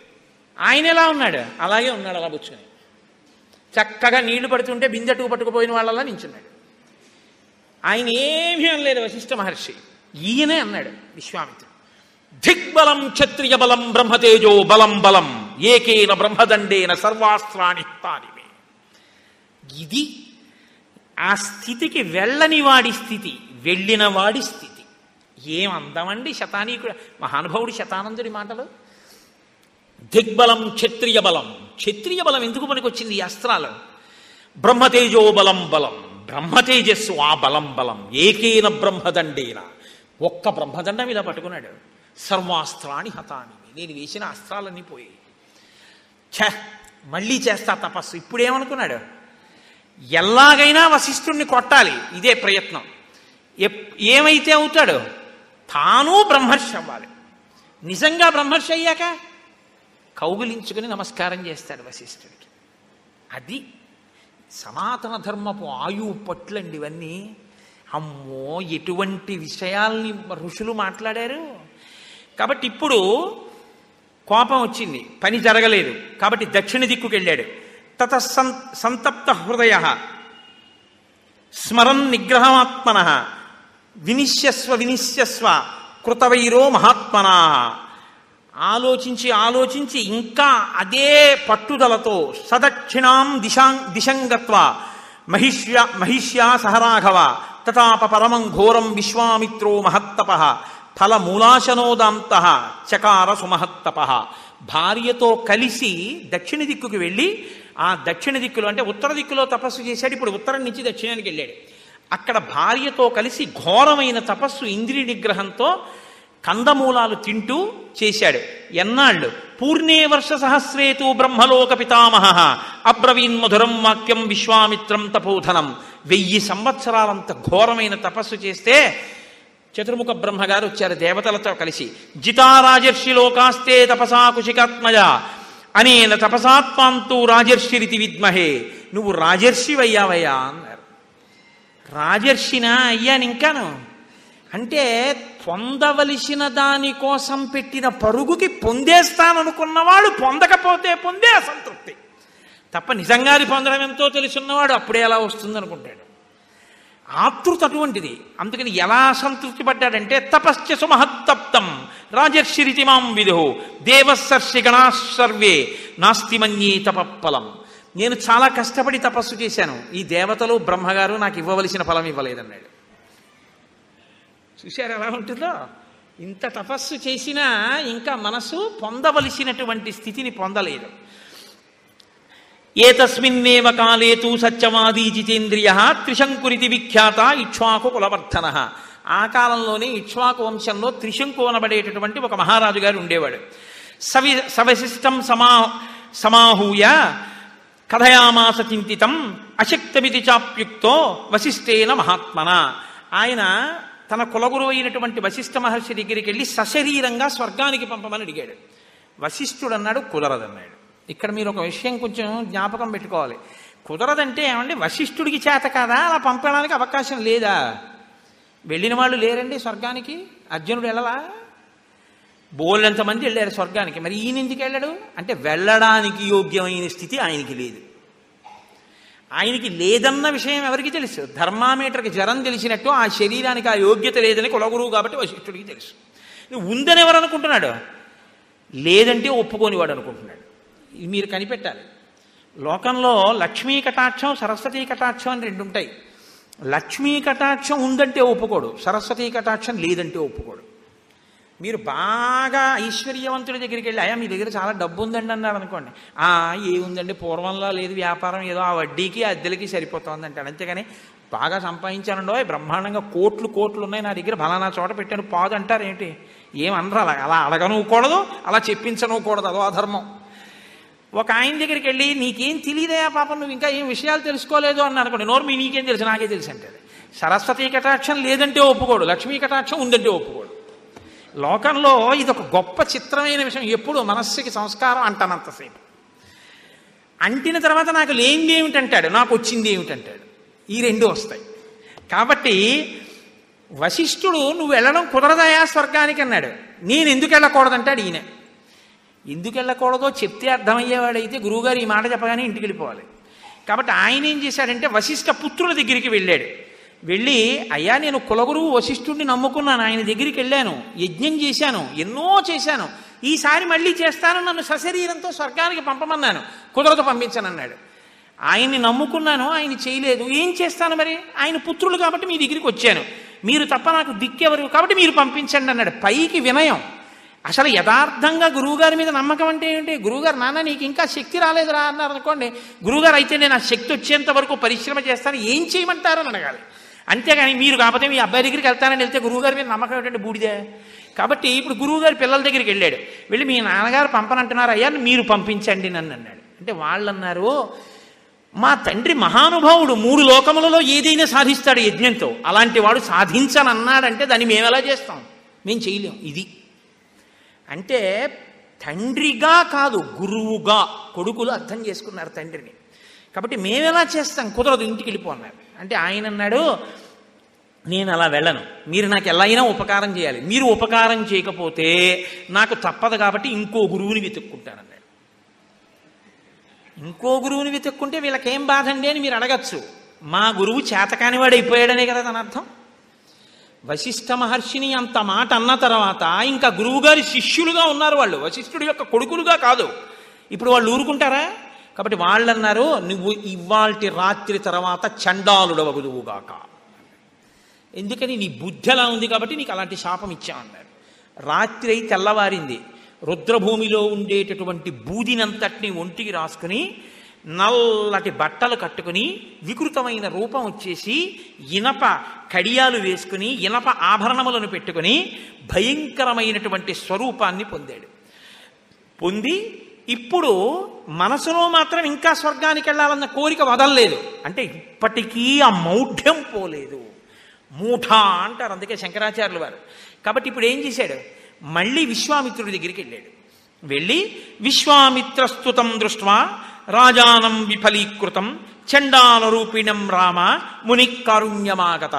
ఆయన ఎలా ఉన్నాడు అలాగే ఉన్నాడు అలా పుచ్చుకొని చక్కగా నీళ్లు పడుతుంటే బిందెటుకు పట్టుకుపోయిన వాళ్ళలా నించున్నాడు ఆయన ఏమీ అనలేదు వశిష్ఠ మహర్షి ఈయనే అన్నాడు విశ్వామిత్రుడు దిగ్బలం క్షత్రియ బలం బ్రహ్మతేజో బలం బలం ఏకేన బ్రహ్మదండేన సర్వాస్త్రాణి తానిమే ఇది ఆ స్థితికి వెళ్ళని వాడి స్థితి వెళ్ళిన వాడి స్థితి ఏం అందమండి శతానీకుడు మహానుభావుడి శతానందుడి మాటలు దిగ్బలం క్షత్రియ బలం క్షత్రియ బలం ఎందుకు పనికొచ్చింది ఈ అస్త్రాలు బ్రహ్మతేజో బలం బలం బ్రహ్మతేజస్సు ఆ బలం బలం ఏకేన బ్రహ్మదండేన ఒక్క బ్రహ్మదండం ఇలా పట్టుకున్నాడు సర్వాస్త్రాన్ని హతాని నేను వేసిన అస్త్రాలన్నీ పోయాయి ఛ మళ్ళీ చేస్తా తపస్సు ఇప్పుడేమనుకున్నాడు ఎలాగైనా వశిష్ఠుణ్ణి కొట్టాలి ఇదే ప్రయత్నం ఎప్- ఏమైతే అవుతాడో తాను బ్రహ్మర్షి అవ్వాలి నిజంగా బ్రహ్మర్షి అయ్యాక కౌగులించుకుని నమస్కారం చేస్తాడు వశిష్ఠుడికి అది సనాతన ధర్మపు ఆయువు పట్లండి ఇవన్నీ అమ్మో ఎటువంటి విషయాల్ని ఋషులు మాట్లాడారు కాబట్టి ఇప్పుడు కోపం వచ్చింది పని జరగలేదు కాబట్టి దక్షిణ దిక్కుకి వెళ్ళాడు తత సం సంతప్త హృదయ స్మరన్ నిగ్రహమాత్మన వినిశ్యస్వ వినిశ్యస్వ కృతవైరో మహాత్మనా ఆలోచించి ఆలోచించి ఇంకా అదే పట్టుదలతో సదక్షిణాం దిశాం దిశంగత్వ మహిష్య మహిష్యా సహరాఘవ తతాప పరమం ఘోరం విశ్వామిత్రో మహత్తప ఫల మూలాశనోదాంత చకార సుమహత్తప భార్యతో కలిసి దక్షిణ దిక్కుకి వెళ్ళి ఆ దక్షిణ దిక్కులో అంటే ఉత్తర దిక్కులో తపస్సు చేశాడు ఇప్పుడు ఉత్తరం నుంచి దక్షిణానికి వెళ్ళాడు అక్కడ భార్యతో కలిసి ఘోరమైన తపస్సు ఇంద్రియ నిగ్రహంతో కందమూలాలు తింటూ చేశాడు ఎన్నాళ్ళు పూర్ణే వర్ష సహస్రేతు బ్రహ్మలోక పితామహ అబ్రవీన్ మధురం వాక్యం విశ్వామిత్రం తపోధనం వెయ్యి సంవత్సరాలంత ఘోరమైన తపస్సు చేస్తే చతుర్ముఖ బ్రహ్మగారు వచ్చారు దేవతలతో కలిసి జితారాజర్షి లోకాస్తే తపసా కుశికాత్మజ అనేన తపసాత్మాంతు రాజర్షిరితి విద్మహే నువ్వు రాజర్షివయ్యావయ్యా అన్నారు రాజర్షినా అయ్యాను ఇంకాను అంటే పొందవలసిన దానికోసం పెట్టిన పరుగుకి పొందేస్తాననుకున్నవాడు పొందకపోతే పొందే అసంతృప్తి తప్ప నిజంగా అది పొందడం ఎంతో తెలుసున్నవాడు అప్పుడే ఎలా వస్తుందనుకుంటాడు ఆతృత అటువంటిది అందుకని ఎలా సంతృప్తి పడ్డాడంటే తపశ్చ సుమహత్తప్తం రాజర్షిరితి మాం విధు దేవసర్షి గణా సర్వే నాస్తి మన్యే తపఫలం నేను చాలా కష్టపడి తపస్సు చేశాను ఈ దేవతలు బ్రహ్మగారు నాకు ఇవ్వవలసిన ఫలం ఇవ్వలేదన్నాడు చూశారు ఎలా ఉంటుందో ఇంత తపస్సు చేసినా ఇంకా మనసు పొందవలసినటువంటి స్థితిని పొందలేదు ఏతస్మిన్నేవ కాలే తు సత్యవాదీ జితేంద్రియ త్రిశంకురితి విఖ్యాత ఇక్ష్వాకు కులవర్ధన ఆ కాలంలోనే ఇక్ష్వాకు వంశంలో త్రిశంకు అనబడేటటువంటి ఒక మహారాజు గారు ఉండేవాడు సవి సవశిష్టం సమా సమాహూయ కథయామాస చింతితం అశక్తమితి చాప్యుక్తో వశిష్ఠేన మహాత్మన ఆయన తన కులగురు అయినటువంటి వశిష్ఠ మహర్షి దగ్గరికి వెళ్ళి సశరీరంగా స్వర్గానికి పంపమని అడిగాడు వశిష్ఠుడు అన్నాడు కుదరదన్నాడు ఇక్కడ మీరు ఒక విషయం కొంచెం జ్ఞాపకం పెట్టుకోవాలి కుదరదంటే ఏమండి వశిష్ఠుడికి చేత కాదా అలా పంపడానికి అవకాశం లేదా వెళ్ళిన వాళ్ళు లేరండి స్వర్గానికి అర్జునుడు వెళ్ళలా బోళ్ళెంతమంది వెళ్ళారు స్వర్గానికి మరి ఈయన ఎందుకు వెళ్ళాడు అంటే వెళ్ళడానికి యోగ్యమైన స్థితి ఆయనకి లేదు ఆయనకి లేదన్న విషయం ఎవరికి తెలుసు ధర్మామీటర్కి జ్వరం తెలిసినట్టు ఆ శరీరానికి ఆ యోగ్యత లేదని కులగురువు కాబట్టి వశిష్ఠుడికి తెలుసు ఉందని ఎవరు అనుకుంటున్నాడు లేదంటే ఒప్పుకోనివాడు అనుకుంటున్నాడు ఇది మీరు కనిపెట్టాలి లోకంలో లక్ష్మీ కటాక్షం సరస్వతీ కటాక్షం అని రెండు ఉంటాయి లక్ష్మీ కటాక్షం ఉందంటే ఒప్పుకోడు సరస్వతీ కటాక్షం లేదంటే ఒప్పుకోడు మీరు బాగా ఐశ్వర్యవంతుడి దగ్గరికి వెళ్ళి అయ్యా మీ దగ్గర చాలా డబ్బు ఉందండి అన్నారు అనుకోండి ఆ ఏముందండి పూర్వంలో లేదు వ్యాపారం ఏదో ఆ వడ్డీకి అద్దెలకి సరిపోతుంది అంటాడు అంతేగాని బాగా సంపాదించానండో బ్రహ్మాండంగా కోట్లు కోట్లు ఉన్నాయి నా దగ్గర ఫలానా చోట పెట్టాను పాదు అంటారు ఏంటి ఏమనరు అలా అలా అడగనుకూడదు అలా చెప్పించనుకూడదు అదో అధర్మం ఒక ఆయన దగ్గరికి వెళ్ళి నీకేం తెలియదయా పాపం నువ్వు ఇంకా ఏం విషయాలు తెలుసుకోలేదు అన్నారు అనుకోండి నోరు మీ నీకేం తెలుసు నాకే తెలుసు అంటాడు సరస్వతీ కటాక్షం లేదంటే ఒప్పుకోడు లక్ష్మీ కటాక్షం ఉందంటే ఒప్పుకోడు లోకంలో ఇది ఒక గొప్ప చిత్రమైన విషయం ఎప్పుడు మనస్సుకి సంస్కారం అంటానంతసేపు అంటిన తర్వాత నాకు లేనిది ఏమిటంటాడు నాకు వచ్చింది ఏమిటంటాడు ఈ రెండు వస్తాయి కాబట్టి వశిష్ఠుడు నువ్వు వెళ్ళడం కుదరదయా స్వర్గానికి అన్నాడు నేను ఎందుకు వెళ్ళకూడదంటాడు ఈయన ఎందుకు వెళ్ళకూడదో చెప్తే అర్థమయ్యేవాడైతే గురువుగారు ఈ మాట చెప్పగానే ఇంటికి వెళ్ళిపోవాలి కాబట్టి ఆయన ఏం చేశాడంటే వశిష్ఠ పుత్రుల దగ్గరికి వెళ్ళాడు వెళ్ళి అయ్యా నేను కులగురువు వశిష్ఠుడిని నమ్ముకున్నాను ఆయన దగ్గరికి వెళ్ళాను యజ్ఞం చేశాను ఎన్నో చేశాను ఈసారి మళ్ళీ చేస్తాను నన్ను సశరీరంతో స్వర్గానికి పంపమన్నాను కుదరదు పంపించనన్నాడు ఆయన్ని నమ్ముకున్నాను ఆయన చేయలేదు ఏం చేస్తాను మరి ఆయన పుత్రులు కాబట్టి మీ దగ్గరికి వచ్చాను మీరు తప్ప నాకు దిక్కెవరు కాబట్టి మీరు పంపించండి అన్నాడు పైకి వినయం అసలు యథార్థంగా గురువుగారి మీద నమ్మకం అంటే ఏంటి గురువుగారు నాన్న నీకు ఇంకా శక్తి రాలేదురా అన్నారు అనుకోండి గురువుగారు అయితే నేను ఆ శక్తి వచ్చేంత వరకు పరిశ్రమ చేస్తాను ఏం చేయమంటారని అడగాలి అంతేగాని మీరు కాకపోతే మీ అబ్బాయి దగ్గరికి వెళ్తానని వెళ్తే గురువుగారి మీద నమ్మకం ఏంటంటే బూడిదే కాబట్టి ఇప్పుడు గురువుగారి పిల్లల దగ్గరికి వెళ్ళాడు వెళ్ళి మీ నాన్నగారు పంపనంటున్నారు అయ్యా మీరు పంపించండి నన్ను అన్నాడు అంటే వాళ్ళు అన్నారు మా తండ్రి మహానుభావుడు మూడు లోకములలో ఏదైనా సాధిస్తాడు యజ్ఞంతో అలాంటి వాడు సాధించనన్నాడంటే దాన్ని మేము ఎలా చేస్తాం మేము చేయలేం ఇది అంటే తండ్రిగా కాదు గురువుగా కొడుకులు అర్థం చేసుకున్నారు తండ్రిని కాబట్టి మేమెలా చేస్తాం కుదరదు ఇంటికి వెళ్ళిపో అన్నారు అంటే ఆయన అన్నాడు నేను అలా వెళ్ళను మీరు నాకు ఎలా అయినా ఉపకారం చేయాలి మీరు ఉపకారం చేయకపోతే నాకు తప్పదు కాబట్టి ఇంకో గురువుని వెతుక్కుంటానన్నాడు ఇంకో గురువుని వెతుక్కుంటే వీళ్ళకేం బాధ అండి అని మీరు అడగచ్చు మా గురువు చేతకానివాడు అయిపోయాడనే కదా తన అర్థం వశిష్ఠ మహర్షిని అంత మాట అన్న తర్వాత ఇంకా గురువుగారి శిష్యులుగా ఉన్నారు వాళ్ళు వశిష్ఠుడి యొక్క కొడుకులుగా కాదు ఇప్పుడు వాళ్ళు ఊరుకుంటారా కాబట్టి వాళ్ళు అన్నారు నువ్వు ఇవాల్టి రాత్రి తర్వాత చండాలుడవగుదువుగాక ఎందుకని నీ బుద్ధి అలా ఉంది కాబట్టి నీకు అలాంటి శాపం ఇచ్చామన్నారు రాత్రి అయి తెల్లవారింది రుద్రభూమిలో ఉండేటటువంటి బూదినంతటిని ఒంటికి రాసుకుని నల్లటి బట్టలు కట్టుకుని వికృతమైన రూపం వచ్చేసి ఇనప కడియాలు వేసుకుని ఇనప ఆభరణములను పెట్టుకుని భయంకరమైనటువంటి స్వరూపాన్ని పొందాడు పొంది ఇప్పుడు మనసులో మాత్రం ఇంకా స్వర్గానికి వెళ్ళాలన్న కోరిక వదలలేదు అంటే ఇప్పటికీ ఆ మౌఢ్యం పోలేదు మూఢ అంటారు అందుకే శంకరాచార్యులు వారు కాబట్టి ఇప్పుడు ఏం చేశాడు మళ్ళీ విశ్వామిత్రుడి దగ్గరికి వెళ్ళాడు వెళ్ళి విశ్వామిత్రస్తుతం దృష్ట్వా రాజానం విఫలీకృతం చండాల రూపిణం రామ ముని కారుణ్యమాగత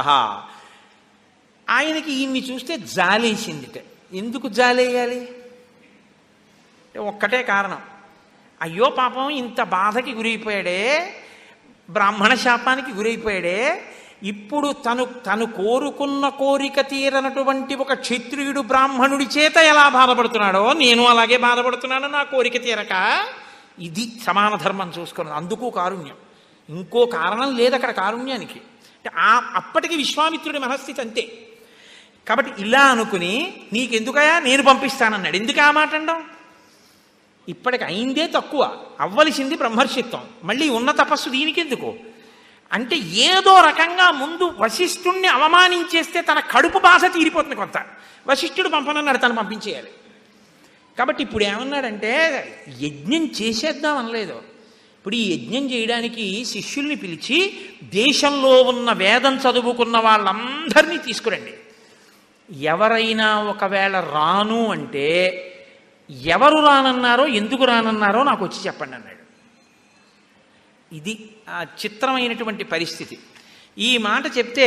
ఆయనకి ఈయన్ని చూస్తే జాలేసిందిట ఎందుకు జాలేయాలి అంటే ఒక్కటే కారణం అయ్యో పాపం ఇంత బాధకి గురైపోయాడే బ్రాహ్మణ శాపానికి గురైపోయాడే ఇప్పుడు తను తను కోరుకున్న కోరిక తీరనటువంటి ఒక క్షత్రియుడు బ్రాహ్మణుడి చేత ఎలా బాధపడుతున్నాడో నేను అలాగే బాధపడుతున్నాను నా కోరిక తీరక ఇది సమాన ధర్మం చూసుకున్నది అందుకు కారుణ్యం ఇంకో కారణం లేదు అక్కడ కారుణ్యానికి అంటే ఆ అప్పటికి విశ్వామిత్రుడి మనస్థితి అంతే కాబట్టి ఇలా అనుకుని నీకెందుకయా నేను పంపిస్తానన్నాడు ఎందుకు ఆ మాట అండం ఇప్పటికి అయిందే తక్కువ అవ్వలసింది బ్రహ్మర్షిత్వం మళ్ళీ ఉన్న తపస్సు దీనికెందుకు అంటే ఏదో రకంగా ముందు వశిష్ఠుణ్ణి అవమానించేస్తే తన కడుపు బాధ తీరిపోతుంది కొంత వశిష్ఠుడు పంపనన్నాడు తను పంపించేయాలి కాబట్టి ఇప్పుడు ఏమన్నాడంటే యజ్ఞం చేసేద్దాం అనలేదు ఇప్పుడు ఈ యజ్ఞం చేయడానికి శిష్యుల్ని పిలిచి దేశంలో ఉన్న వేదం చదువుకున్న వాళ్ళందరినీ తీసుకురండి ఎవరైనా ఒకవేళ రాను అంటే ఎవరు రానన్నారో ఎందుకు రానన్నారో నాకు వచ్చి చెప్పండి అన్నాడు ఇది ఆ చిత్రమైనటువంటి పరిస్థితి ఈ మాట చెప్తే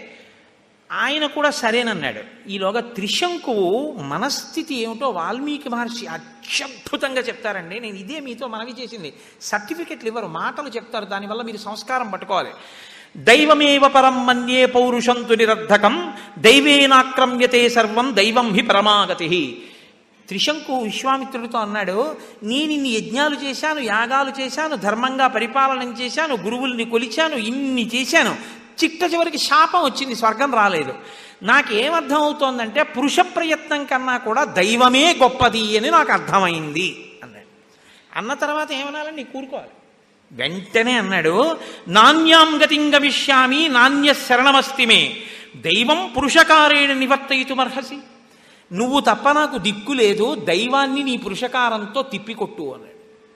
ఆయన కూడా సరేనన్నాడు ఈలోగా త్రిశంకువు మనస్థితి ఏమిటో వాల్మీకి మహర్షి అత్యద్భుతంగా చెప్తారండి నేను ఇదే మీతో మనవి చేసింది సర్టిఫికెట్లు ఇవ్వరు మాటలు చెప్తారు దానివల్ల మీరు సంస్కారం పట్టుకోవాలి దైవమేవ పరం మన్యే పౌరుషంతు నిరర్ధకం దైవేనాక్రమ్యతే సర్వం దైవం హి పరమాగతి త్రిశంకు విశ్వామిత్రుడితో అన్నాడు నేను ఇన్ని యజ్ఞాలు చేశాను యాగాలు చేశాను ధర్మంగా పరిపాలన చేశాను గురువుల్ని కొలిచాను ఇన్ని చేశాను చిట్ట చివరికి శాపం వచ్చింది స్వర్గం రాలేదు నాకేమర్థం అవుతోందంటే పురుష ప్రయత్నం కన్నా కూడా దైవమే గొప్పది అని నాకు అర్థమైంది అన్నాడు అన్న తర్వాత ఏమనాలని కూరుకోవాలి వెంటనే అన్నాడు నాణ్యాం గతిం గమిష్యామి నాణ్య శరణమస్తిమే దైవం పురుషకారేణ నివర్తయితుమర్హసి నువ్వు తప్ప నాకు దిక్కు లేదు దైవాన్ని నీ పురుషకారంతో తిప్పికొట్టు అన్నాడు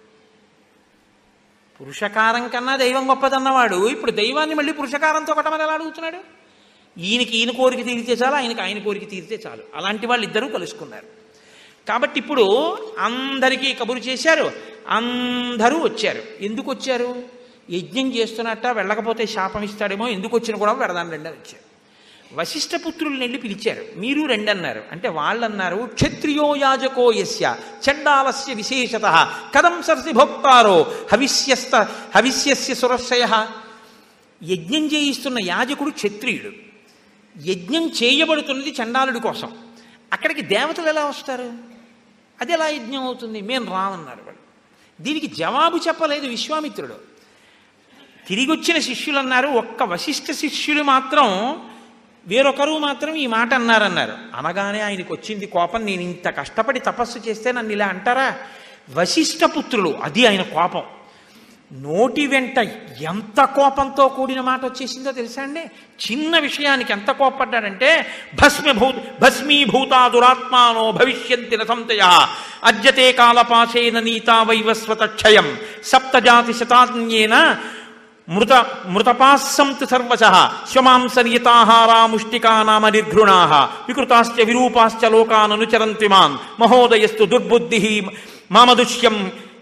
పురుషకారం కన్నా దైవం గొప్పదన్నవాడు ఇప్పుడు దైవాన్ని మళ్ళీ పురుషకారంతో కొట్టమని ఎలా అడుగుతున్నాడు ఈయనకి ఈయన కోరిక తీరితే చాలు ఆయనకి ఆయన కోరిక తీరితే చాలు అలాంటి వాళ్ళు ఇద్దరూ కలుసుకున్నారు కాబట్టి ఇప్పుడు అందరికీ కబురు చేశారు అందరూ వచ్చారు ఎందుకు వచ్చారు యజ్ఞం చేస్తున్నట్ట వెళ్ళకపోతే శాపం ఇస్తాడేమో ఎందుకు వచ్చిన కూడా వెడదాం రెండు అని వచ్చారు వశిష్ఠపుత్రుల్ని వెళ్ళి పిలిచారు మీరు రెండన్నారు అంటే వాళ్ళన్నారు క్షత్రియో యాజకో యస్య చండాలస్య విశేషత కథం సరసి భోక్తారో హవిష్యస్త హవిష్యస్య సురక్షయ యజ్ఞం చేయిస్తున్న యాజకుడు క్షత్రియుడు యజ్ఞం చేయబడుతున్నది చండాలుడి కోసం అక్కడికి దేవతలు ఎలా వస్తారు అది ఎలా యజ్ఞం అవుతుంది మేము రామన్నారు వాళ్ళు దీనికి జవాబు చెప్పలేదు విశ్వామిత్రుడు తిరిగి వచ్చిన శిష్యులు అన్నారు ఒక్క వశిష్ఠ శిష్యులు మాత్రం వేరొకరు మాత్రం ఈ మాట అన్నారన్నారు అనగానే ఆయనకు వచ్చింది కోపం నేను ఇంత కష్టపడి తపస్సు చేస్తే నన్ను ఇలా అంటారా వశిష్ఠ పుత్రులు అది ఆయన కోపం నోటి వెంట ఎంత కోపంతో కూడిన మాట వచ్చేసిందో తెలుసా అండి చిన్న విషయానికి ఎంత కోపడ్డాడంటే భస్మభూ భస్మీభూతా దురాత్మానో భవిష్యంతి రసంతయ అద్యతే కాలపాశేన నీతా వైవస్వత క్షయం సప్తజాతి శతాన్యేన మృత మృతపాస్సంతు సర్వశ శ్వమాంసనియతాహారా ముష్టికా నామ నిర్ఘృణా వికృతాశ్చ విరూపాశ్చ లోకాననుచరంతి మాన్ మహోదయస్తు దుర్బుద్ధి మామదుష్యం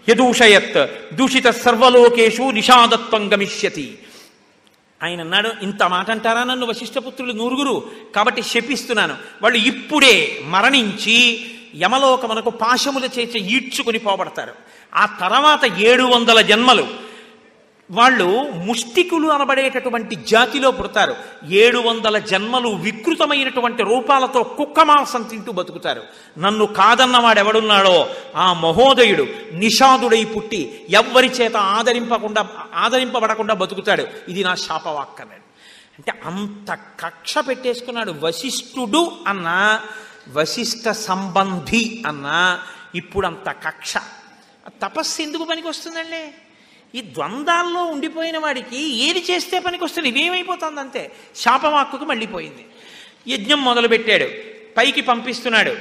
యదూషయత్ దూషిత సర్వలోకేషు నిషాదత్వం గమిష్యతి ఆయన అన్నాడు ఇంత మాట అంటారా నన్ను వశిష్ఠపుత్రులు నూరుగురు కాబట్టి శపిస్తున్నాను వాళ్ళు ఇప్పుడే మరణించి యమలోకమునకు పాశముల చేత ఈడ్చుకుని పోబడతారు ఆ తర్వాత ఏడు వందల జన్మలు వాళ్ళు ముష్టికులు అనబడేటటువంటి జాతిలో పుడతారు ఏడు వందల జన్మలు వికృతమైనటువంటి రూపాలతో కుక్క మాంసం తింటూ బతుకుతారు నన్ను కాదన్నవాడెవడున్నాడో ఆ మహోదయుడు నిషాదుడై పుట్టి ఎవ్వరి చేత ఆదరింపకుండా ఆదరింపబడకుండా బతుకుతాడు ఇది నా శాపవాక్ అన్నాడు అంటే అంత కక్ష పెట్టేసుకున్నాడు వశిష్ఠుడు అన్న వశిష్ఠ సంబంధి అన్న ఇప్పుడు అంత కక్ష తపస్సు ఎందుకు పనికి వస్తుందండి ఈ ద్వంద్వాల్లో ఉండిపోయిన వాడికి ఏది చేస్తే పనికి వస్తుంది ఇవేమైపోతుంది అంతే శాపవాక్కుకు మళ్ళీపోయింది యజ్ఞం మొదలుపెట్టాడు పైకి పంపిస్తున్నాడు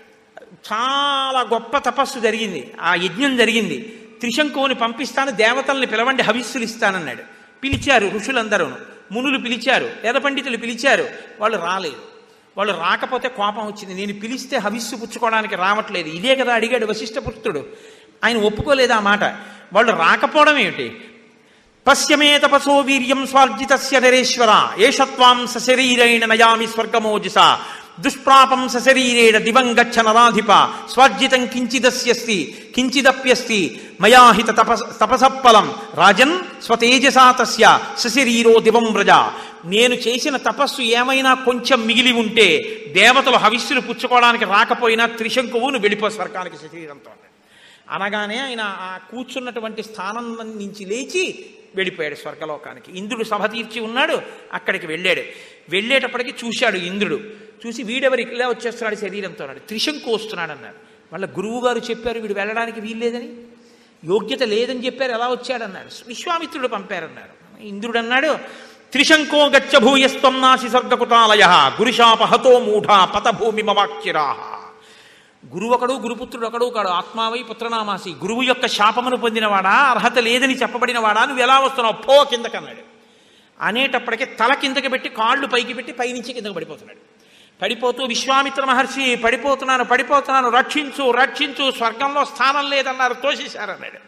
చాలా గొప్ప తపస్సు జరిగింది ఆ యజ్ఞం జరిగింది త్రిశంకువుని పంపిస్తాను దేవతల్ని పిలవండి హవిస్సులు ఇస్తానన్నాడు పిలిచారు ఋషులందరూ మునులు పిలిచారు వేద పండితులు పిలిచారు వాళ్ళు రాలేదు వాళ్ళు రాకపోతే కోపం వచ్చింది నేను పిలిస్తే హవిస్సు పుచ్చుకోవడానికి రావట్లేదు ఇదే కదా అడిగాడు వశిష్ఠపుత్రుడు ఆయన ఒప్పుకోలేదు ఆ మాట వాళ్ళు రాకపోవడం ఏమిటి పశ్యమే తపసో వీర్యం స్వార్జితస్య నరేశ్వర ఏషత్వాం సశరీరేణ నయామి స్వర్గమోజిస దుష్ప్రాపం సశరీరేణ దివం గచ్చ నరాధిప స్వార్జితం కించిదస్యస్తి కించిదప్యస్తి మయాహిత తపస్ తపసఫలం రాజన్ స్వతేజసా తస్య సశరీరో దివం వ్రజ నేను చేసిన తపస్సు ఏమైనా కొంచెం మిగిలి ఉంటే దేవతలు హవిస్సులు పుచ్చుకోవడానికి రాకపోయినా త్రిశంకువును వెళ్ళిపో స్వర్గానికి శరీరంతో అన్నాడు. అనగానే ఆయన ఆ కూర్చున్నటువంటి స్థానం నుంచి లేచి వెళ్ళిపోయాడు స్వర్గలోకానికి ఇంద్రుడు సభ తీర్చి ఉన్నాడు అక్కడికి వెళ్ళాడు వెళ్ళేటప్పటికి చూశాడు ఇంద్రుడు చూసి వీడెవరు ఇలా వచ్చేస్తున్నాడు శరీరంతో అన్నాడు త్రిశంకు వస్తున్నాడు అన్నాడు వాళ్ళ గురువు గారు చెప్పారు వీడు వెళ్ళడానికి వీల్లేదని యోగ్యత లేదని చెప్పారు ఎలా వచ్చాడన్నాడు విశ్వామిత్రుడు పంపారన్నాడు ఇంద్రుడు అన్నాడు త్రిశంకో గచ్చ భూయస్త్వం నాసి స్వర్గకుటాలయ గురుశాప హతో మూఢ పతభూమి మవాక్యరాహ గురువు ఒకడు గురుపుత్రుడు ఒకడు కాడు ఆత్మావై పుత్రనామాసి గురువు యొక్క శాపమును పొందినవాడా అర్హత లేదని చెప్పబడినవాడా నువ్వు ఎలా వస్తున్నావు పో కిందకన్నాడు అనేటప్పటికీ తల కిందకి పెట్టి కాళ్ళు పైకి పెట్టి పైనుంచి కిందకి పడిపోతున్నాడు పడిపోతూ విశ్వామిత్ర మహర్షి పడిపోతున్నాను పడిపోతున్నాను రక్షించు రక్షించు స్వర్గంలో స్థానం లేదన్నారు తోసేశారన్నాడు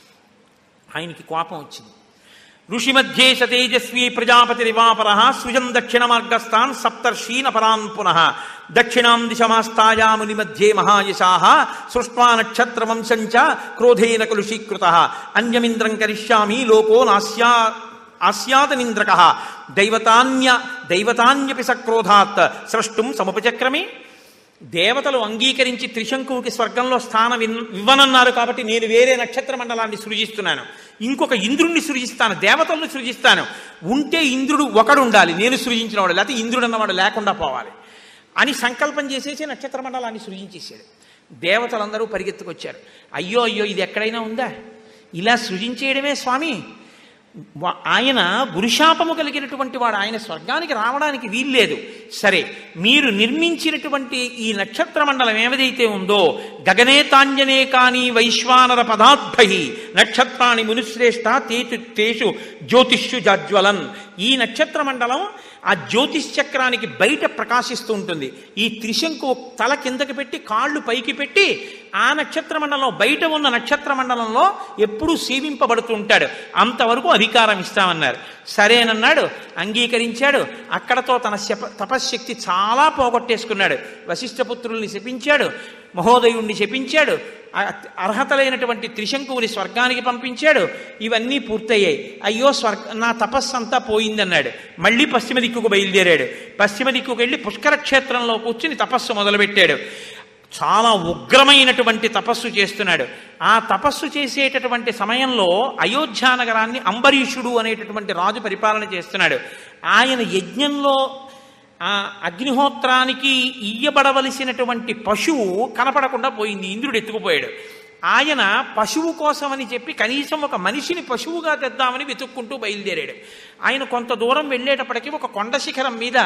ఆయనకి కోపం వచ్చింది ఋషి మధ్యే సతేజస్వీ ప్రజాపతి రివాపర సృజం దక్షిణ మార్గస్థాన్ సప్తర్షీన్ అపరాన్ పునః దక్షిణాం దిశమాస్తాయాముని మధ్యే మహాయశా సృష్వా నక్షత్రవంశం చ క్రోధేన కలుషీకృత అన్యమింద్రం కరిష్యామి లోకో నాస్యా ఆస్యాతనింద్రక దైవతాన్య దైవతాన్యపి సక్రోధాత్ స్రష్టుం సముపచక్రమే దేవతలు అంగీకరించి త్రిశంకువుకి స్వర్గంలో స్థానం ఇన్- ఇవ్వనన్నారు కాబట్టి నేను వేరే నక్షత్ర మండలాన్ని సృజిస్తున్నాను ఇంకొక ఇంద్రుణ్ణి సృజిస్తాను దేవతలను సృజిస్తాను ఉంటే ఇంద్రుడు ఒకడు ఉండాలి నేను సృజించిన వాడు లేకపోతే ఇంద్రుడు అన్నవాడు లేకుండా పోవాలి అని సంకల్పం చేసేసి నక్షత్ర మండలాన్ని సృజించేశాడు దేవతలందరూ పరిగెత్తుకొచ్చారు అయ్యో అయ్యో ఇది ఎక్కడైనా ఉందా ఇలా సృజించేయడమే స్వామి వా- ఆయన గురుశాపము కలిగినటువంటి వాడు ఆయన స్వర్గానికి రావడానికి వీల్లేదు సరే మీరు నిర్మించినటువంటి ఈ నక్షత్ర మండలం ఏదైతే ఉందో గగనేతాంజనే కాని వైశ్వానర పదార్థై నక్షత్రాణి మునిశ్రేష్ట తేచు తేషు జ్యోతిష్యు జాజ్వలన్ ఈ నక్షత్ర మండలం ఆ జ్యోతిష్ చక్రానికి బయట ప్రకాశిస్తూ ఉంటుంది ఈ త్రిశంకు తల కిందకి పెట్టి కాళ్ళు పైకి పెట్టి ఆ నక్షత్ర మండలం బయట ఉన్న నక్షత్ర మండలంలో ఎప్పుడూ సేవింపబడుతూ ఉంటాడు అంతవరకు అధికారం ఇస్తామన్నారు సరేనన్నాడు అంగీకరించాడు అక్కడతో తన శప తపశ్శక్తి చాలా పోగొట్టేసుకున్నాడు వశిష్ఠపుత్రుల్ని శపించాడు మహోదయుణ్ణి శపించాడు అ- అర్హత లేనటువంటి త్రిశంకువుని స్వర్గానికి పంపించాడు ఇవన్నీ పూర్తయ్యాయి అయ్యో స్వర్గ నా తపస్సు అంతా పోయిందన్నాడు మళ్ళీ పశ్చిమ దిక్కుకు బయలుదేరాడు పశ్చిమ దిక్కుకు వెళ్ళి పుష్కర క్షేత్రంలో కూర్చుని తపస్సు మొదలుపెట్టాడు చాలా ఉగ్రమైనటువంటి తపస్సు చేస్తున్నాడు ఆ తపస్సు చేసేటటువంటి సమయంలో అయోధ్య నగరాన్ని అంబరీషుడు అనేటటువంటి రాజు పరిపాలన చేస్తున్నాడు ఆయన యజ్ఞంలో ఆ అగ్నిహోత్రానికి ఇయ్యబడవలసినటువంటి పశువు కనపడకుండా పోయింది ఇంద్రుడు ఎత్తుకుపోయాడు ఆయన పశువు కోసమని చెప్పి కనీసం ఒక మనిషిని పశువుగా తెద్దామని వెతుక్కుంటూ బయలుదేరాడు ఆయన కొంత దూరం వెళ్ళేటప్పటికి ఒక కొండ శిఖరం మీద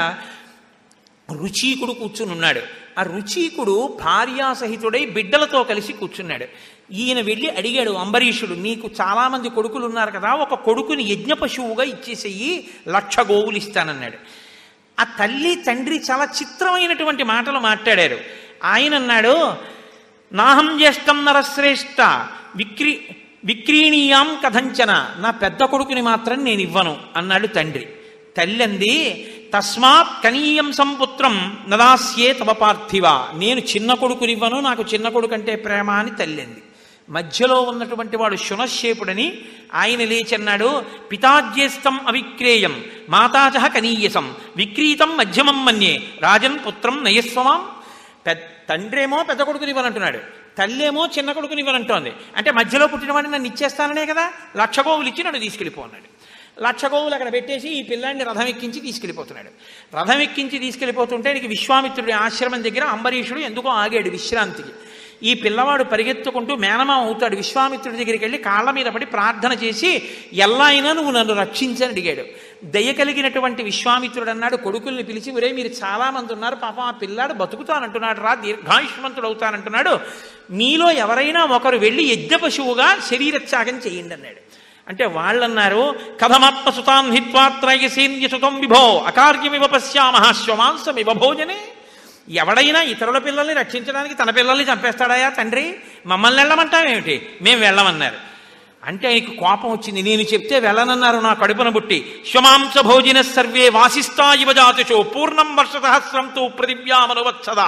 రుచీకుడు కూర్చుని ఉన్నాడు ఆ రుచీకుడు భార్యాసహితుడై బిడ్డలతో కలిసి కూర్చున్నాడు ఈయన వెళ్ళి అడిగాడు అంబరీషుడు నీకు చాలామంది కొడుకులు ఉన్నారు కదా ఒక కొడుకుని యజ్ఞ పశువుగా ఇచ్చేసేయి లక్ష గోవులు ఇస్తానన్నాడు ఆ తల్లి తండ్రి చాలా చిత్రమైనటువంటి మాటలు మాట్లాడారు ఆయన అన్నాడు నాహం జ్యేష్టం నరశ్రేష్ట విక్రీ విక్రీణీయాం కథంచన నా పెద్ద కొడుకుని మాత్రం నేను ఇవ్వను అన్నాడు తండ్రి తల్లి అంది తస్మాత్ కనీయం సంపుత్రం నదాస్యే తవ పార్థివ నేను చిన్న కొడుకునివ్వను నాకు చిన్న కొడుకు అంటే ప్రేమ అని తల్లింది మధ్యలో ఉన్నటువంటి వాడు శునశేపుడని ఆయన లేచన్నాడు పితాజ్యేస్తం అవిక్రేయం మాతాచ కనీయసం విక్రీతం మధ్యమం మన్యే రాజన్ పుత్రం నయస్వమాం పెద్ద తండ్రేమో పెద్ద కొడుకుని ఇవ్వనంటున్నాడు తల్లేమో చిన్న కొడుకుని ఇవ్వనంటోంది అంటే మధ్యలో పుట్టినవాడిని నన్ను ఇచ్చేస్తాననే కదా లక్ష గోవులు ఇచ్చి నన్ను తీసుకెళ్ళిపో అన్నాడు లక్ష గోవులు అక్కడ పెట్టేసి ఈ పిల్లాడిని రథం ఎక్కించి తీసుకెళ్ళిపోతున్నాడు రథం ఎక్కించి తీసుకెళ్ళిపోతుంటే నీకు విశ్వామిత్రుడి ఆశ్రమం దగ్గర అంబరీషుడు ఎందుకో ఆగాడు విశ్రాంతికి ఈ పిల్లవాడు పరిగెత్తుకుంటూ మేనమామ అవుతాడు విశ్వామిత్రుడి దగ్గరికి వెళ్ళి కాళ్ళ మీద పడి ప్రార్థన చేసి ఎలా అయినా నువ్వు నన్ను రక్షించని అడిగాడు దయ కలిగినటువంటి విశ్వామిత్రుడు అన్నాడు కొడుకుల్ని పిలిచి ఒరే మీరు చాలా మంది ఉన్నారు పాపం ఆ పిల్లాడు బతుకుతానంటున్నాడు రా దీర్ఘాయుష్మంతుడు అవుతానంటున్నాడు మీలో ఎవరైనా ఒకరు వెళ్ళి యజ్ఞ పశువుగా శరీరత్యాగం చేయండి అన్నాడు అంటే వాళ్ళన్నారు కథమాత్మ సుతాన్ హిత్వాత్రయసేన్య సుతం విభో అకార్యమివ పశ్యామహ శ్వమాంసమివ భోజనే ఎవడైనా ఇతరుల పిల్లల్ని రక్షించడానికి తన పిల్లల్ని చంపేస్తాడాయా తండ్రి మమ్మల్ని వెళ్ళమంటామేమిటి మేము వెళ్ళమన్నారు అంటే ఆయనకు కోపం వచ్చింది నేను చెప్తే వెళ్ళనన్నారు నా కడుపున బుట్టి శ్వమాంస భోజిన సర్వే వాసిస్తా ఇవ జాతిషో పూర్ణం వర్షసహస్రంతో పృథివ్యామనువత్సదా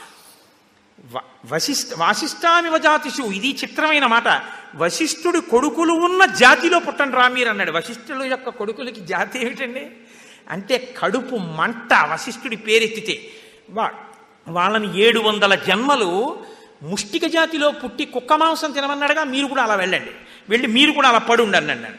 వ- వశిష్ఠ వాసిష్టామివ జాతిషు ఇది చిత్రమైన మాట వశిష్ఠుడి కొడుకులు ఉన్న జాతిలో పుట్టండి రా మీరు అన్నాడు వశిష్ఠుల యొక్క కొడుకులకి జాతి ఏమిటండి అంటే కడుపు మంట వశిష్ఠుడి పేరెత్తితే వా వాళ్ళని ఏడు వందల జన్మలు ముష్టిక జాతిలో పుట్టి కుక్క మాంసం తినమన్నాడుగా మీరు కూడా అలా వెళ్ళండి వెళ్ళి మీరు కూడా అలా పడుండండి అన్నాడు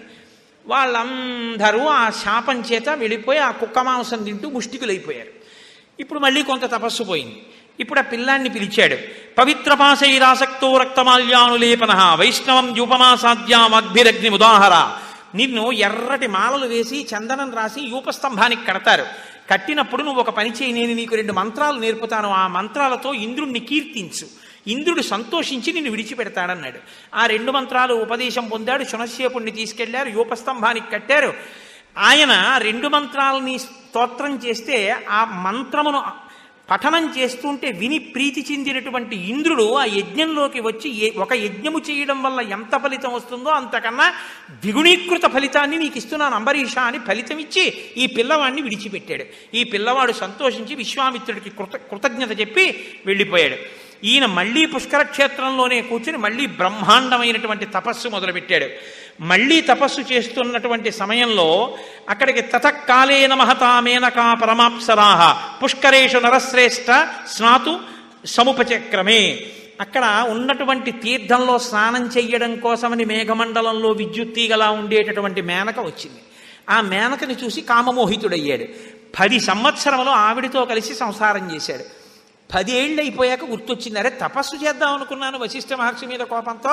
వాళ్ళందరూ ఆ శాపం చేత వెళ్ళిపోయి ఆ కుక్క మాంసం తింటూ ముష్టికులైపోయారు ఇప్పుడు మళ్ళీ కొంత తపస్సు పోయింది ఇప్పుడు ఆ పిల్లాన్ని పిలిచాడు పవిత్రపాశైరాసక్తో రక్తమాల్యానులేపన వైష్ణవం యూపమాసాద్యాం అగ్భిరగ్ని ఉదాహర నిన్ను ఎర్రటి మాలలు వేసి చందనం రాసి యూపస్తంభానికి కడతారు కట్టినప్పుడు నువ్వు ఒక పని చేయి నేను నీకు రెండు మంత్రాలు నేర్పుతాను ఆ మంత్రాలతో ఇంద్రుణ్ణి కీర్తించు ఇంద్రుడు సంతోషించి నిన్ను విడిచిపెడతాడన్నాడు ఆ రెండు మంత్రాలు ఉపదేశం పొందాడు శునశేపుణ్ణి తీసుకెళ్లారు యూపస్తంభానికి కట్టారు ఆయన రెండు మంత్రాలని స్తోత్రం చేస్తే ఆ మంత్రమును పఠనం చేస్తుంటే విని ప్రీతి చెందినటువంటి ఇంద్రుడు ఆ యజ్ఞంలోకి వచ్చి ఏ- ఒక యజ్ఞము చేయడం వల్ల ఎంత ఫలితం వస్తుందో అంతకన్నా ద్విగుణీకృత ఫలితాన్ని నీకు ఇస్తున్నాను అంబరీష అని ఫలితం ఇచ్చి ఈ పిల్లవాడిని విడిచిపెట్టాడు ఈ పిల్లవాడు సంతోషించి విశ్వామిత్రుడికి కృత కృతజ్ఞత చెప్పి వెళ్ళిపోయాడు ఈయన మళ్ళీ పుష్కర క్షేత్రంలోనే కూర్చుని మళ్ళీ బ్రహ్మాండమైనటువంటి తపస్సు మొదలుపెట్టాడు మళ్ళీ తపస్సు చేస్తున్నటువంటి సమయంలో అక్కడికి తతకాలేన మహతామేనకా పరమాప్సరాహ పుష్కరేషు నరశ్రేష్ఠ స్నాతు సముపచక్రమే అక్కడ ఉన్నటువంటి తీర్థంలో స్నానం చెయ్యడం కోసమని మేఘమండలంలో విద్యుత్ తీగలా ఉండేటటువంటి మేనక వచ్చింది ఆ మేనకని చూసి కామమోహితుడయ్యాడు పది సంవత్సరములు ఆవిడితో కలిసి సంసారం చేశాడు పదేళ్ళు అయిపోయాక గుర్తొచ్చింది అరే తపస్సు చేద్దాం అనుకున్నాను వశిష్ఠ మహర్షి మీద కోపంతో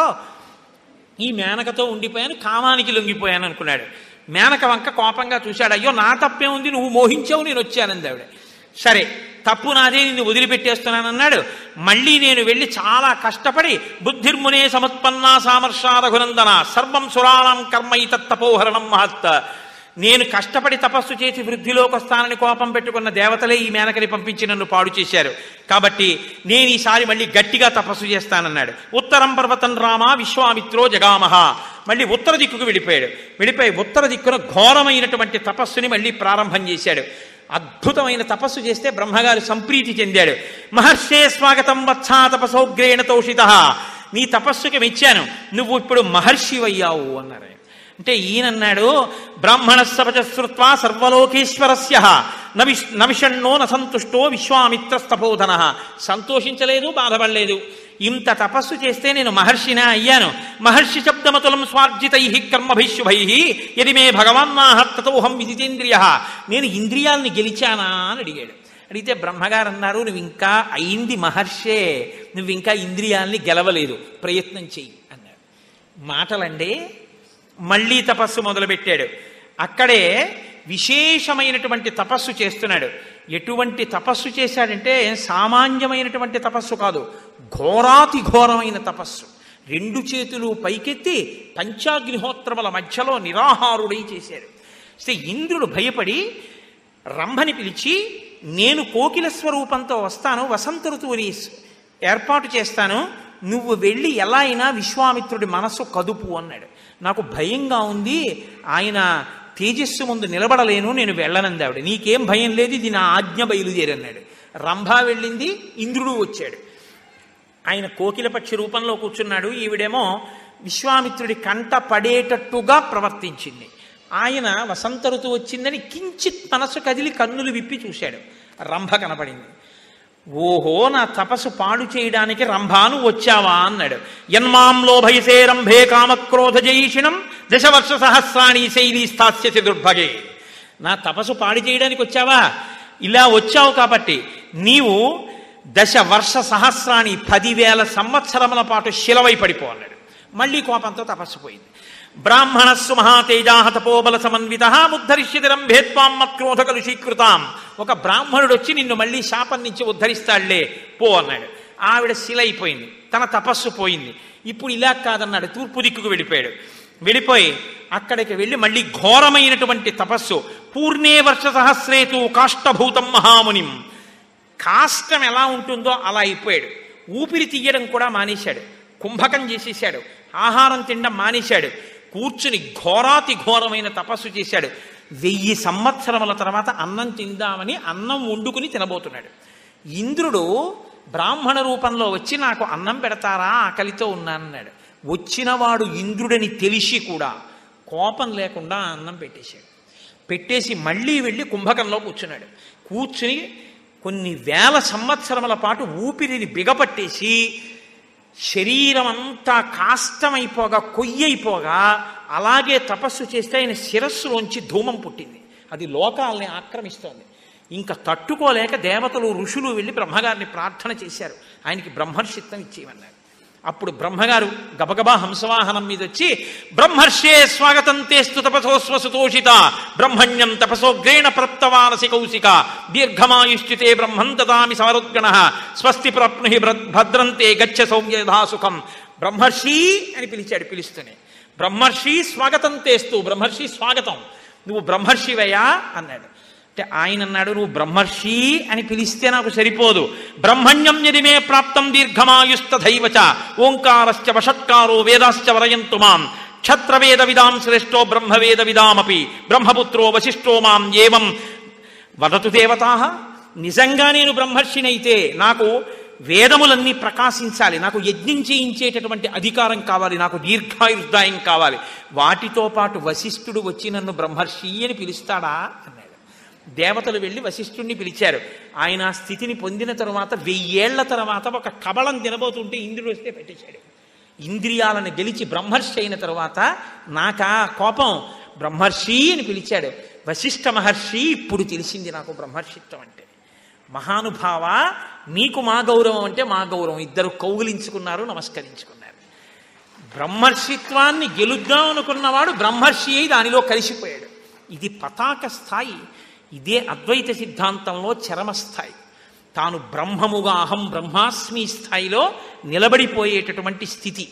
ఈ మేనకతో ఉండిపోయాను కామానికి లొంగిపోయాను అనుకున్నాడు మేనక వంక కోపంగా చూశాడు అయ్యో నా తప్పే ఉంది నువ్వు మోహించావు నేను వచ్చానంది ఆవిడ సరే తప్పు నాదే నిన్ను వదిలిపెట్టేస్తున్నానన్నాడు మళ్ళీ నేను వెళ్ళి చాలా కష్టపడి బుద్ధిర్మునే సముత్పన్నా సామర్షా రఘునందన సర్వం సురాణం కర్మైతత్తపోహరణం మహత్ నేను కష్టపడి తపస్సు చేసి వృద్ధిలోకి వస్తానని కోపం పెట్టుకున్న దేవతలే ఈ మేనకని పంపించి నన్ను పాడు చేశారు కాబట్టి నేను ఈసారి మళ్ళీ గట్టిగా తపస్సు చేస్తానన్నాడు ఉత్తరం పర్వతం రామ విశ్వామిత్రో జగామహ మళ్ళీ ఉత్తర దిక్కుకు వెళ్ళిపోయాడు వెళ్ళిపోయి ఉత్తర దిక్కున ఘోరమైనటువంటి తపస్సుని మళ్ళీ ప్రారంభం చేశాడు అద్భుతమైన తపస్సు చేస్తే బ్రహ్మగారు సంప్రీతి చెందాడు మహర్షే స్వాగతం వత్సా తపసౌగ్రేణ తోషిత నీ తపస్సుకి మెచ్చాను నువ్వు ఇప్పుడు మహర్షివయ్యావు అన్నారు ఆయన. అంటే ఈయనన్నాడు బ్రాహ్మణ సపచశ్రుత్వా సర్వలోకేశ్వరస్య నవిష్ నవిషణ్ణో నసంతుష్టో విశ్వామిత్రస్తపోధన సంతోషించలేదు బాధపడలేదు ఇంత తపస్సు చేస్తే నేను మహర్షినా అయ్యాను మహర్షి శబ్దమతులం స్వార్జితై కర్మభిశుభై యది మే భగవాన్నాహత్తతోహం విదితేంద్రియ నేను ఇంద్రియాల్ని గెలిచానా అని అడిగాడు అడిగితే బ్రహ్మగారు అన్నారు నువ్వు ఇంకా అయింది మహర్షే నువ్వు ఇంకా ఇంద్రియాల్ని గెలవలేదు ప్రయత్నం చెయ్యి అన్నాడు మాటలండి మళ్ళీ తపస్సు మొదలుపెట్టాడు అక్కడే విశేషమైనటువంటి తపస్సు చేస్తున్నాడు ఎటువంటి తపస్సు చేశాడంటే సామాన్యమైనటువంటి తపస్సు కాదు ఘోరాతి ఘోరమైన తపస్సు రెండు చేతులు పైకెత్తి పంచాగ్నిహోత్రముల మధ్యలో నిరాహారుడై చేశాడు అయితే ఇంద్రుడు భయపడి రంభని పిలిచి నేను కోకిల స్వరూపంతో వస్తాను వసంత ఋతువుని ఏర్పాటు చేస్తాను నువ్వు వెళ్ళి ఎలా అయినా విశ్వామిత్రుడి మనస్సు కదుపు అన్నాడు నాకు భయంగా ఉంది ఆయన తేజస్సు ముందు నిలబడలేను నేను వెళ్ళనంది ఆవిడ నీకేం భయం లేదు ఇది నా ఆజ్ఞ బయలుదేరన్నాడు రంభ వెళ్ళింది ఇంద్రుడు వచ్చాడు ఆయన కోకిలపక్షి రూపంలో కూర్చున్నాడు ఈవిడేమో విశ్వామిత్రుడి కంట పడేటట్టుగా ప్రవర్తించింది ఆయన వసంత ఋతువు వచ్చిందని కించిత్ మనసు కదిలి కన్నులు విప్పి చూశాడు రంభ కనపడింది ఓహో నా తపస్సు పాడు చేయడానికి రంభాను వచ్చావా అన్నాడు యన్మాంలో భయసే రంభే కామక్రోధ జయిషిణం దశవర్ష సహస్రాణి శైలి స్థాస్యసి దుర్భగే నా తపస్సు పాడు చేయడానికి వచ్చావా ఇలా వచ్చావు కాబట్టి నీవు దశ వర్ష సహస్రాణి పదివేల సంవత్సరముల పాటు శిలవై పడిపో అన్నాడు మళ్ళీ కోపంతో తపస్సు పోయింది బ్రాహ్మణస్సు మహాతేజాహ తపోబల సమన్విత ముద్ధరిష్యతి రంభేత్వాం మక్రోధ కలుషీకృతాం ఒక బ్రాహ్మణుడు వచ్చి నిన్ను మళ్ళీ శాపం నుంచి ఉద్ధరిస్తాడులే పో అన్నాడు ఆవిడ శిల అయిపోయింది తన తపస్సు పోయింది ఇప్పుడు ఇలా కాదన్నాడు తూర్పు దిక్కుకు వెళ్ళిపోయాడు వెళ్ళిపోయి అక్కడికి వెళ్ళి మళ్ళీ ఘోరమైనటువంటి తపస్సు పూర్ణే వర్ష సహస్రేతు కాష్టభూతం మహామునిం కాష్టం ఎలా ఉంటుందో అలా అయిపోయాడు ఊపిరి తీయడం కూడా మానేశాడు కుంభకం చేసేశాడు ఆహారం తినడం మానేశాడు కూర్చుని ఘోరాతి ఘోరమైన తపస్సు చేశాడు వెయ్యి సంవత్సరముల తర్వాత అన్నం తిందామని అన్నం వండుకుని తినబోతున్నాడు ఇంద్రుడు బ్రాహ్మణ రూపంలో వచ్చి నాకు అన్నం పెడతారా ఆకలితో ఉన్నానన్నాడు వచ్చినవాడు ఇంద్రుడని తెలిసి కూడా కోపం లేకుండా ఆ అన్నం పెట్టేశాడు పెట్టేసి మళ్ళీ వెళ్ళి కుంభకంలో కూర్చున్నాడు కూర్చుని కొన్ని వేల సంవత్సరముల పాటు ఊపిరిని బిగపట్టేసి శరీరం అంతా కాష్టమైపోగా కొయ్యైపోగా అలాగే తపస్సు చేస్తే ఆయన శిరస్సులోంచి ధూమం పుట్టింది అది లోకాల్ని ఆక్రమిస్తోంది ఇంకా తట్టుకోలేక దేవతలు ఋషులు వెళ్ళి బ్రహ్మగారిని ప్రార్థన చేశారు ఆయనకి బ్రహ్మర్షిత్వం ఇచ్చేయమన్నారు అప్పుడు బ్రహ్మగారు గబగబా హంసవాహనం మీద వచ్చి బ్రహ్మర్షే స్వాగతం తేస్తు తపసోస్వ సుతోషిత బ్రహ్మణ్యం తపసోగ్రేణ ప్రప్తవానసి కౌశిక దీర్ఘమాయుష్యుతే బ్రహ్మం దదామి సమరుద్గణ స్వస్తి ప్రప్నుహి భద్రంతే గచ్చ సౌమ్యధా సుఖం బ్రహ్మర్షి అని పిలిచాడు పిలుస్తూనే బ్రహ్మర్షి స్వాగతం తేస్తూ బ్రహ్మర్షి స్వాగతం నువ్వు బ్రహ్మర్షివయ్యా అన్నాడు అంటే ఆయన అన్నాడు నువ్వు బ్రహ్మర్షి అని పిలిస్తే నాకు సరిపోదు బ్రహ్మణ్యం యది మే ప్రాప్తం దీర్ఘమాయుస్తథైవచ ఓంకారశ్చ వషట్కారో వేదాశ్చ వరయంతు మాం క్షత్రవేద విదాం శ్రేష్టో బ్రహ్మవేద విదామపి బ్రహ్మపుత్రో వశిష్ఠో మాం ఏవం వదతు దేవతా నిజంగా నేను బ్రహ్మర్షినైతే నాకు వేదములన్నీ ప్రకాశించాలి నాకు యజ్ఞం చేయించేటటువంటి అధికారం కావాలి నాకు దీర్ఘాయుర్దాయం కావాలి వాటితో పాటు వశిష్ఠుడు వచ్చి నన్ను బ్రహ్మర్షి అని పిలుస్తాడా అన్నాడు దేవతలు వెళ్ళి వశిష్ఠుణ్ణి పిలిచారు ఆయన ఆ స్థితిని పొందిన తరువాత వెయ్యేళ్ల తర్వాత ఒక కబళం తినబోతుంటే ఇంద్రుడు వస్తే పెట్టేశాడు ఇంద్రియాలను గెలిచి బ్రహ్మర్షి అయిన తరువాత నాకా కోపం బ్రహ్మర్షి అని పిలిచాడు వశిష్ఠ మహర్షి ఇప్పుడు తెలిసింది నాకు బ్రహ్మర్షిత్వం అంటే మహానుభావ నీకు మా గౌరవం అంటే మా గౌరవం ఇద్దరు కౌగులించుకున్నారు నమస్కరించుకున్నారు బ్రహ్మర్షిత్వాన్ని గెలుద్దాం అనుకున్నవాడు బ్రహ్మర్షి అయి దానిలో కలిసిపోయాడు ఇది పతాక స్థాయి ఇదే అద్వైత సిద్ధాంతంలో చరమ స్థాయి తాను బ్రహ్మముగా అహం బ్రహ్మాస్మి స్థాయిలో నిలబడిపోయేటటువంటి స్థితి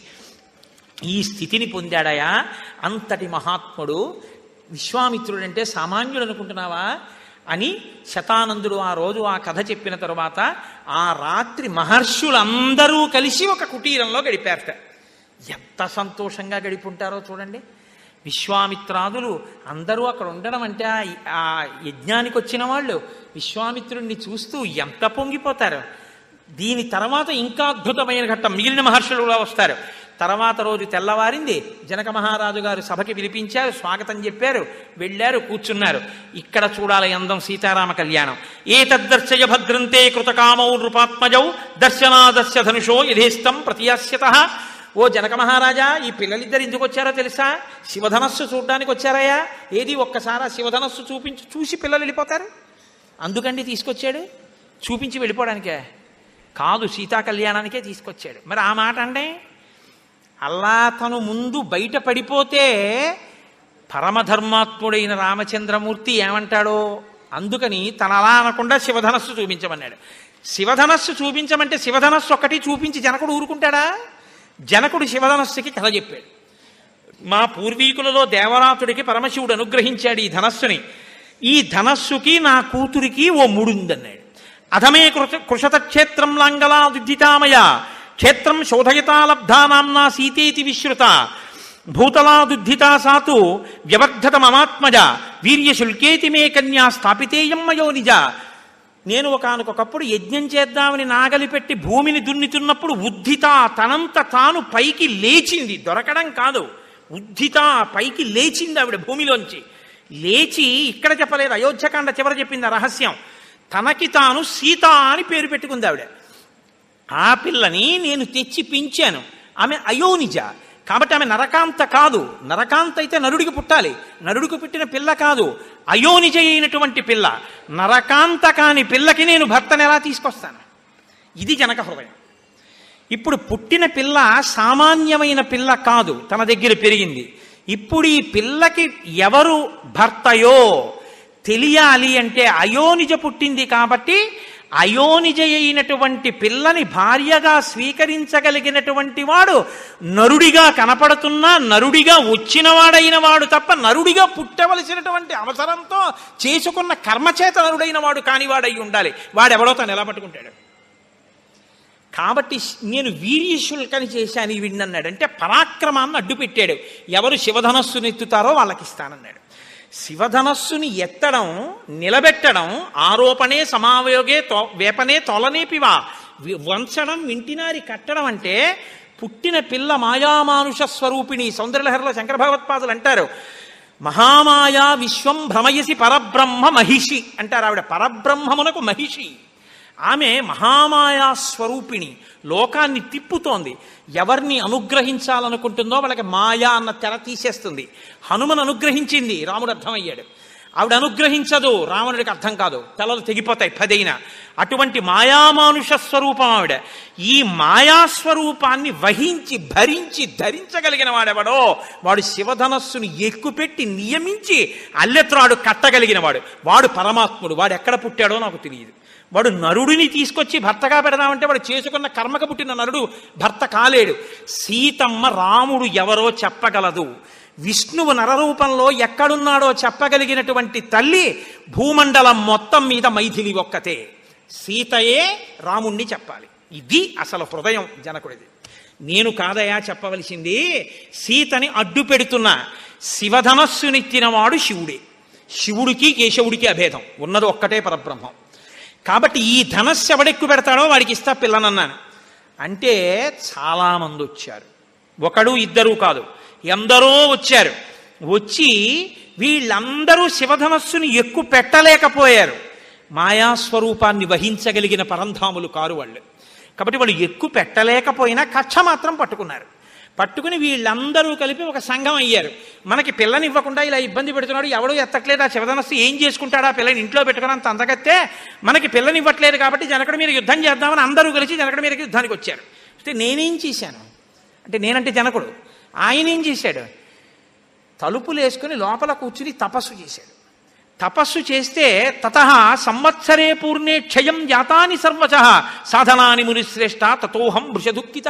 ఈ స్థితిని పొందాడయా అంతటి మహాత్ముడు విశ్వామిత్రుడు అంటే సామాన్యుడు అనుకుంటున్నావా అని శతానందుడు ఆ రోజు ఆ కథ చెప్పిన తరువాత ఆ రాత్రి మహర్షులందరూ కలిసి ఒక కుటీరంలో గడిపారట ఎంత సంతోషంగా గడిపుంటారో చూడండి విశ్వామిత్రాదులు అందరూ అక్కడ ఉండడం అంటే ఆ- ఆ యజ్ఞానికి వచ్చిన వాళ్ళు విశ్వామిత్రుడిని చూస్తూ ఎంత పొంగిపోతారు దీని తర్వాత ఇంకా అద్భుతమైన ఘట్టం మిగిలిన మహర్షులు కూడా వస్తారు తర్వాత రోజు తెల్లవారింది జనక మహారాజు గారు సభకి పిలిపించారు స్వాగతం చెప్పారు వెళ్ళారు కూర్చున్నారు ఇక్కడ చూడాలి అందం సీతారామ కళ్యాణం ఏ తద్దర్శయ భద్రంతే కృతకామౌ నృపాత్మజౌ దర్శనాదర్శ ధనుషో యథేస్తం ప్రతియాస్యత ఓ జనక మహారాజా ఈ పిల్లలిద్దరు ఎందుకు వచ్చారో తెలుసా శివధనస్సు చూడడానికి వచ్చారయ్యా ఏది ఒక్కసారి ఆ శివధనస్సు చూపించి చూసి పిల్లలు వెళ్ళిపోతారు అందుకండి తీసుకొచ్చాడు చూపించి వెళ్ళిపోవడానికే కాదు సీతా కళ్యాణానికే తీసుకొచ్చాడు మరి ఆ మాట అంటే అలా తను ముందు బయట పడిపోతే పరమధర్మాత్ముడైన రామచంద్రమూర్తి ఏమంటాడో అందుకని తన అలా అనకుండా శివధనస్సు చూపించమన్నాడు శివధనస్సు చూపించమంటే శివధనస్సు ఒక్కటి చూపించి జనకుడు ఊరుకుంటాడా జనకుడు శివధనస్సుకి కథ చెప్పాడు మా పూర్వీకులలో దేవరాతుడికి పరమశివుడు అనుగ్రహించాడు ఈ ధనస్సుని ఈ ధనస్సుకి నా కూతురికి ఓ ముడుందన్నాడు అధమే కృష కృషత క్షేత్రం లాంగలా విద్యుతామయ క్షేత్రం శోధయతాలబ్ధానాంనా సీతేతి విశ్రుత భూతలాదుద్ధితా సాతు వ్యవర్ధత మమాత్మజ వీర్యశుల్కేతి మే కన్యా స్థాపితేయం మయో నిజ నేను ఒకనకొకప్పుడు యజ్ఞం చేద్దామని నాగలి పెట్టి భూమిని దున్నుతున్నప్పుడు ఉద్ధిత తనంత తాను పైకి లేచింది దొరకడం కాదు ఉద్ధిత పైకి లేచింది ఆవిడ భూమిలోంచి లేచి ఇక్కడ చెప్పలేదు అయోధ్యకాండ చివర చెప్పింది ఆ రహస్యం తనకి తాను సీత అని పేరు పెట్టుకుంది ఆవిడ ఆ పిల్లని నేను తెచ్చి పెంచాను ఆమె అయోనిజ కాబట్టి ఆమె నరకాంత కాదు నరకాంత అయితే నరుడికి పుట్టాలి నరుడికి పుట్టిన పిల్ల కాదు అయోనిజ అయినటువంటి పిల్ల నరకాంత కాని పిల్లకి నేను భర్తను ఎలా తీసుకొస్తాను ఇది జనక హృదయం ఇప్పుడు పుట్టిన పిల్ల సామాన్యమైన పిల్ల కాదు తన దగ్గర పెరిగింది ఇప్పుడు ఈ పిల్లకి ఎవరు భర్తయో తెలియాలి అంటే అయోనిజ పుట్టింది కాబట్టి అయోనిజ అయినటువంటి పిల్లని భార్యగా స్వీకరించగలిగినటువంటి వాడు నరుడిగా కనపడుతున్నా నరుడిగా వచ్చినవాడైన వాడు తప్ప నరుడిగా పుట్టవలసినటువంటి అవసరంతో చేసుకున్న కర్మచేత నరుడైన వాడు కానివాడై ఉండాలి వాడెవడో తను ఎలా పట్టుకుంటాడు కాబట్టి నేను వీర్యశుల్కని చేశాను వీడిని అన్నాడు అంటే పరాక్రమాన్ని అడ్డు పెట్టాడు ఎవరు శివధనస్సుని ఎత్తుతారో వాళ్ళకి ఇస్తానన్నాడు శివధనస్సుని ఎత్తడం నిలబెట్టడం ఆరోపణే సమాయోగే తో వేపనే తొలనేపివా వి- వంచడం వింటినారి కట్టడం అంటే పుట్టిన పిల్ల మాయామానుష స్వరూపిణి సౌందర్యలహరిలో శంకర భగవత్పాదులు అంటారు మహామాయా విశ్వం భ్రమయసి పరబ్రహ్మ మహిషి అంటారు ఆవిడ పరబ్రహ్మమునకు మహిషి ఆమె మహామాయా స్వరూపిణి లోకాన్ని తిప్పుతోంది ఎవరిని అనుగ్రహించాలనుకుంటుందో వాళ్ళకి మాయా అన్న తెర తీసేస్తుంది హనుమను అనుగ్రహించింది రాముడు అర్థమయ్యాడు ఆవిడ అనుగ్రహించదు రావణుడికి అర్థం కాదు తలలు తెగిపోతాయి పదైన అటువంటి మాయామానుష స్వరూపం ఆవిడ ఈ మాయాస్వరూపాన్ని వహించి భరించి ధరించగలిగిన వాడెవడో వాడు శివధనస్సుని ఎక్కుపెట్టి నియమించి అల్లెత్రాడు కట్టగలిగిన వాడు వాడు పరమాత్ముడు వాడు ఎక్కడ పుట్టాడో నాకు తెలియదు వాడు నరుడిని తీసుకొచ్చి భర్తగా పెడదామంటే వాడు చేసుకున్న కర్మకు పుట్టిన నరుడు భర్త కాలేడు సీతమ్మ రాముడు ఎవరో చెప్పగలదు విష్ణువు నరరూపంలో ఎక్కడున్నాడో చెప్పగలిగినటువంటి తల్లి భూమండలం మొత్తం మీద మైథిలి ఒక్కతే సీతయే రాముణ్ణి చెప్పాలి ఇది అసలు హృదయం జనకుడిది నేను కాదయా చెప్పవలసింది సీతని అడ్డు పెడుతున్న శివధనస్సునెత్తినవాడు శివుడే శివుడికి కేశవుడికి అభేదం ఉన్నది ఒక్కటే పరబ్రహ్మం కాబట్టి ఈ ధనస్సు ఎవడెక్కు పెడతాడో వాడికి ఇస్తా పిల్లనన్నాను అంటే చాలామంది వచ్చారు ఒకడు ఇద్దరు కాదు ఎందరో వచ్చారు వచ్చి వీళ్ళందరూ శివధనస్సుని ఎక్కువ పెట్టలేకపోయారు మాయాస్వరూపాన్ని వహించగలిగిన పరంధాములు కారు వాళ్ళు కాబట్టి వాళ్ళు ఎక్కువ పెట్టలేకపోయినా కక్ష మాత్రం పట్టుకున్నారు పట్టుకుని వీళ్ళందరూ కలిపి ఒక సంఘం అయ్యారు మనకి పిల్లని ఇవ్వకుండా ఇలా ఇబ్బంది పెడుతున్నాడు ఎవడో ఎత్తట్లేదు ఆ శివధనస్సు ఏం చేసుకుంటాడు ఆ పిల్లని ఇంట్లో పెట్టుకుని అంత అందగత్తే మనకి పిల్లని ఇవ్వట్లేదు కాబట్టి జనకుడి మీద యుద్ధం చేద్దామని అందరూ కలిసి జనకుడి మీదకి యుద్ధానికి వచ్చారు అయితే నేనేం చేశాను అంటే నేనంటే జనకుడు ఆయన ఏం చేశాడు తలుపులు వేసుకుని లోపల కూర్చుని తపస్సు చేశాడు తపస్సు చేస్తే తత సంవత్సరే పూర్ణే క్షయం జాతాని సర్వచ సాధనాని మునిశ్రేష్ట తతోహం వృషదుఃఖిత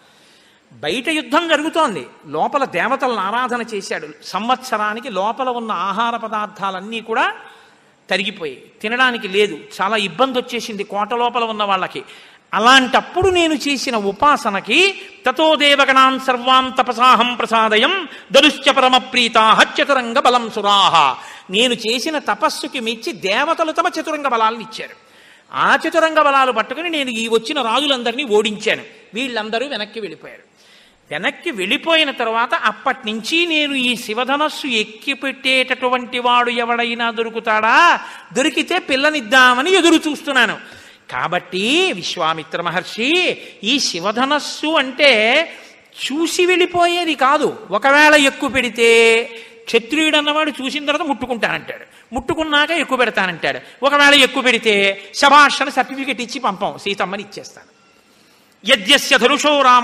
బయట యుద్ధం జరుగుతోంది లోపల దేవతలను ఆరాధన చేశాడు సంవత్సరానికి లోపల ఉన్న ఆహార పదార్థాలన్నీ కూడా తరిగిపోయి తినడానికి లేదు చాలా ఇబ్బంది వచ్చేసింది కోట లోపల ఉన్న వాళ్ళకి అలాంటప్పుడు నేను చేసిన ఉపాసనకి తతో దేవగణాన్ సర్వాం తపసాహం ప్రసాదయం దరుశ్చ పరమ ప్రీతాహ చతురంగ బలం సురాహ నేను చేసిన తపస్సుకి మెచ్చి దేవతలు తమ చతురంగ బలాలను ఇచ్చారు ఆ చతురంగ బలాలు పట్టుకుని నేను ఈ వచ్చిన రాజులందరినీ ఓడించాను వీళ్ళందరూ వెనక్కి వెళ్ళిపోయారు వెనక్కి వెళ్ళిపోయిన తర్వాత అప్పటి నుంచి నేను ఈ శివధనస్సు ఎక్కి పెట్టేటటువంటి వాడు ఎవడైనా దొరుకుతాడా దొరికితే పిల్లనిద్దామని ఎదురు చూస్తున్నాను కాబట్టి విశ్వామిత్ర మహర్షి ఈ శివధనస్సు అంటే చూసి వెళ్ళిపోయేది కాదు ఒకవేళ ఎక్కువ పెడితే క్షత్రియుడు అన్నవాడు చూసిన తర్వాత ముట్టుకుంటానంటాడు ముట్టుకున్నాక ఎక్కువ పెడతానంటాడు ఒకవేళ ఎక్కువ పెడితే శభాషణ సర్టిఫికెట్ ఇచ్చి పంపం సీతమ్మని ఇచ్చేస్తాను యద్యస్య ధనుషో రామ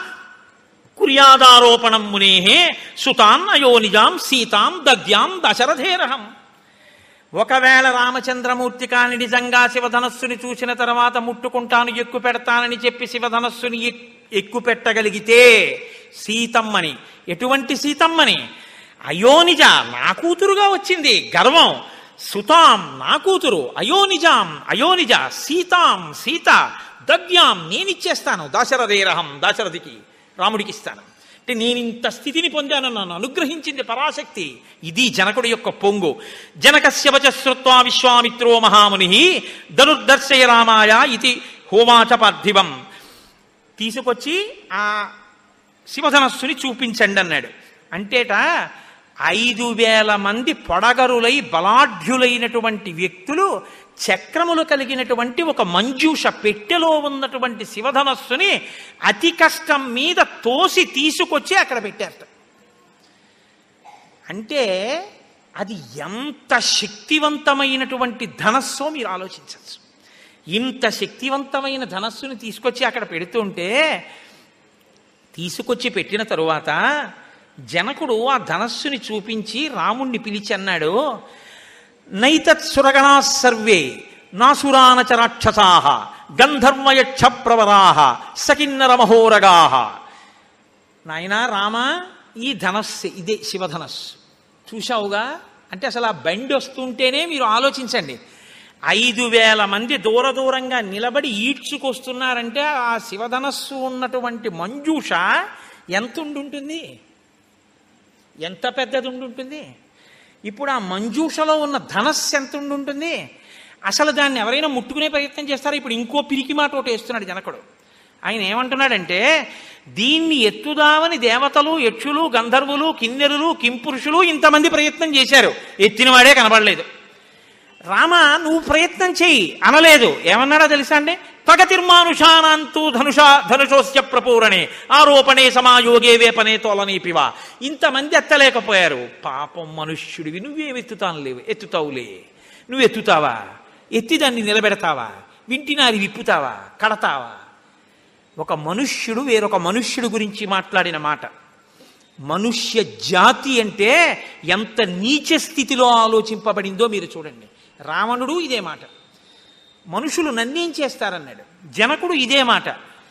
కుర్యాదారోపణం మునే సుతాన్ అయోనిజాం సీతాం దద్యాం దశరథేరహం ఒకవేళ రామచంద్రమూర్తి కాని నిజంగా శివధనస్సుని చూసిన తర్వాత ముట్టుకుంటాను ఎక్కువ పెడతానని చెప్పి శివధనస్సుని ఎక్- ఎక్కువ పెట్టగలిగితే సీతమ్మని ఎటువంటి సీతమ్మని అయోనిజ నా కూతురుగా వచ్చింది గర్వం సుతాం నా కూతురు అయోనిజాం అయోనిజ సీతాం సీత దద్యాం నేనిచ్చేస్తాను దాశరథేరహం దాశరథికి రాముడికి ఇస్తాను అంటే నేను ఇంత స్థితిని పొందాను నన్ను అనుగ్రహించింది పరాశక్తి ఇది జనకుడి యొక్క పొంగు జనకస్య వచ శ్రుత్వా విశ్వామిత్రో మహాముని ధనుర్దర్శయ రామాయ ఇది హోమాచ పార్థివం తీసుకొచ్చి ఆ శివధనస్సుని చూపించండి అన్నాడు అంటేట ఐదు వేల మంది పొడగరులై బలాఢ్యులైనటువంటి వ్యక్తులు చక్రములు కలిగినటువంటి ఒక మంజూష పెట్టెలో ఉన్నటువంటి శివధనస్సుని అతి కష్టం మీద తోసి తీసుకొచ్చి అక్కడ పెట్టారట అంటే అది ఎంత శక్తివంతమైనటువంటి ధనస్సో మీరు ఆలోచించవచ్చు ఇంత శక్తివంతమైన ధనస్సుని తీసుకొచ్చి అక్కడ పెడుతుంటే తీసుకొచ్చి పెట్టిన తరువాత జనకుడు ఆ ధనస్సుని చూపించి రాముణ్ణి పిలిచి అన్నాడు నైతత్ సురగణా సర్వే నాసురానచ రాక్షసా గంధర్వయక్ష ప్రవరాహ సకిన్నర మహోరగా నాయనా రామ ఈ ధనస్సు ఇదే శివధనస్సు చూశావుగా అంటే అసలు ఆ బండి వస్తుంటేనే మీరు ఆలోచించండి ఐదు వేల మంది దూర దూరంగా నిలబడి ఈడ్చుకొస్తున్నారంటే ఆ శివధనస్సు ఉన్నటువంటి మంజూష ఎంత ఉండుంటుంది ఎంత పెద్దది ఉండుంటుంది ఇప్పుడు ఆ మంజూషలో ఉన్న ధనస్సు ఎంత ఉండుంటుంది అసలు దాన్ని ఎవరైనా ముట్టుకునే ప్రయత్నం చేస్తారా ఇప్పుడు ఇంకో పిరికి మాట ఒకటి వేస్తున్నాడు జనకుడు ఆయన ఏమంటున్నాడంటే దీన్ని ఎత్తుదామని దేవతలు యక్షులు గంధర్వులు కిన్నెరులు కింపురుషులు ఇంతమంది ప్రయత్నం చేశారు ఎత్తినవాడే కనబడలేదు రామ నువ్వు ప్రయత్నం చెయ్యి అనలేదు ఏమన్నాడో తెలుసా అండి పగతిర్మానుషానంతు ధనుష ధనుషోస్య ప్రపూరణే ఆరోపణే సమాయోగే వేపనే తోలనీపివా ఇంతమంది ఎత్తలేకపోయారు పాపం మనుష్యుడివి నువ్వేం ఎత్తుతాను లేవు ఎత్తుతావులే నువ్వు ఎత్తుతావా ఎత్తి దాన్ని నిలబెడతావా వింటినారి విప్పుతావా కడతావా ఒక మనుష్యుడు వేరొక మనుష్యుడు గురించి మాట్లాడిన మాట మనుష్య జాతి అంటే ఎంత నీచ స్థితిలో ఆలోచింపబడిందో మీరు చూడండి రావణుడు ఇదే మాట మనుషులు నన్నేం చేస్తారన్నాడు జనకుడు ఇదే మాట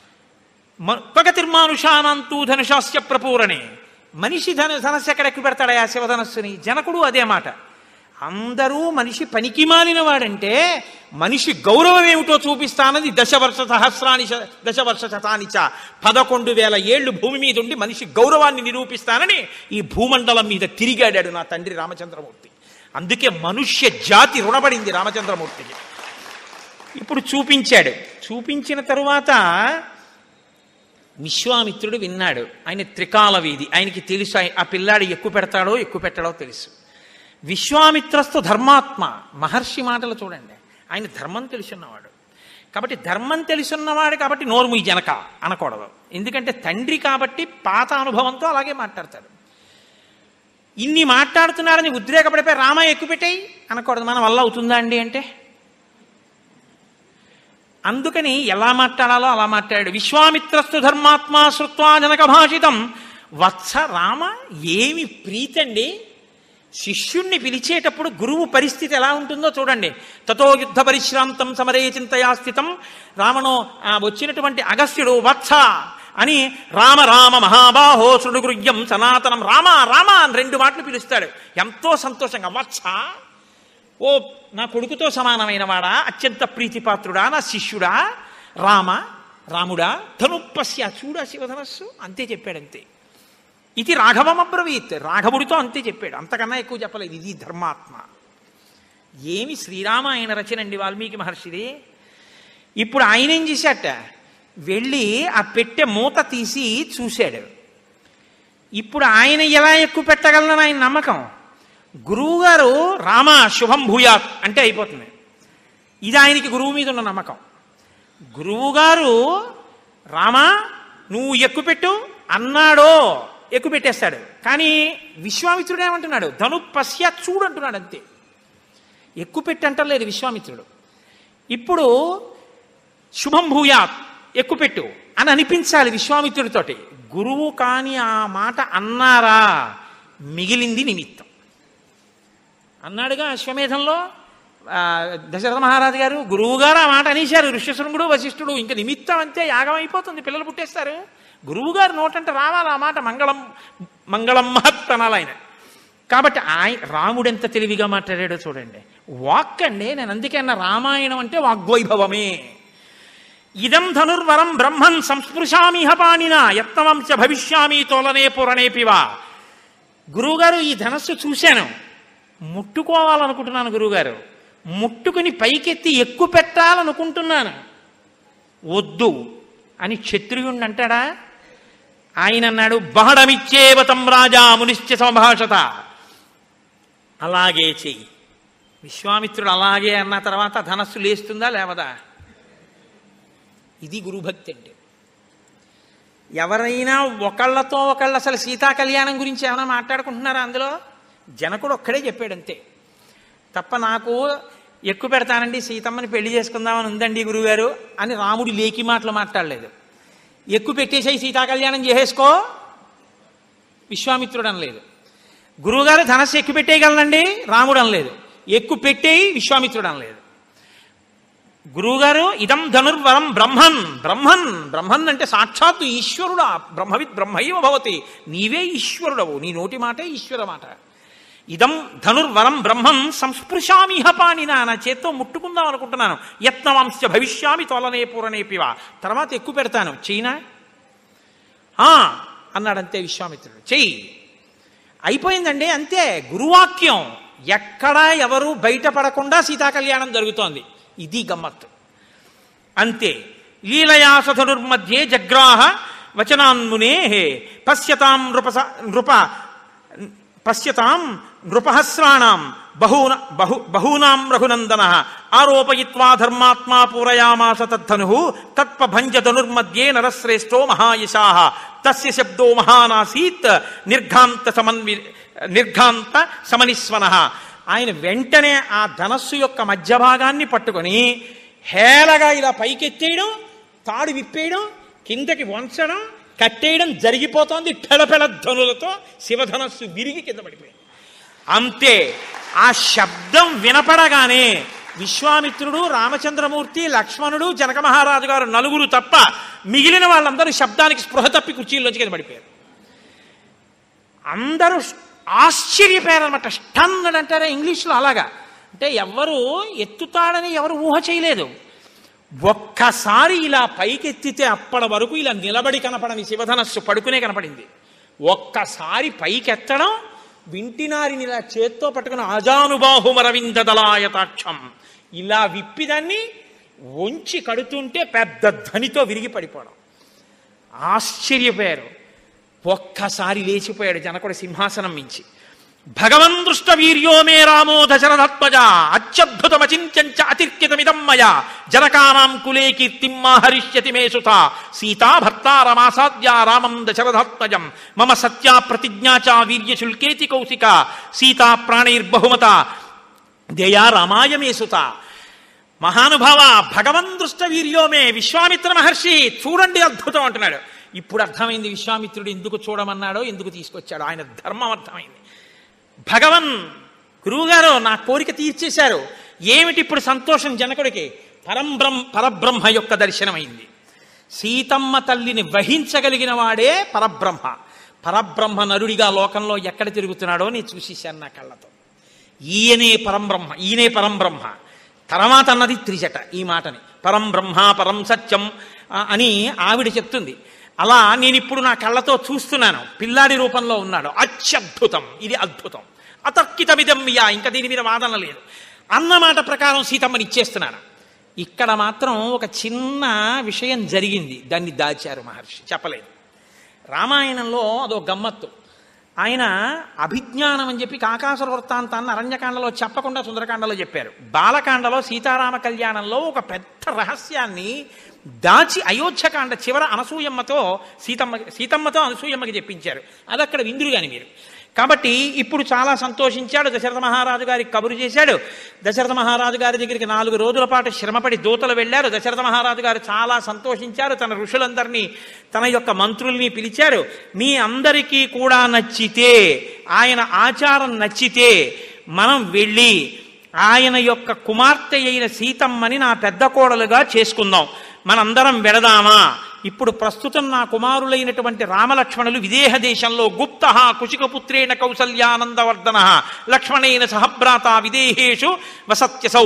పగతిర్మానుషానంతు ధనుషాస్య ప్రపూరణే మనిషి ధను ధనస్సు ఎక్కడ ఎక్కువ పెడతాడా ఆ శివధనస్సుని జనకుడు అదే మాట అందరూ మనిషి పనికి మాలిన వాడంటే మనిషి గౌరవం ఏమిటో చూపిస్తానది దశవర్ష సహస్రాని శ- దశవర్ష శతానిచ పదకొండు వేల ఏళ్ళు భూమి మీద ఉండి మనిషి గౌరవాన్ని నిరూపిస్తానని ఈ భూమండలం మీద తిరిగాడాడు నా తండ్రి రామచంద్రమూర్తి అందుకే మనుష్య జాతి రుణపడింది రామచంద్రమూర్తికి ఇప్పుడు చూపించాడు చూపించిన తరువాత విశ్వామిత్రుడు విన్నాడు ఆయన త్రికాల వీధి ఆయనకి తెలుసు ఆయ- ఆ పిల్లాడు ఎక్కువ పెడతాడో ఎక్కువ పెట్టడో తెలుసు విశ్వామిత్రస్తు ధర్మాత్మ మహర్షి మాటలు చూడండి ఆయన ధర్మం తెలుసున్నవాడు కాబట్టి ధర్మం తెలుసున్నవాడు కాబట్టి నోరు ఈ జనక అనకూడదు ఎందుకంటే తండ్రి కాబట్టి పాత అనుభవంతో అలాగే మాట్లాడతాడు ఇన్ని మాట్లాడుతున్నారని ఉద్రేకపడిపోయి రామ ఎక్కువ పెట్టాయి అనకూడదు మన వల్ల అవుతుందా అండి అంటే అందుకని ఎలా మాట్లాడాలో అలా మాట్లాడాడు విశ్వామిత్రస్తు ధర్మాత్మ శృత్వా జనక భాషితం వత్స రామ ఏమి ప్రీతండి శిష్యుణ్ణి పిలిచేటప్పుడు గురువు పరిస్థితి ఎలా ఉంటుందో చూడండి తతో యుద్ధ పరిశ్రాంతం సమరే చింతయా స్థితం రామను ఆ, వచ్చినటువంటి అగస్త్యుడు వత్స అని రామ రామ మహాబాహో శృడుగృహ్యం సనాతనం రామ రామ అని రెండు మాటలు పిలుస్తాడు ఎంతో సంతోషంగా వత్స ఓ నా కొడుకుతో సమానమైన వాడా అత్యంత ప్రీతిపాత్రుడా నా శిష్యుడా రామ రాముడా ధనుప్పస్య చూడా శివధనస్సు అంతే చెప్పాడు అంతే ఇది రాఘవం అబ్రవీత్ రాఘవుడితో అంతే చెప్పాడు అంతకన్నా ఎక్కువ చెప్పలేదు ఇది ధర్మాత్మ ఏమి శ్రీరామాయణ రచనండి వాల్మీకి మహర్షిది ఇప్పుడు ఆయన ఏం చేశాట వెళ్ళి ఆ పెట్టె మూత తీసి చూశాడు ఇప్పుడు ఆయన ఎలా ఎక్కువ పెట్టగలనని ఆయన నమ్మకం గురువుగారు రామ శుభం భూయాత్ అంటే అయిపోతుంది ఇది ఆయనకి గురువు మీద ఉన్న నమ్మకం గురువుగారు రామా నువ్వు ఎక్కువ పెట్టు అన్నాడో ఎక్కువ పెట్టేస్తాడు కానీ విశ్వామిత్రుడు ఏమంటున్నాడు ధను పశ్య చూడు అంటున్నాడు అంతే ఎక్కువ పెట్టి అంటలేదు విశ్వామిత్రుడు ఇప్పుడు శుభం భూయాత్ ఎక్కువ పెట్టు అని అనిపించాలి విశ్వామిత్రుడితోటి గురువు కాని ఆ మాట అన్నారా మిగిలింది నిమిత్తం అన్నాడుగా అశ్వమేధంలో ఆ, దశరథ మహారాజు గారు గురువు గారు ఆ మాట అనేశారు ఋష్యశృంగుడు వశిష్ఠుడు ఇంకా నిమిత్తం అంతే యాగం అయిపోతుంది పిల్లలు పుట్టేస్తారు గురువు గారు నోటంటే రావాలి ఆ మాట మంగళం మంగళం మహత్ అనాలి ఆయన కాబట్టి ఆయ రాముడు ఎంత తెలివిగా మాట్లాడాడో చూడండి వాక్ అండి నేను అందుకే అన్న రామాయణం అంటే వాగ్వైభవమే ఇదం ధనుర్వరం బ్రహ్మన్ సంస్పృశామిహ పాణిన యత్నవంశ భవిష్యామి తోలనే పురణేపివా గురువుగారు ఈ ధనస్సు చూశాను ముట్టుకోవాలనుకుంటున్నాను గురువుగారు ముట్టుకుని పైకెత్తి ఎక్కువ పెట్టాలనుకుంటున్నాను వద్దు అని క్షత్రియుణ్ణి అంటాడా ఆయన అన్నాడు బహడమిచ్చేవతం రాజా మునిశ్చ సంభాషత అలాగే చెయ్యి విశ్వామిత్రుడు అలాగే అన్న తర్వాత ధనస్సు లేస్తుందా లేవదా ఇది గురుభక్తి అంటే ఎవరైనా ఒకళ్ళతో ఒకళ్ళు అసలు సీతా కళ్యాణం గురించి ఏమైనా మాట్లాడుకుంటున్నారా అందులో జనకుడు ఒక్కడే చెప్పాడు అంతే తప్ప నాకు ఎక్కువ పెడతానండి సీతమ్మని పెళ్లి చేసుకుందామని ఉందండి గురుగారు అని రాముడు లేకి మాటలు మాట్లాడలేదు ఎక్కువ పెట్టేసాయి సీతా కళ్యాణం చేసేసుకో విశ్వామిత్రుడు అనలేదు గురువుగారు ధనస్సు ఎక్కువ పెట్టేయగలనండి రాముడు అనలేదు ఎక్కువ పెట్టేయి విశ్వామిత్రుడు అనలేదు గురువుగారు ఇదం ధనుర్వరం బ్రహ్మన్ బ్రహ్మన్ బ్రహ్మన్ అంటే సాక్షాత్తు ఈశ్వరుడా బ్రహ్మవిత్ బ్రహ్మైవ భవతి నీవే ఈశ్వరుడవు నీ నోటి మాటే ఈశ్వర మాట ఇదం ధనుర్వరం బ్రహ్మం సంస్పృశామిహ పాణినా నా చేత్తో ముట్టుకుందాం అనుకుంటున్నాను యత్నవంశ భవిష్యామి తోలనే పూరనేపివా తర్వాత ఎక్కువ పెడతాను చైనా అన్నాడంతే విశ్వామిత్రుడు చెయ్యి అయిపోయిందండి అంతే గురువాక్యం ఎక్కడా ఎవరు బయటపడకుండా సీతా కళ్యాణం జరుగుతోంది ఇది గమ్మత్తు అంతే లీలయా సధనుర్మధ్యే జగ్రాహ వచనాన్మునే పశ్యతాం నృప నృప పశ్యతాం నృపహస్రాణం బహూన బహు బహూనాం రఘునందన ఆరోపయిత్వా ధర్మాత్మా పూరయామాస తద్ధను తత్పభంజ ధనుర్మధ్యే నరశ్రేష్టో మహాయశా తస్య శబ్దో మహానాసీత్ నిర్ఘాంత సమన్వి నిర్ఘాంత సమనిస్వన ఆయన వెంటనే ఆ ధనస్సు యొక్క మధ్య భాగాన్ని పట్టుకొని హేళగా ఇలా పైకెత్తేయడం తాడు విప్పేయడం కిందకి వంచడం కట్టేయడం జరిగిపోతోంది పెళపెళ ధనులతో శివధనస్సు విరిగి కింద పడిపోయింది అంతే ఆ శబ్దం వినపడగానే విశ్వామిత్రుడు రామచంద్రమూర్తి లక్ష్మణుడు జనక మహారాజు గారు నలుగురు తప్ప మిగిలిన వాళ్ళందరూ శబ్దానికి స్పృహ తప్పి కుర్చీల్లోంచి కింద పడిపోయారు అందరూ ఆశ్చర్యపోయారనమాట స్టన్నడ్ అంటారా ఇంగ్లీష్లో అలాగా అంటే ఎవరు ఎత్తుతాడని ఎవరు ఊహ చేయలేదు ఒక్కసారి ఇలా పైకెత్తితే అప్పటి వరకు ఇలా నిలబడి కనపడని శివధనస్సు పడుకునే కనపడింది ఒక్కసారి పైకెత్తడం వింటినారిని ఇలా చేత్తో పట్టుకుని అజానుబాహుమరవింద దళాయతాక్షం ఇలా విప్పిదాన్ని వంచి కడుతుంటే పెద్ద ధ్వనితో విరిగి పడిపోవడం ఆశ్చర్యపోయారు ఒక్కసారి లేచిపోయాడు జనకుడు సింహాసనం మించి భగవన్ దృష్ట వీర్యో మే రామో దశరథత్మజ అత్యద్భుతమచింత్యంచ అతిర్కితమిదం మయ జనకానాం కులే కీర్తిం మాహరిష్యతి మే సుత సీతా భర్తారమాసాద్య రామం దశరథాత్మజం మమ సత్యా ప్రతిజ్ఞా చ వీర్యశుల్కేతి కౌశిక సీతా ప్రాణైర్బహుమత దయా రామాయ మే సుత మహానుభావ భగవన్ దృష్ట వీర్యోమే విశ్వామిత్ర మహర్షి చూడండి అద్భుతం అంటున్నాడు ఇప్పుడు అర్థమైంది విశ్వామిత్రుడు ఎందుకు చూడమన్నాడో ఎందుకు తీసుకొచ్చాడు ఆయన ధర్మం అర్థమైంది భగవన్ గురువుగారు నా కోరిక తీర్చేశారు ఏమిటి ఇప్పుడు సంతోషం జనకుడికి పరంబ్రహ్మ పరబ్రహ్మ యొక్క దర్శనమైంది సీతమ్మ తల్లిని వహించగలిగిన వాడే పరబ్రహ్మ పరబ్రహ్మ నరుడిగా లోకంలో ఎక్కడ తిరుగుతున్నాడో నేను చూసేశాను నా కళ్ళతో ఈయనే పరంబ్రహ్మ ఈయనే పరంబ్రహ్మ తర్వాత అన్నది త్రిజట ఈ మాటని పరం బ్రహ్మ పరం సత్యం ఆ, అని ఆవిడ చెప్తుంది అలా నేను ఇప్పుడు నా కళ్ళతో చూస్తున్నాను పిల్లాడి రూపంలో ఉన్నాడు అత్యద్భుతం ఇది అద్భుతం అతర్కితమిదం యా ఇంకా దీని మీద వాదన లేదు అన్నమాట ప్రకారం సీతమ్మని ఇచ్చేస్తున్నాను ఇక్కడ మాత్రం ఒక చిన్న విషయం జరిగింది దాన్ని దాచారు మహర్షి చెప్పలేదు రామాయణంలో అదో గమ్మత్తు ఆయన అభిజ్ఞానం అని చెప్పి కాకాసుర వృత్తాంతాన్ని అరణ్యకాండలో చెప్పకుండా సుందరకాండలో చెప్పారు బాలకాండలో సీతారామ కళ్యాణంలో ఒక పెద్ద రహస్యాన్ని దాచి అయోధ్యకాండ చివర అనసూయమ్మతో సీతమ్మ సీతమ్మతో అనసూయమ్మకి చెప్పించారు అది అక్కడ విందురు కాని మీరు కాబట్టి ఇప్పుడు చాలా సంతోషించాడు దశరథ మహారాజు గారికి కబురు చేశాడు దశరథ మహారాజు గారి దగ్గరికి నాలుగు రోజుల పాటు శ్రమపడి దూతలు వెళ్ళారు దశరథ మహారాజు గారు చాలా సంతోషించారు తన ఋషులందరినీ తన యొక్క మంత్రుల్ని పిలిచారు మీ అందరికీ కూడా నచ్చితే ఆయన ఆచారం నచ్చితే మనం వెళ్ళి ఆయన యొక్క కుమార్తె అయిన సీతమ్మని నా పెద్ద కోడలుగా చేసుకుందాం మనందరం వెళదామా ఇప్పుడు ప్రస్తుతం నా కుమారులైనటువంటి రామలక్ష్మణులు విదేహ దేశంలో గుప్త కుశికపుత్రేణ కౌసల్యానందవర్ధన లక్ష్మణేన సహభ్రాత విదేహేషు వసత్యసౌ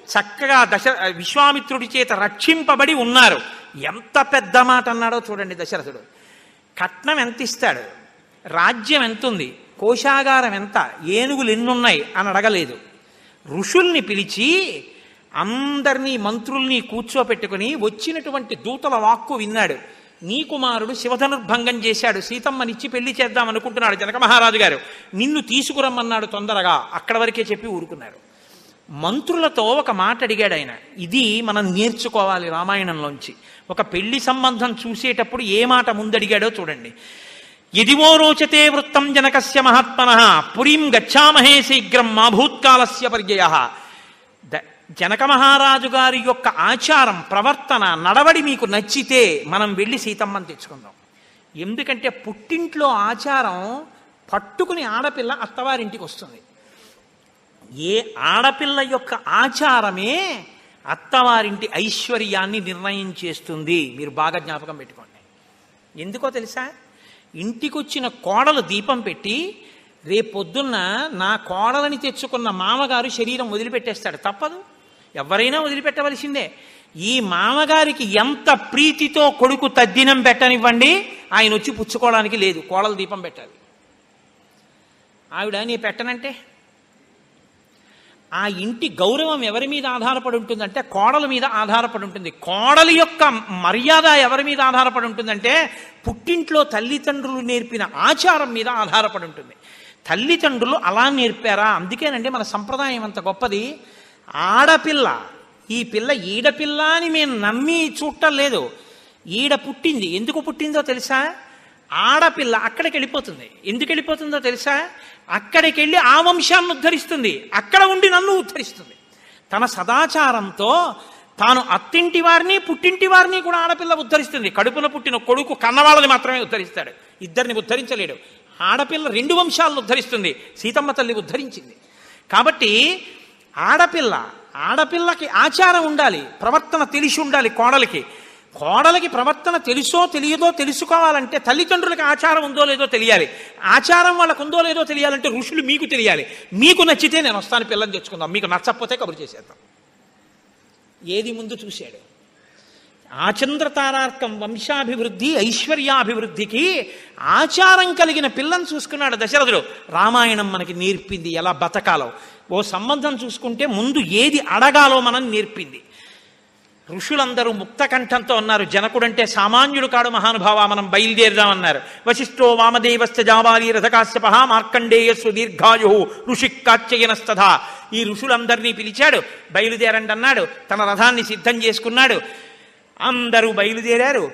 చక్కగా దశ విశ్వామిత్రుడి చేత రక్షింపబడి ఉన్నారు ఎంత పెద్ద మాట అన్నాడో చూడండి దశరథుడు కట్నం ఎంత ఇస్తాడు రాజ్యం ఎంతుంది కోశాగారం ఎంత ఏనుగులు ఎన్నున్నాయి అని అడగలేదు ఋషుల్ని పిలిచి అందరినీ మంత్రుల్ని కూర్చోపెట్టుకుని వచ్చినటువంటి దూతల వాక్కు విన్నాడు నీ కుమారుడు శివధనుర్భంగం చేశాడు సీతమ్మనిచ్చి పెళ్లి చేద్దాం అనుకుంటున్నాడు జనక మహారాజు గారు నిన్ను తీసుకురమ్మన్నాడు తొందరగా అక్కడ వరకే చెప్పి ఊరుకున్నారు మంత్రులతో ఒక మాట అడిగాడు ఆయన ఇది మనం నేర్చుకోవాలి రామాయణంలోంచి ఒక పెళ్లి సంబంధం చూసేటప్పుడు ఏ మాట ముందడిగాడో చూడండి ఎదివో రోచతే వృత్తం జనకస్య మహాత్మన పురీం గచ్చామహే శీఘ్రం మా భూత్కాలస్య పర్యయ ద- జనక మహారాజు గారి యొక్క ఆచారం ప్రవర్తన నడవడి మీకు నచ్చితే మనం వెళ్ళి సీతమ్మని తెచ్చుకుందాం ఎందుకంటే పుట్టింట్లో ఆచారం పట్టుకుని ఆడపిల్ల అత్తవారింటికి వస్తుంది ఏ ఆడపిల్ల యొక్క ఆచారమే అత్తవారింటి ఐశ్వర్యాన్ని నిర్ణయం చేస్తుంది మీరు బాగా జ్ఞాపకం పెట్టుకోండి ఎందుకో తెలుసా ఇంటికొచ్చిన కోడలు దీపం పెట్టి రేపొద్దున్న నా కోడలని తెచ్చుకున్న మామగారు శరీరం వదిలిపెట్టేస్తాడు తప్పదు ఎవరైనా వదిలిపెట్టవలసిందే ఈ మామగారికి ఎంత ప్రీతితో కొడుకు తద్దినం పెట్టనివ్వండి ఆయన వచ్చి పుచ్చుకోవడానికి లేదు కోడలు దీపం పెట్టాలి ఆవిడ నీ పెట్టనంటే ఆ ఇంటి గౌరవం ఎవరి మీద ఆధారపడి ఉంటుందంటే కోడల మీద ఆధారపడి ఉంటుంది కోడలి యొక్క మర్యాద ఎవరి మీద ఆధారపడి ఉంటుందంటే పుట్టింట్లో తల్లిదండ్రులు నేర్పిన ఆచారం మీద ఆధారపడి ఉంటుంది తల్లిదండ్రులు అలా నేర్పారా అందుకేనండి మన సంప్రదాయం అంత గొప్పది ఆడపిల్ల ఈ పిల్ల ఈడపిల్ల అని మేము నమ్మి చూడటం లేదు ఈడ పుట్టింది ఎందుకు పుట్టిందో తెలుసా ఆడపిల్ల అక్కడికి వెళ్ళిపోతుంది ఎందుకు వెళ్ళిపోతుందో తెలుసా అక్కడికి వెళ్ళి ఆ వంశాన్ని ఉద్ధరిస్తుంది అక్కడ ఉండి నన్ను ఉద్ధరిస్తుంది తన సదాచారంతో తాను అత్తింటి వారిని పుట్టింటి వారిని కూడా ఆడపిల్ల ఉద్ధరిస్తుంది కడుపున పుట్టిన కొడుకు కన్నవాళ్ళని మాత్రమే ఉద్ధరిస్తాడు ఇద్దరిని ఉద్ధరించలేడు ఆడపిల్ల రెండు వంశాలను ఉద్ధరిస్తుంది సీతమ్మ తల్లి ఉద్ధరించింది కాబట్టి ఆడపిల్ల ఆడపిల్లకి ఆచారం ఉండాలి ప్రవర్తన తెలిసి ఉండాలి కోడలికి కోడలికి ప్రవర్తన తెలుసో తెలియదో తెలుసుకోవాలంటే తల్లిదండ్రులకి ఆచారం ఉందో లేదో తెలియాలి ఆచారం వాళ్ళకు ఉందో లేదో తెలియాలంటే ఋషులు మీకు తెలియాలి మీకు నచ్చితే నేను వస్తాను పిల్లని తెచ్చుకుందాం మీకు నచ్చకపోతే కబురు చేసేద్దాం ఏది ముందు చూశాడు ఆచంద్రతారార్కం వంశాభివృద్ధి ఐశ్వర్యాభివృద్ధికి ఆచారం కలిగిన పిల్లని చూసుకున్నాడు దశరథుడు రామాయణం మనకి నేర్పింది ఎలా బతకాలో ఓ సంబంధం చూసుకుంటే ముందు ఏది అడగాలో మనం నేర్పింది ఋషులందరూ ముక్త కంఠంతో ఉన్నారు జనకుడంటే సామాన్యుడు కాడు మహానుభావ మనం బయలుదేరదామన్నారు వశిష్ఠో వామదేవస్థ జావాలి రథకాశ్యప మార్కండేయ సుదీర్ఘాయు ఋషి కాచ్యయనస్తథ ఈ ఋషులందరినీ పిలిచాడు బయలుదేరండి అన్నాడు తన రథాన్ని సిద్ధం చేసుకున్నాడు అందరూ బయలుదేరారు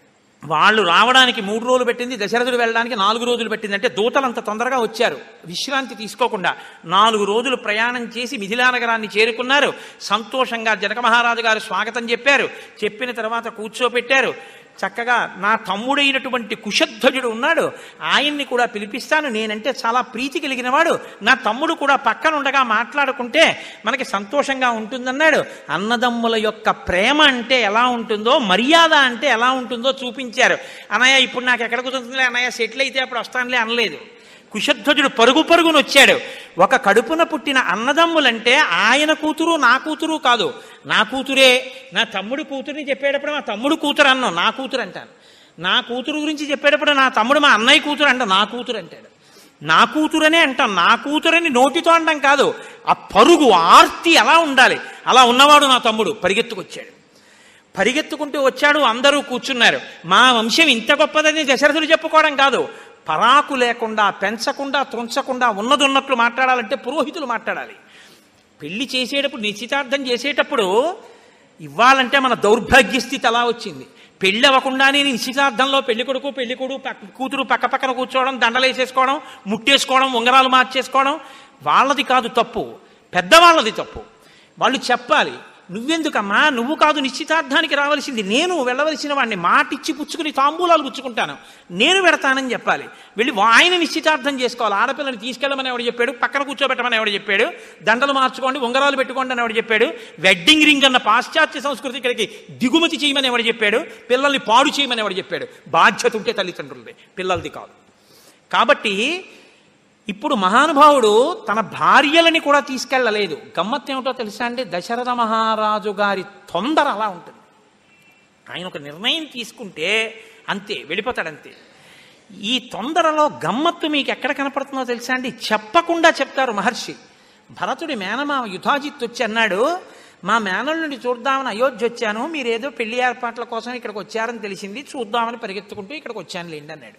వాళ్ళు రావడానికి మూడు రోజులు పెట్టింది దశరథుడు వెళ్ళడానికి నాలుగు రోజులు పెట్టింది అంటే దూతలు అంత తొందరగా వచ్చారు విశ్రాంతి తీసుకోకుండా నాలుగు రోజులు ప్రయాణం చేసి మిథిలా నగరాన్ని చేరుకున్నారు సంతోషంగా జనక మహారాజు గారు స్వాగతం చెప్పారు చెప్పిన తర్వాత కూర్చోపెట్టారు చక్కగా నా తమ్ముడైనటువంటి కుశధ్వజుడు ఉన్నాడు ఆయన్ని కూడా పిలిపిస్తాను నేనంటే చాలా ప్రీతి కలిగిన వాడు నా తమ్ముడు కూడా పక్కన ఉండగా మాట్లాడుకుంటే మనకి సంతోషంగా ఉంటుందన్నాడు అన్నదమ్ముల యొక్క ప్రేమ అంటే ఎలా ఉంటుందో మర్యాద అంటే ఎలా ఉంటుందో చూపించారు అన్నయ్య ఇప్పుడు నాకు ఎక్కడ కుదురుతుందిలే అన్నయ్య సెటిల్ అయితే అప్పుడు వస్తానులే అనలేదు కుశధ్వజుడు పరుగు పరుగును వచ్చాడు ఒక కడుపున పుట్టిన అన్నదమ్ములంటే ఆయన కూతురు నా కూతురు కాదు నా కూతురే నా తమ్ముడు కూతురుని చెప్పేటప్పుడు మా తమ్ముడు కూతురు అన్నాం నా కూతురు అంటాను నా కూతురు గురించి చెప్పేటప్పుడు నా తమ్ముడు మా అన్నయ్య కూతురు అంట నా కూతురు అంటాడు నా కూతురనే అంటాం నా కూతురని నోటితో అంటాం కాదు ఆ పరుగు ఆర్తి ఎలా ఉండాలి అలా ఉన్నవాడు నా తమ్ముడు పరిగెత్తుకొచ్చాడు పరిగెత్తుకుంటూ వచ్చాడు అందరూ కూర్చున్నారు మా వంశం ఇంత గొప్పదని దశరథుడు చెప్పుకోవడం కాదు పరాకు లేకుండా పెంచకుండా త్రుంచకుండా ఉన్నది ఉన్నట్లు మాట్లాడాలంటే పురోహితులు మాట్లాడాలి పెళ్లి చేసేటప్పుడు నిశ్చితార్థం చేసేటప్పుడు ఇవ్వాలంటే మన దౌర్భాగ్య స్థితి అలా వచ్చింది పెళ్ళి అవ్వకుండానే నిశ్చితార్థంలో పెళ్లి కొడుకు పెళ్లి కొడుకు పక్క కూతురు పక్క పక్కన కూర్చోవడం దండలేసేసుకోవడం ముట్టేసుకోవడం ఉంగరాలు మార్చేసుకోవడం వాళ్ళది కాదు తప్పు పెద్దవాళ్ళది తప్పు వాళ్ళు చెప్పాలి నువ్వెందుకమ్మా నువ్వు కాదు నిశ్చితార్థానికి రావలసింది నేను వెళ్ళవలసిన వాడిని మాటిచ్చి పుచ్చుకుని తాంబూలాలు పుచ్చుకుంటాను నేను పెడతానని చెప్పాలి వెళ్ళి వా- ఆయన నిశ్చితార్థం చేసుకోవాలి ఆడపిల్లని తీసుకెళ్ళమని ఎవడు చెప్పాడు పక్కన కూర్చోబెట్టమని ఎవడు చెప్పాడు దండలు మార్చుకోండి ఉంగరాలు పెట్టుకోండి అని ఎవడు చెప్పాడు వెడ్డింగ్ రింగ్ అన్న పాశ్చాత్య సంస్కృతి ఇక్కడికి దిగుమతి చేయమని ఎవడు చెప్పాడు పిల్లల్ని పాడు చేయమని ఎవడు చెప్పాడు బాధ్యత ఉంటే తల్లిదండ్రులది పిల్లలది కాదు కాబట్టి ఇప్పుడు మహానుభావుడు తన భార్యలని కూడా తీసుకెళ్ళలేదు గమ్మత్తు ఏమిటో తెలుసా అండి దశరథ మహారాజు గారి తొందర అలా ఉంటుంది ఆయన ఒక నిర్ణయం తీసుకుంటే అంతే వెళ్ళిపోతాడంతే ఈ తొందరలో గమ్మత్తు మీకు ఎక్కడ కనపడుతుందో తెలుసా అండి చెప్పకుండా చెప్తారు మహర్షి భరతుడి మేనమామ యుధాజిత్ వచ్చి అన్నాడు మా మేనల్ని చూద్దామని అయోధ్య వచ్చాను మీరు ఏదో పెళ్లి ఏర్పాట్ల కోసం ఇక్కడికి వచ్చారని తెలిసింది చూద్దామని పరిగెత్తుకుంటూ ఇక్కడికి వచ్చాను లేండి అన్నాడు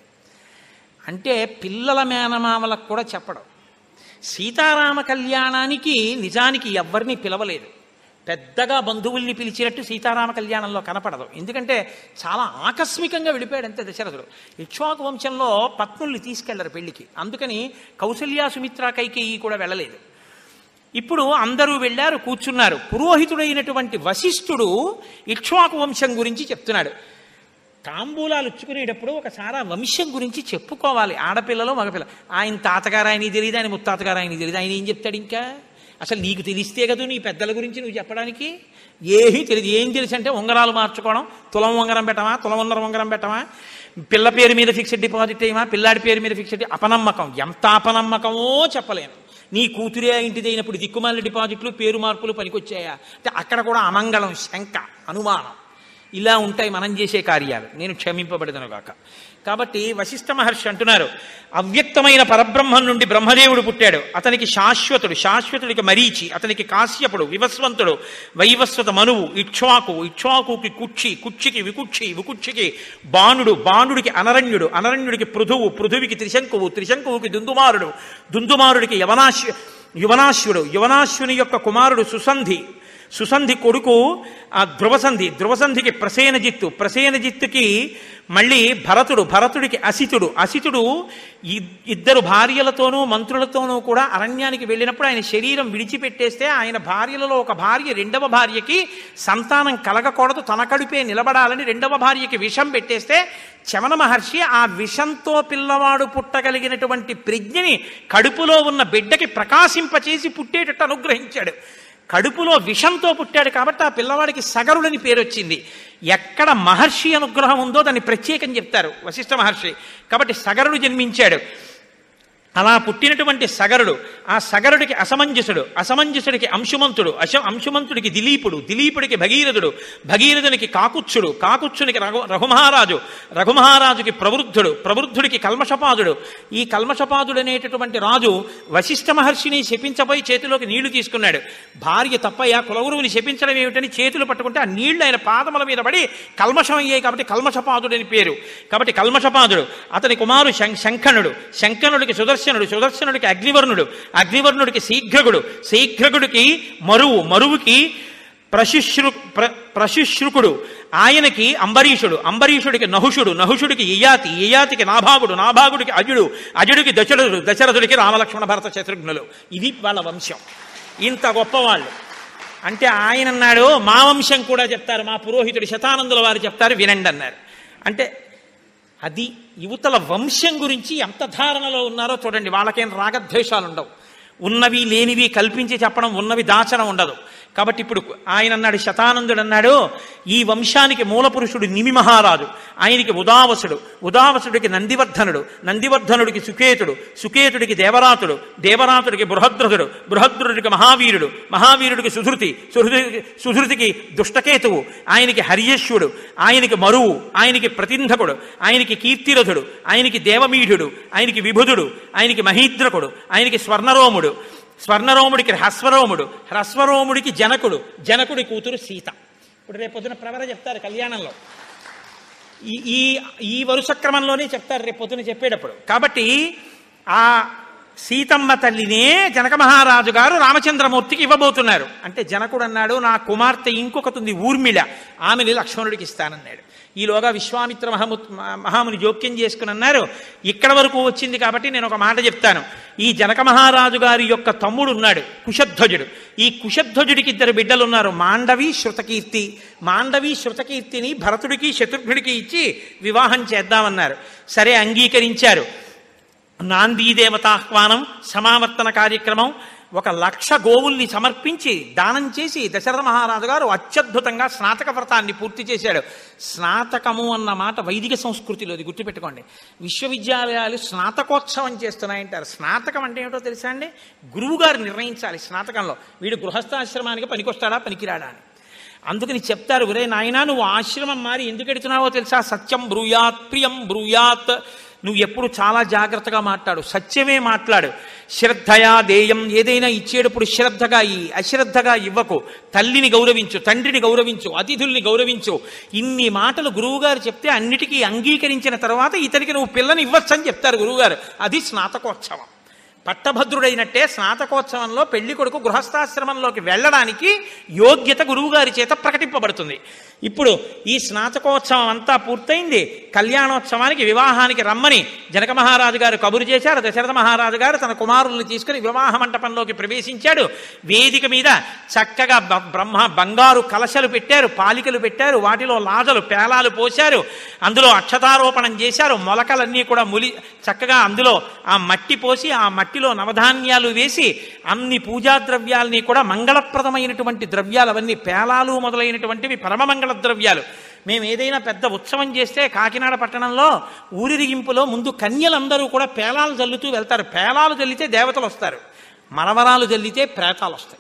అంటే పిల్లల మేనమామలకు కూడా చెప్పడం సీతారామ కళ్యాణానికి నిజానికి ఎవ్వరిని పిలవలేదు పెద్దగా బంధువుల్ని పిలిచినట్టు సీతారామ కళ్యాణంలో కనపడదు ఎందుకంటే చాలా ఆకస్మికంగా వెళ్ళిపోయాడు అంతే దశరథుడు ఇక్ష్వాకు వంశంలో పత్నుల్ని తీసుకెళ్లరు పెళ్లికి అందుకని కౌసల్య సుమిత్ర కైకేయి కూడా వెళ్ళలేదు ఇప్పుడు అందరూ వెళ్ళారు కూర్చున్నారు పురోహితుడైనటువంటి వశిష్ఠుడు ఇక్ష్వాకు వంశం గురించి చెప్తున్నాడు తాంబూలాలు ఇచ్చుకునేటప్పుడు ఒకసారి ఆ వంశం గురించి చెప్పుకోవాలి ఆడపిల్లలు మగపిల్ల ఆయన తాతగారు ఆయన తెలియదు ఆయన ముత్తాతగారు ఆయన తెలియదు ఆయన ఏం చెప్తాడు ఇంకా అసలు నీకు తెలిస్తే కదా నీ పెద్దల గురించి నువ్వు చెప్పడానికి ఏమీ తెలియదు ఏం తెలుసు అంటే ఉంగరాలు మార్చుకోవడం తులం ఉంగరం పెట్టమా తులమున్నర ఉంగరం పెట్టమా పిల్ల పేరు మీద ఫిక్స్డ్ డిపాజిట్ అయ్యమా పిల్లాడి పేరు మీద ఫిక్స్డ్ అపనమ్మకం ఎంత అపనమ్మకమో చెప్పలేను నీ కూతురే ఇంటిదైనప్పుడు దిక్కుమాల డిపాజిట్లు పేరు మార్పులు పనికొచ్చాయా అంటే అక్కడ కూడా అమంగళం శంక అనుమానం ఇలా ఉంటాయి మనం చేసే కార్యాలు నేను క్షమింపబడదను గాక కాబట్టి వశిష్ఠ మహర్షి అంటున్నారు అవ్యక్తమైన పరబ్రహ్మం నుండి బ్రహ్మదేవుడు పుట్టాడు అతనికి శాశ్వతుడు శాశ్వతుడికి మరీచి అతనికి కాశ్యపుడు వివస్వంతుడు వైవస్వత మనువు ఇక్ష్వాకు ఇక్ష్వాకుకి కుక్షి కుక్షికి వికుక్షి వికుక్షికి బాణుడు బాణుడికి అనరణ్యుడు అనరణ్యుడికి పృథువు పృథువికి త్రిశంకువు త్రిశంకువుకి దుందుమారుడు దుందుమారుడికి యవనాశ్వ యువనాశ్వుడు యువనాశ్వుని యొక్క కుమారుడు సుసంధి సుసంధి కొడుకు ఆ ధ్రువసంధి ధ్రువసంధికి ప్రసేనజిత్తు ప్రసేనజిత్తుకి మళ్ళీ భరతుడు భరతుడికి అసితుడు అసితుడు ఇ- ఇద్దరు భార్యలతోనూ మంత్రులతోనూ కూడా అరణ్యానికి వెళ్ళినప్పుడు ఆయన శరీరం విడిచిపెట్టేస్తే ఆయన భార్యలలో ఒక భార్య రెండవ భార్యకి సంతానం కలగకూడదు తన కడుపే నిలబడాలని రెండవ భార్యకి విషం పెట్టేస్తే చమన మహర్షి ఆ విషంతో పిల్లవాడు పుట్టగలిగినటువంటి ప్రజ్ఞని కడుపులో ఉన్న బిడ్డకి ప్రకాశింపచేసి పుట్టేటట్టు అనుగ్రహించాడు కడుపులో విషంతో పుట్టాడు కాబట్టి ఆ పిల్లవాడికి సగరుడని పేరు వచ్చింది ఎక్కడ మహర్షి అనుగ్రహం ఉందో దాన్ని ప్రత్యేకం చెప్తారు వశిష్ఠ మహర్షి కాబట్టి సగరుడు జన్మించాడు అలా పుట్టినటువంటి సగరుడు ఆ సగరుడికి అసమంజసుడు అసమంజసుడికి అంశుమంతుడు అశ అంశుమంతుడికి దిలీపుడు దిలీపుడికి భగీరథుడు భగీరథునికి కాకుత్సుడు కాకుత్సునికి రఘు రఘుమహారాజు రఘుమహారాజుకి ప్రవృద్ధుడు ప్రవృద్ధుడికి కల్మషపాదుడు ఈ కల్మషపాదుడు అనేటటువంటి రాజు వశిష్ఠ మహర్షిని శపించబోయి చేతిలోకి నీళ్లు తీసుకున్నాడు భార్య తప్పయ్య కులగురువుని శపించడం ఏమిటని చేతులు పట్టుకుంటే ఆ నీళ్లు ఆయన పాదముల మీద పడి కల్మషం అయ్యాయి కాబట్టి కల్మషపాదుడు అని పేరు కాబట్టి కల్మషపాదుడు అతని కుమారు శం- శంఖనుడు శంఖనుడికి సుదర్శనుడు సుదర్శనుడికి అగ్నివర్ణుడు అగ్నివర్ణుడికి శీఘ్రగుడు శీఘ్రగుడికి మరువు మరువుకి ప్రశుశ్రు ప్ర ప్రశుశ్రుకుడు ఆయనకి అంబరీషుడు అంబరీషుడికి నహుషుడు నహుషుడికి యయాతి యయాతికి నాభాగుడు నాభాగుడికి అజుడు అజుడికి దశరథుడు దశరథుడికి రామలక్ష్మణ భరత శత్రుఘ్నులు ఇది వాళ్ళ వంశం ఇంత గొప్పవాళ్ళు అంటే ఆయన అన్నాడు మా వంశం కూడా చెప్తారు మా పురోహితుడు శతానందుల వారు చెప్తారు వినండి అన్నారు అంటే అది యువతల వంశం గురించి ఎంత ధారణలో ఉన్నారో చూడండి వాళ్ళకేం రాగద్వేషాలు ఉండవు ఉన్నవి లేనివి కల్పించి చెప్పడం ఉన్నవి దాచడం ఉండదు కాబట్టి ఇప్పుడు ఆయన అన్నాడు శతానందుడు అన్నాడు ఈ వంశానికి మూల పురుషుడు నిమి మహారాజు ఆయనకి ఉదావసుడు ఉదావసుడికి నందివర్ధనుడు నందివర్ధనుడికి సుకేతుడు సుకేతుడికి దేవరాతుడు దేవరాతుడికి బృహద్రథుడు బృహద్రుడికి మహావీరుడు మహావీరుడికి సుధృతి సుధృతికి సుధృతికి దుష్టకేతువు ఆయనకి హర్యశ్వుడు ఆయనకి మరువు ఆయనకి ప్రతింధకుడు ఆయనకి కీర్తిరథుడు ఆయనకి దేవమీఢుడు ఆయనకి విభుధుడు ఆయనకి మహీద్రకుడు ఆయనకి స్వర్ణరోముడు స్వర్ణరోముడికి హ్రస్వరోముడు హ్రస్వరోముడికి జనకుడు జనకుడి కూతురు సీత ఇప్పుడు రేపొద్దున ప్రవర చెప్తారు కళ్యాణంలో ఈ ఈ ఈ వరుస క్రమంలోనే చెప్తారు రేపు పొద్దున చెప్పేటప్పుడు కాబట్టి ఆ సీతమ్మ తల్లినే జనక మహారాజు గారు రామచంద్రమూర్తికి ఇవ్వబోతున్నారు అంటే జనకుడు అన్నాడు నా కుమార్తె ఇంకొకటి ఉంది ఊర్మిళ ఆమెని లక్ష్మణుడికి ఇస్తానన్నాడు ఈలోగా విశ్వామిత్ర మహాము మహాముని జోక్యం చేసుకుని అన్నారు ఇక్కడ వరకు వచ్చింది కాబట్టి నేను ఒక మాట చెప్తాను ఈ జనక మహారాజు గారి యొక్క తమ్ముడు ఉన్నాడు కుశధ్వజుడు ఈ కుశధ్వజుడికి ఇద్దరు బిడ్డలు ఉన్నారు మాండవి శృతకీర్తి మాండవి శృతకీర్తిని భరతుడికి శత్రుఘ్నుడికి ఇచ్చి వివాహం చేద్దామన్నారు సరే అంగీకరించారు నాందీ దేవతాహ్వానం సమావర్తన కార్యక్రమం ఒక లక్ష గోవుల్ని సమర్పించి దానం చేసి దశరథ మహారాజు గారు అత్యద్భుతంగా స్నాతక వ్రతాన్ని పూర్తి చేశాడు స్నాతకము అన్న మాట వైదిక సంస్కృతిలో అది గుర్తుపెట్టుకోండి విశ్వవిద్యాలయాలు స్నాతకోత్సవం చేస్తున్నాయంటారు స్నాతకం అంటే ఏమిటో తెలుసా అండి గురువు గారు నిర్ణయించాలి స్నాతకంలో వీడు గృహస్థాశ్రమానికి పనికొస్తాడా పనికిరాడా అని అందుకని చెప్తారు ఒరే నాయనా నువ్వు ఆశ్రమం మారి ఎందుకు ఎడుతున్నావో తెలుసా సత్యం బ్రూయాత్ ప్రియం బ్రూయాత్ నువ్వు ఎప్పుడు చాలా జాగ్రత్తగా మాట్లాడు సత్యమే మాట్లాడు శ్రద్ధయా దేయం ఏదైనా ఇచ్చేటప్పుడు శ్రద్ధగా ఈ అశ్రద్ధగా ఇవ్వకు తల్లిని గౌరవించు తండ్రిని గౌరవించు అతిథుల్ని గౌరవించు ఇన్ని మాటలు గురువుగారు చెప్తే అన్నిటికీ అంగీకరించిన తర్వాత ఇతనికి నువ్వు పిల్లని ఇవ్వచ్చని చెప్తారు గురువుగారు అది స్నాతకోత్సవం పట్టభద్రుడైనట్టే స్నాతకోత్సవంలో పెళ్లి కొడుకు గృహస్థాశ్రమంలోకి వెళ్ళడానికి యోగ్యత గురువుగారి చేత ప్రకటింపబడుతుంది ఇప్పుడు ఈ స్నాతకోత్సవం అంతా పూర్తయింది కళ్యాణోత్సవానికి వివాహానికి రమ్మని జనక మహారాజు గారు కబురు చేశారు దశరథ మహారాజు గారు తన కుమారుల్ని తీసుకుని వివాహ మంటపంలోకి ప్రవేశించాడు వేదిక మీద చక్కగా బ- బ్రహ్మ బంగారు కలశలు పెట్టారు పాలికలు పెట్టారు వాటిలో లాజలు పేలాలు పోశారు అందులో అక్షతారోపణం చేశారు మొలకలన్నీ కూడా ములి చక్కగా అందులో ఆ మట్టి పోసి ఆ మట్టిలో నవధాన్యాలు వేసి అన్ని పూజా ద్రవ్యాలని కూడా మంగళప్రదమైనటువంటి ద్రవ్యాలు అవన్నీ పేలాలు మొదలైనటువంటివి పరమమంగళ ద్రవ్యాలు మేము ఏదైనా పెద్ద ఉత్సవం చేస్తే కాకినాడ పట్టణంలో ఊరిరిగింపులో ముందు కన్యలందరూ కూడా పేలాలు జల్లుతూ వెళ్తారు పేలాలు జల్లితే దేవతలు వస్తారు మరవరాలు జల్లితే ప్రేతాలు వస్తాయి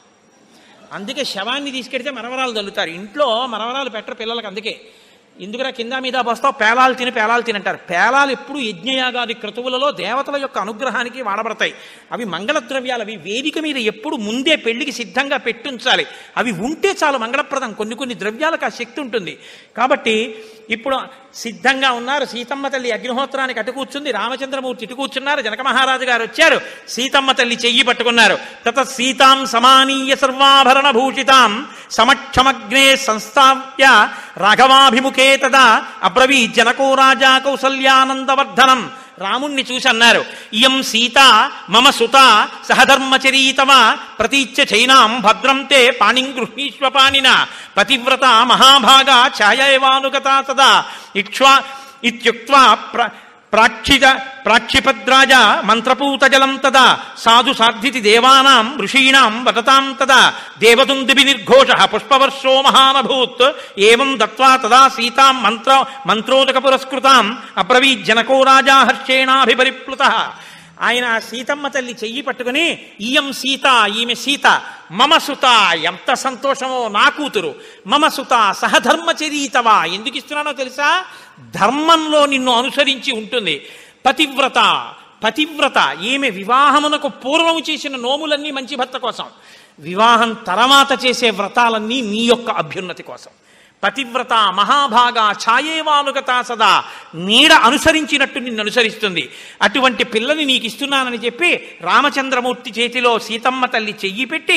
అందుకే శవాన్ని తీసుకెడితే మరవరాలు చల్లుతారు ఇంట్లో మరవరాలు పెట్టరు పిల్లలకి అందుకే ఎందుకురా కింద మీద బస్తావు పేలాలు తిని పేలాలు తినంటారు పేలాలు ఎప్పుడు యజ్ఞయాగాది క్రతువులలో దేవతల యొక్క అనుగ్రహానికి వాడబడతాయి అవి మంగళ ద్రవ్యాలు అవి వేదిక మీద ఎప్పుడు ముందే పెళ్లికి సిద్ధంగా పెట్టుంచాలి అవి ఉంటే చాలు మంగళప్రదం కొన్ని కొన్ని ద్రవ్యాలకు ఆ శక్తి ఉంటుంది కాబట్టి ఇప్పుడు సిద్ధంగా ఉన్నారు సీతమ్మ తల్లి అగ్నిహోత్రానికి అటు కూర్చుంది రామచంద్రమూర్తి ఇటు కూర్చున్నారు జనక మహారాజు గారు వచ్చారు సీతమ్మ తల్లి చెయ్యి పట్టుకున్నారు తత సీతాం సమానీయ సర్వాభరణ భూషితాం సమక్షమగ్నే సంస్థాప్య రాఘవాభిముఖే తదా అబ్రవీ జనకో రాజా కౌసల్యానందవర్ధనం రాముణ్ణి చూసి అన్నారు ఇయం సీత మమ సుత సహధర్మచరీతమ ప్రతీచ్య చైనాం భద్రం తే పాణిం గృహీష్వ పాణిన పతివ్రత మహాభాగా ఛాయవానుగతా తదా ఇక్ష్వా ఇత్యుక్త్వా ప్ర ప్రాక్షిత ప్రాక్షిపద్రాజ మంత్రపూతజలం తదా సాధు సార్థితి దేవానాం ఋషీణాం వదతాం తదా దేవదుందుభి నిర్ఘోష పుష్పవర్షో మహానభూత్ ఏవం దత్వా తదా సీతాం మంత్ర మంత్రోదక పురస్కృతాం అబ్రవీత్ జనకో రాజా హర్షేణాభిపరిప్లుత ఆయన ఆ సీతమ్మ తల్లి చెయ్యి పట్టుకుని ఈయం సీత ఈమె సీత మమ సుత ఎంత సంతోషమో నా కూతురు మమ సుత సహధర్మచరీతవా ఎందుకు ఇస్తున్నానో తెలుసా ధర్మంలో నిన్ను అనుసరించి ఉంటుంది పతివ్రత పతివ్రత ఈమె వివాహమునకు పూర్వము చేసిన నోములన్నీ మంచి భర్త కోసం వివాహం తర్వాత చేసే వ్రతాలన్నీ మీ యొక్క అభ్యున్నతి కోసం పతివ్రత మహాభాగా ఛాయేవానుగత సదా నీడ అనుసరించినట్టు నిన్ను అనుసరిస్తుంది అటువంటి పిల్లని నీకు ఇస్తున్నానని చెప్పి రామచంద్రమూర్తి చేతిలో సీతమ్మ తల్లి చెయ్యి పెట్టి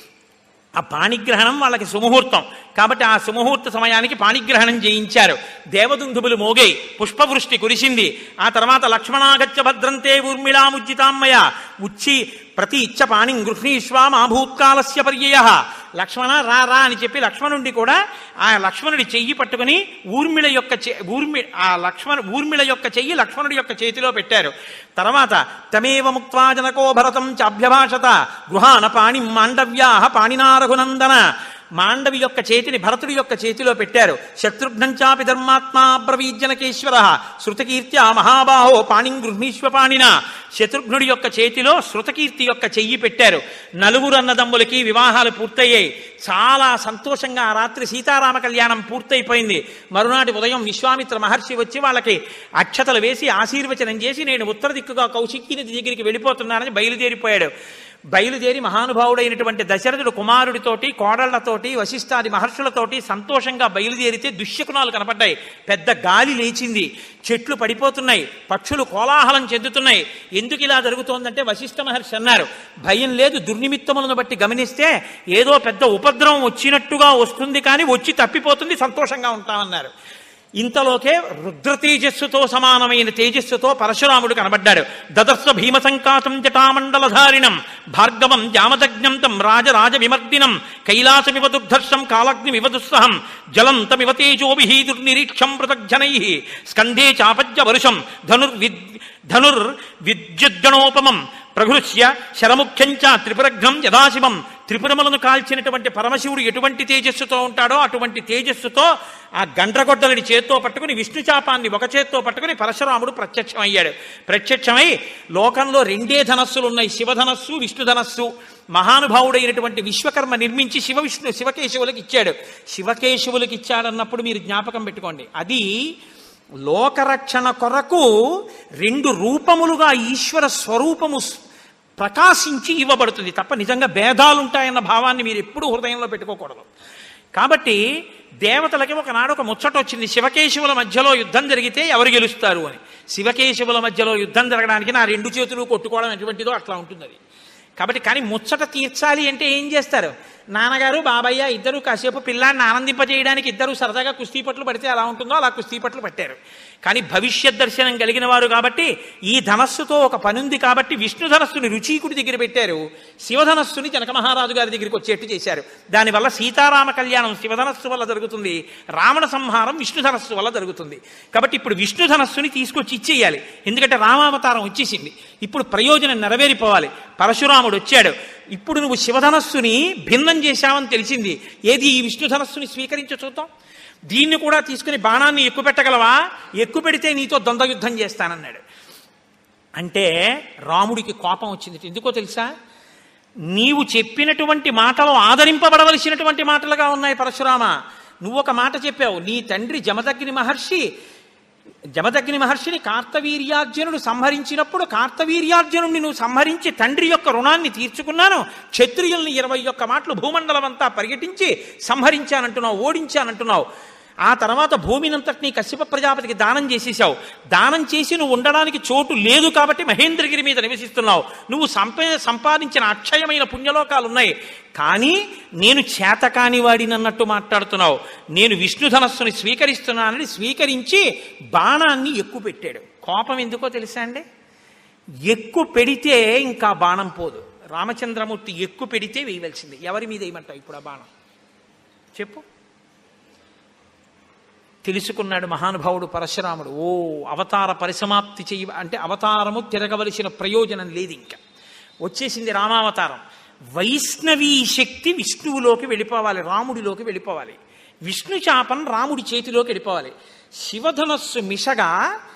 ఆ పాణిగ్రహణం వాళ్ళకి సుముహూర్తం కాబట్టి ఆ సుముహూర్త సమయానికి పాణిగ్రహణం చేయించారు దేవదుందుబులు మోగాయి పుష్పవృష్టి కురిసింది ఆ తర్వాత లక్ష్మణాగత్య భద్రంతే ఊర్మిళాముజ్జితామ్మయ ఉచ్చి ప్రతి ఇచ్చ పాణిం గృహ్ణీష్వా మా భూత్కాలస్య పర్యయ లక్ష్మణ రా రా అని చెప్పి లక్ష్మణుడి కూడా ఆ లక్ష్మణుడి చెయ్యి పట్టుకుని ఊర్మిళ యొక్క చె- ఊర్మి ఆ లక్ష్మణ ఊర్మిళ యొక్క చెయ్యి లక్ష్మణుడి యొక్క చేతిలో పెట్టారు తర్వాత తమేవ ముక్త్వా జనకో భరతం చాభ్యభాషత గృహాన పాణి మాండవ్యా పాణినారఘునందన మాండవి యొక్క చేతిని భరతుడి యొక్క చేతిలో పెట్టారు శత్రుఘ్నంచాపి ధర్మాత్మా బ్రవీజనకేశ్వర శృతకీర్త్యా మహాబాహో పాణిం గృహ్ణీష్వ పాణిన శత్రుఘ్నుడి యొక్క చేతిలో శృతకీర్తి యొక్క చెయ్యి పెట్టారు నలుగురు అన్నదమ్ములకి వివాహాలు పూర్తయ్యాయి చాలా సంతోషంగా ఆ రాత్రి సీతారామ కళ్యాణం పూర్తయిపోయింది మరునాటి ఉదయం విశ్వామిత్ర మహర్షి వచ్చి వాళ్ళకి అక్షతలు వేసి ఆశీర్వచనం చేసి నేను ఉత్తర దిక్కుగా కౌశిక్కి నది దగ్గరికి వెళ్ళిపోతున్నానని బయలుదేరిపోయాడు బయలుదేరి మహానుభావుడైనటువంటి దశరథుడు కుమారుడితోటి కోడళ్లతోటి వశిష్ఠాది మహర్షులతోటి సంతోషంగా బయలుదేరితే దుశ్శకునాలు కనపడ్డాయి పెద్ద గాలి లేచింది చెట్లు పడిపోతున్నాయి పక్షులు కోలాహలం చెందుతున్నాయి ఎందుకు ఇలా జరుగుతోందంటే వశిష్ఠ మహర్షి అన్నారు భయం లేదు దుర్నిమిత్తములను బట్టి గమనిస్తే ఏదో పెద్ద ఉపద్రవం వచ్చినట్టుగా వస్తుంది కానీ వచ్చి తప్పిపోతుంది సంతోషంగా ఉంటామన్నారు ఇంతలోకే రుద్ర తేజస్సుతో సమానమైన తేజస్సుతో పరశురాముడు కనబడ్డాడు దదర్శ భీమ సంకాసం జటామండలధారిణం భార్గవం జామదగ్నం తం రాజరాజ విమర్దినం కైలాసమివ దుర్ధర్షం కాలగ్నిమివ దుస్సహం జలంతమివ తేజోభిః దుర్నిరీక్షం పృథగ్జనై స్కంధే చాపజ్య వరుషం ధనుర్విద్ ధనుర్ విద్యుద్గణోపమం ప్రహృష్య శరముఖ్యంచ త్రిపురఘ్నం యదాశివం త్రిపురములను కాల్చినటువంటి పరమశివుడు ఎటువంటి తేజస్సుతో ఉంటాడో అటువంటి తేజస్సుతో ఆ గండ్రగొడ్డలని చేత్తో పట్టుకుని విష్ణు చాపాన్ని ఒక చేత్తో పట్టుకుని పరశురాముడు ప్రత్యక్షమయ్యాడు ప్రత్యక్షమై లోకంలో రెండే ధనస్సులు ఉన్నాయి శివధనస్సు విష్ణుధనస్సు మహానుభావుడైనటువంటి విశ్వకర్మ నిర్మించి శివ విష్ణు శివకేశవులకు ఇచ్చాడు శివకేశవులకు ఇచ్చాడన్నప్పుడు మీరు జ్ఞాపకం పెట్టుకోండి అది లోకరక్షణ కొరకు రెండు రూపములుగా ఈశ్వర స్వరూపము స్- ప్రకాశించి ఇవ్వబడుతుంది తప్ప నిజంగా భేదాలు ఉంటాయన్న భావాన్ని మీరు ఎప్పుడూ హృదయంలో పెట్టుకోకూడదు కాబట్టి దేవతలకి ఒకనాడు ఒక ముచ్చట వచ్చింది శివకేశవుల మధ్యలో యుద్ధం జరిగితే ఎవరు గెలుస్తారు అని శివకేశవుల మధ్యలో యుద్ధం జరగడానికి నా రెండు చేతులు కొట్టుకోవడం ఎటువంటిదో అట్లా ఉంటుంది అది కాబట్టి కానీ ముచ్చట తీర్చాలి అంటే ఏం చేస్తారు నాన్నగారు బాబయ్య ఇద్దరు కాసేపు పిల్లాన్ని ఆనందింపజేయడానికి ఇద్దరు సరదాగా కుస్తీ పట్లు పడితే ఎలా ఉంటుందో అలా కుస్తీ పట్లు పట్టారు కానీ భవిష్యత్ దర్శనం కలిగిన వారు కాబట్టి ఈ ధనస్సుతో ఒక పని ఉంది కాబట్టి విష్ణు ధనస్సుని రుచీకుడి దగ్గర పెట్టారు శివధనస్సుని జనక మహారాజు గారి దగ్గరికి వచ్చేట్టు చేశారు దానివల్ల సీతారామ కళ్యాణం శివధనస్సు వల్ల జరుగుతుంది రావణ సంహారం విష్ణు ధనస్సు వల్ల జరుగుతుంది కాబట్టి ఇప్పుడు విష్ణు ధనస్సుని తీసుకొచ్చి ఇచ్చేయాలి ఎందుకంటే రామావతారం వచ్చేసింది ఇప్పుడు ప్రయోజనం నెరవేరిపోవాలి పరశురాముడు వచ్చాడు ఇప్పుడు నువ్వు శివధనస్సుని భిన్నం చేశావని తెలిసింది ఏది ఈ విష్ణు ధనస్సుని స్వీకరించు చూద్దాం దీన్ని కూడా తీసుకుని బాణాన్ని ఎక్కువ పెట్టగలవా ఎక్కువ పెడితే నీతో ద్వంద్వ యుద్ధం చేస్తానన్నాడు అంటే రాముడికి కోపం వచ్చింది ఎందుకో తెలుసా నీవు చెప్పినటువంటి మాటలు ఆదరింపబడవలసినటువంటి మాటలుగా ఉన్నాయి పరశురామ నువ్వు ఒక మాట చెప్పావు నీ తండ్రి జమదగ్ని మహర్షి జమదగ్ని మహర్షిని కార్తవీర్యార్జునుడు సంహరించినప్పుడు కార్తవీర్యార్జునుడిని నువ్వు సంహరించి తండ్రి యొక్క రుణాన్ని తీర్చుకున్నాను క్షత్రియుల్ని ఇరవై ఒక్క మాటలు భూమండలం అంతా పర్యటించి సంహరించానంటున్నావు ఓడించానంటున్నావు ఆ తర్వాత భూమినంతటినీ కశ్యప ప్రజాపతికి దానం చేసేసావు దానం చేసి నువ్వు ఉండడానికి చోటు లేదు కాబట్టి మహేంద్రగిరి మీద నివసిస్తున్నావు నువ్వు సంపే సంపాదించిన అక్షయమైన పుణ్యలోకాలు ఉన్నాయి కానీ నేను చేతకాని వాడినన్నట్టు మాట్లాడుతున్నావు నేను విష్ణుధనస్సుని స్వీకరిస్తున్నానని స్వీకరించి బాణాన్ని ఎక్కువ పెట్టాడు కోపం ఎందుకో తెలుసా అండి ఎక్కువ పెడితే ఇంకా బాణం పోదు రామచంద్రమూర్తి ఎక్కువ పెడితే వేయవలసింది ఎవరి మీద వేయమంటావు ఇప్పుడు ఆ బాణం చెప్పు తెలుసుకున్నాడు మహానుభావుడు పరశురాముడు ఓ అవతార పరిసమాప్తి చెయ్య అంటే అవతారము తిరగవలసిన ప్రయోజనం లేదు ఇంకా వచ్చేసింది రామావతారం వైష్ణవీ శక్తి విష్ణువులోకి వెళ్ళిపోవాలి రాముడిలోకి వెళ్ళిపోవాలి విష్ణు చాపం రాముడి చేతిలోకి వెళ్ళిపోవాలి శివధనస్సు మిషగా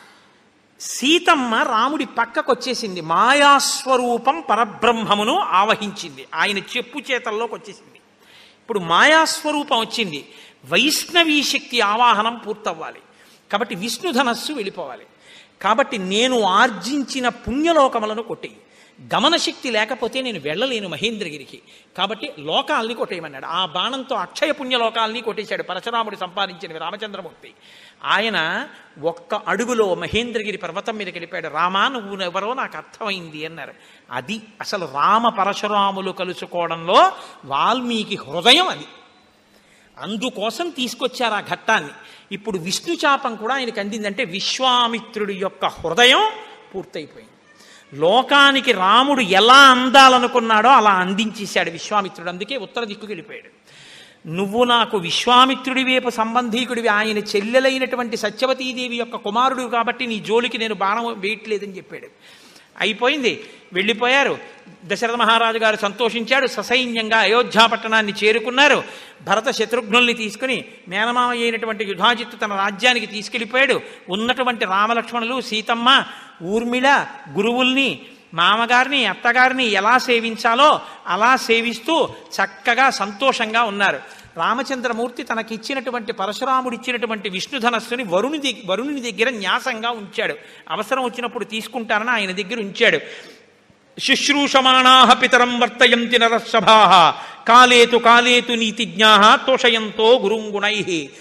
సీతమ్మ రాముడి పక్కకు వచ్చేసింది మాయాస్వరూపం పరబ్రహ్మమును ఆవహించింది ఆయన చెప్పు చేతల్లోకి వచ్చేసింది ఇప్పుడు మాయాస్వరూపం వచ్చింది వైష్ణవీ శక్తి ఆవాహనం పూర్తవ్వాలి కాబట్టి విష్ణుధనస్సు వెళ్ళిపోవాలి కాబట్టి నేను ఆర్జించిన పుణ్యలోకములను కొట్టేయి గమనశక్తి లేకపోతే నేను వెళ్ళలేను మహేంద్రగిరికి కాబట్టి లోకాల్ని కొట్టేయమన్నాడు ఆ బాణంతో అక్షయ పుణ్యలోకాల్ని కొట్టేశాడు పరశురాముడు సంపాదించినవి రామచంద్రమూర్తి ఆయన ఒక్క అడుగులో మహేంద్రగిరి పర్వతం మీదకి వెళ్ళిపోయాడు రామా నువ్వు ఎవరో నాకు అర్థమైంది అన్నారు అది అసలు రామ పరశురాములు కలుసుకోవడంలో వాల్మీకి హృదయం అది అందుకోసం తీసుకొచ్చారు ఆ ఘట్టాన్ని ఇప్పుడు విష్ణు చాపం కూడా ఆయనకు అందిందంటే విశ్వామిత్రుడి యొక్క హృదయం పూర్తయిపోయింది లోకానికి రాముడు ఎలా అందాలనుకున్నాడో అలా అందించేశాడు విశ్వామిత్రుడు అందుకే ఉత్తర దిక్కుకి వెళ్ళిపోయాడు నువ్వు నాకు విశ్వామిత్రుడి వైపు సంబంధీకుడివి ఆయన చెల్లెలైనటువంటి సత్యవతీదేవి యొక్క కుమారుడు కాబట్టి నీ జోలికి నేను బాణం వేయట్లేదని చెప్పాడు అయిపోయింది వెళ్ళిపోయారు దశరథ మహారాజు గారు సంతోషించాడు ససైన్యంగా అయోధ్యా పట్టణాన్ని చేరుకున్నారు భరత శత్రుఘ్నుల్ని తీసుకుని మేనమామ అయినటువంటి యుధాజిత్తు తన రాజ్యానికి తీసుకెళ్ళిపోయాడు ఉన్నటువంటి రామలక్ష్మణులు సీతమ్మ ఊర్మిళ గురువుల్ని మామగారిని అత్తగారిని ఎలా సేవించాలో అలా సేవిస్తూ చక్కగా సంతోషంగా ఉన్నారు రామచంద్రమూర్తి తనకిచ్చినటువంటి పరశురాముడు ఇచ్చినటువంటి విష్ణుధనస్సుని వరుణి దగ్గ వరుణుని దగ్గర న్యాసంగా ఉంచాడు అవసరం వచ్చినప్పుడు తీసుకుంటానని ఆయన దగ్గర ఉంచాడు శుశ్రూషమాణా పితరం వర్తయంతి నరసభా కాలేతు కాలేతు నీతిజ్ఞా తోషయంతో గురుంగుణై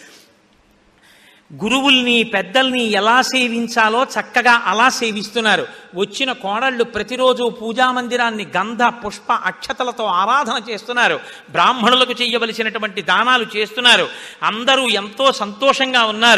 గురువుల్ని పెద్దల్ని ఎలా సేవించాలో చక్కగా అలా సేవిస్తున్నారు వచ్చిన కోడళ్ళు ప్రతిరోజు పూజా మందిరాన్ని గంధ పుష్ప అక్షతలతో ఆరాధన చేస్తున్నారు బ్రాహ్మణులకు చేయవలసినటువంటి దానాలు చేస్తున్నారు అందరూ ఎంతో సంతోషంగా ఉన్నారు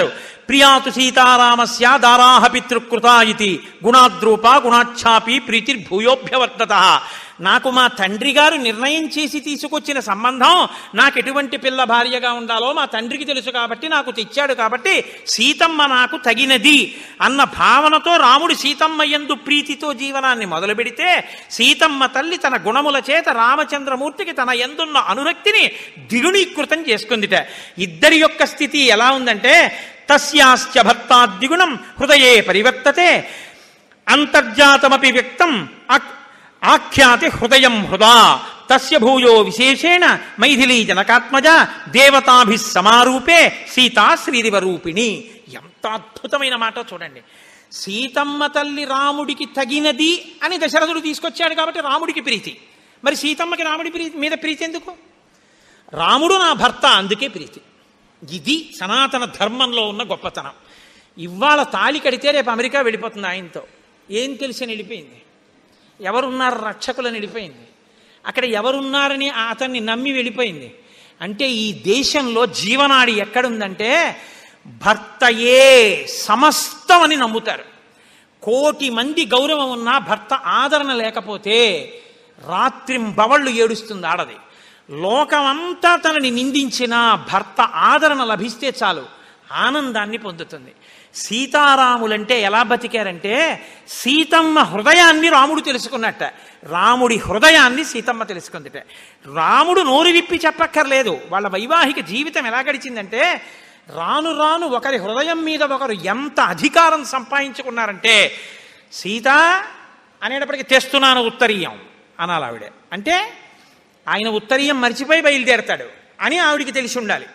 ప్రియాతు సీతారామస్య దారాహ పితృకృత ఇది గుణాద్రూప గుణాఛాపి ప్రీతిర్భూయోభ్యవర్తత నాకు మా తండ్రి గారు నిర్ణయం చేసి తీసుకొచ్చిన సంబంధం నాకు ఎటువంటి పిల్ల భార్యగా ఉండాలో మా తండ్రికి తెలుసు కాబట్టి నాకు తెచ్చాడు కాబట్టి సీతమ్మ నాకు తగినది అన్న భావనతో రాముడు సీతమ్మ యందు ప్రీతితో జీవనాన్ని మొదలు పెడితే సీతమ్మ తల్లి తన గుణముల చేత రామచంద్రమూర్తికి తన ఎందున్న అనురక్తిని ద్విగుణీకృతం చేసుకుందిట ఇద్దరి యొక్క స్థితి ఎలా ఉందంటే తస్యాశ్చ భర్తాద్విగుణం హృదయే పరివర్తతే అంతర్జాతమపి వ్యక్తం ఆక్- ఆఖ్యాతి హృదయం హృదా తస్య భూయో విశేషేణ మైథిలీ జనకాత్మజ దేవతాభి సమారూపే సీతా శ్రీదివరూపిణి ఎంత అద్భుతమైన మాట చూడండి సీతమ్మ తల్లి రాముడికి తగినది అని దశరథుడు తీసుకొచ్చాడు కాబట్టి రాముడికి ప్రీతి మరి సీతమ్మకి రాముడి ప్రీతి మీద ప్రీతి ఎందుకు రాముడు నా భర్త అందుకే ప్రీతి ఇది సనాతన ధర్మంలో ఉన్న గొప్పతనం ఇవాళ తాళి కడితే రేపు అమెరికా వెళ్ళిపోతుంది ఆయనతో ఏం తెలిసి వెళ్ళిపోయింది ఎవరున్నారు రక్షకులని వెళ్ళిపోయింది అక్కడ ఎవరున్నారని అతన్ని నమ్మి వెళ్ళిపోయింది అంటే ఈ దేశంలో జీవనాడి ఎక్కడుందంటే భర్తయే సమస్తం అని నమ్ముతారు కోటి మంది గౌరవం ఉన్నా భర్త ఆదరణ లేకపోతే రాత్రింబవళ్ళు ఏడుస్తుంది ఆడది లోకమంతా తనని నిందించిన భర్త ఆదరణ లభిస్తే చాలు ఆనందాన్ని పొందుతుంది సీతారాములంటే ఎలా బతికారంటే సీతమ్మ హృదయాన్ని రాముడు తెలుసుకున్నట్ట రాముడి హృదయాన్ని సీతమ్మ తెలుసుకుందిట రాముడు నోరు విప్పి చెప్పక్కర్లేదు వాళ్ళ వైవాహిక జీవితం ఎలా గడిచిందంటే రాను రాను ఒకరి హృదయం మీద ఒకరు ఎంత అధికారం సంపాదించుకున్నారంటే సీత అనేటప్పటికి తెస్తున్నాను ఉత్తరీయం అనాలి ఆవిడ అంటే ఆయన ఉత్తరీయం మర్చిపోయి బయలుదేరతాడు అని ఆవిడికి తెలిసి ఉండాలి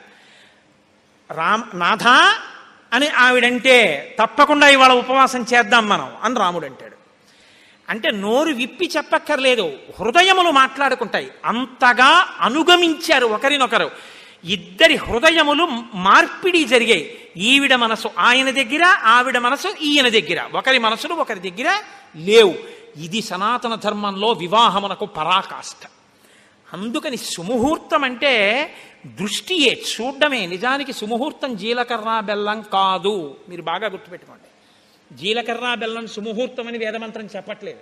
రామ్ నాథ అని ఆవిడంటే తప్పకుండా ఇవాళ ఉపవాసం చేద్దాం మనం అని రాముడు అంటాడు అంటే నోరు విప్పి చెప్పక్కర్లేదు హృదయములు మాట్లాడుకుంటాయి అంతగా అనుగమించారు ఒకరినొకరు ఇద్దరి హృదయములు మార్పిడి జరిగాయి ఈవిడ మనసు ఆయన దగ్గర ఆవిడ మనసు ఈయన దగ్గర ఒకరి మనసులు ఒకరి దగ్గర లేవు ఇది సనాతన ధర్మంలో వివాహమునకు పరాకాష్ట అందుకని సుముహూర్తం అంటే దృష్టియే చూడడమే నిజానికి సుముహూర్తం జీలకర్ర బెల్లం కాదు మీరు బాగా గుర్తుపెట్టుకోండి జీలకర్ర బెల్లం సుముహూర్తం అని వేదమంత్రం చెప్పట్లేదు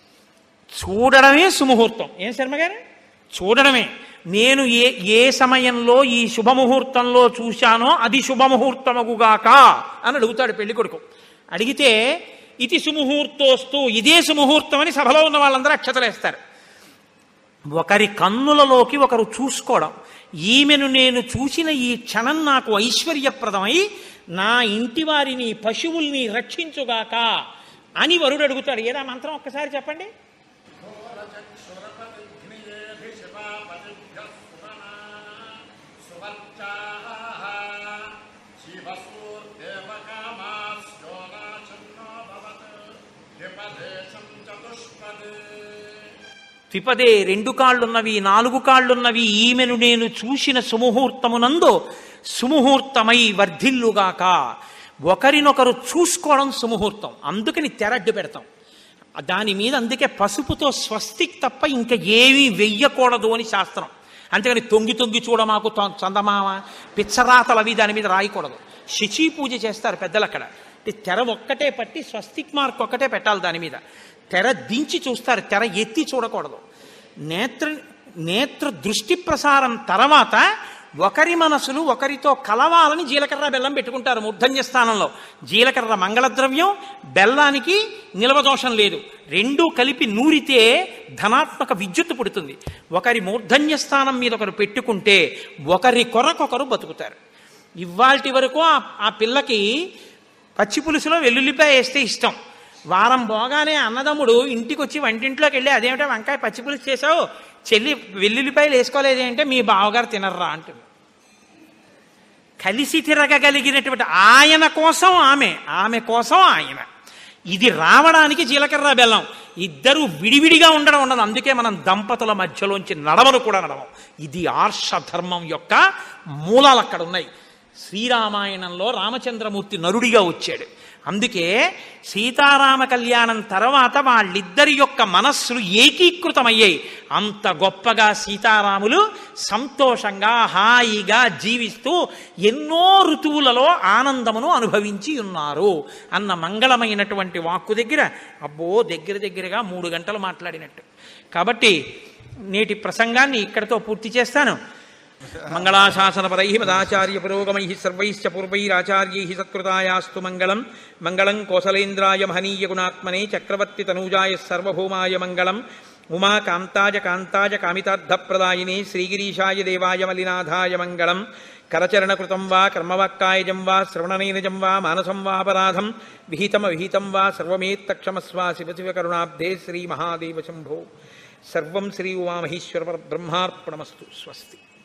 చూడడమే సుముహూర్తం ఏం శర్మ గారు చూడడమే నేను ఏ ఏ సమయంలో ఈ శుభముహూర్తంలో చూశానో అది శుభముహూర్తమగుగాక అని అడుగుతాడు పెళ్లి కొడుకు అడిగితే ఇది సుముహూర్తోస్తూ ఇదే సుముహూర్తం అని సభలో ఉన్న వాళ్ళందరూ అక్షతలేస్తారు ఒకరి కన్నులలోకి ఒకరు చూసుకోవడం ఈమెను నేను చూసిన ఈ క్షణం నాకు ఐశ్వర్యప్రదమై నా ఇంటి వారిని పశువుల్ని రక్షించుగాక అని వరుడు అడుగుతాడు ఏదా మంత్రం ఒక్కసారి చెప్పండి త్రిపదే రెండు కాళ్ళున్నవి నాలుగు కాళ్ళున్నవి ఈమెను నేను చూసిన సుముహూర్తమునందు సుముహూర్తమై వర్ధిల్లుగాక ఒకరినొకరు చూసుకోవడం సుముహూర్తం అందుకని తెరడ్డు పెడతాం దాని మీద అందుకే పసుపుతో స్వస్తిక్ తప్ప ఇంకా ఏమీ వెయ్యకూడదు అని శాస్త్రం అంతేగాని తొంగి తొంగి చూడమాకు తొ- చందమామ పిచ్చరాతలు అవి దాని మీద రాయకూడదు శచీ పూజ చేస్తారు పెద్దలు అక్కడ అంటే తెర ఒక్కటే పట్టి స్వస్తిక్ మార్క్ ఒక్కటే పెట్టాలి దాని మీద తెర దించి చూస్తారు తెర ఎత్తి చూడకూడదు నేత్ర నేత్ర దృష్టి ప్రసారం తర్వాత ఒకరి మనసులు ఒకరితో కలవాలని జీలకర్ర బెల్లం పెట్టుకుంటారు మూర్ధన్య స్థానంలో జీలకర్ర మంగళద్రవ్యం బెల్లానికి నిలవదోషం లేదు రెండూ కలిపి నూరితే ధనాత్మక విద్యుత్తు పుడుతుంది ఒకరి మూర్ధన్య స్థానం మీద ఒకరు పెట్టుకుంటే ఒకరి కొరకొకరు బతుకుతారు ఇవాల్టి వరకు ఆ- ఆ పిల్లకి పచ్చి పులుసులో వెల్లుల్లిపాయ వేస్తే ఇష్టం వారం పోగానే అన్నదమ్ముడు ఇంటికి వచ్చి వంటింట్లోకి వెళ్ళి అదేమిటో వంకాయ పచ్చి పులుసు చేసావు చెల్లి వెల్లుల్లిపాయలు వేసుకోలేదు అంటే మీ బావగారు తినర్రా అంటుంది కలిసి తిరగగలిగినటువంటి ఆయన కోసం ఆమె ఆమె కోసం ఆయన ఇది రావడానికి జీలకర్ర బెల్లం ఇద్దరు విడివిడిగా ఉండడం ఉండదు అందుకే మనం దంపతుల మధ్యలోంచి నడవను కూడా నడవం ఇది ఆర్ష ధర్మం యొక్క మూలాలు అక్కడ ఉన్నాయి శ్రీరామాయణంలో రామచంద్రమూర్తి నరుడిగా వచ్చాడు అందుకే సీతారామ కళ్యాణం తర్వాత వాళ్ళిద్దరి యొక్క మనస్సులు ఏకీకృతమయ్యాయి అంత గొప్పగా సీతారాములు సంతోషంగా హాయిగా జీవిస్తూ ఎన్నో ఋతువులలో ఆనందమును అనుభవించి ఉన్నారు అన్న మంగళమైనటువంటి వాక్కు దగ్గర అబ్బో దగ్గర దగ్గరగా మూడు గంటలు మాట్లాడినట్టు కాబట్టి నేటి ప్రసంగాన్ని ఇక్కడితో పూర్తి చేస్తాను మంగళాశాసనపరై మదాచార్య పురోగమై సర్వైశ్చ పూర్వైరాచార్యై సత్కృతాయాస్తు మంగళం మంగళం కోసలేంద్రాయ మహనీయ గుణాత్మనే చక్రవర్తి తనూజాయ సర్వభౌమాయ మంగళం ఉమా కాంతాయ కాంతాయ కామితార్థప్రదాయినే శ్రీగిరీశాయ దేవాయ మలినాథాయ మంగళం కరచరణకృతం వా కర్మవాక్కాయజం వా శ్రవణనైనజం వా మానసం వాపరాధం విహితమ విహితం వా సర్వమేత్తక్షమస్వ శివ శివ కరుణాబ్ధే శ్రీ మహాదేవ శంభో సర్వం శ్రీ ఉమామహేశ్వర బ్రహ్మార్పణమస్తు స్వస్తి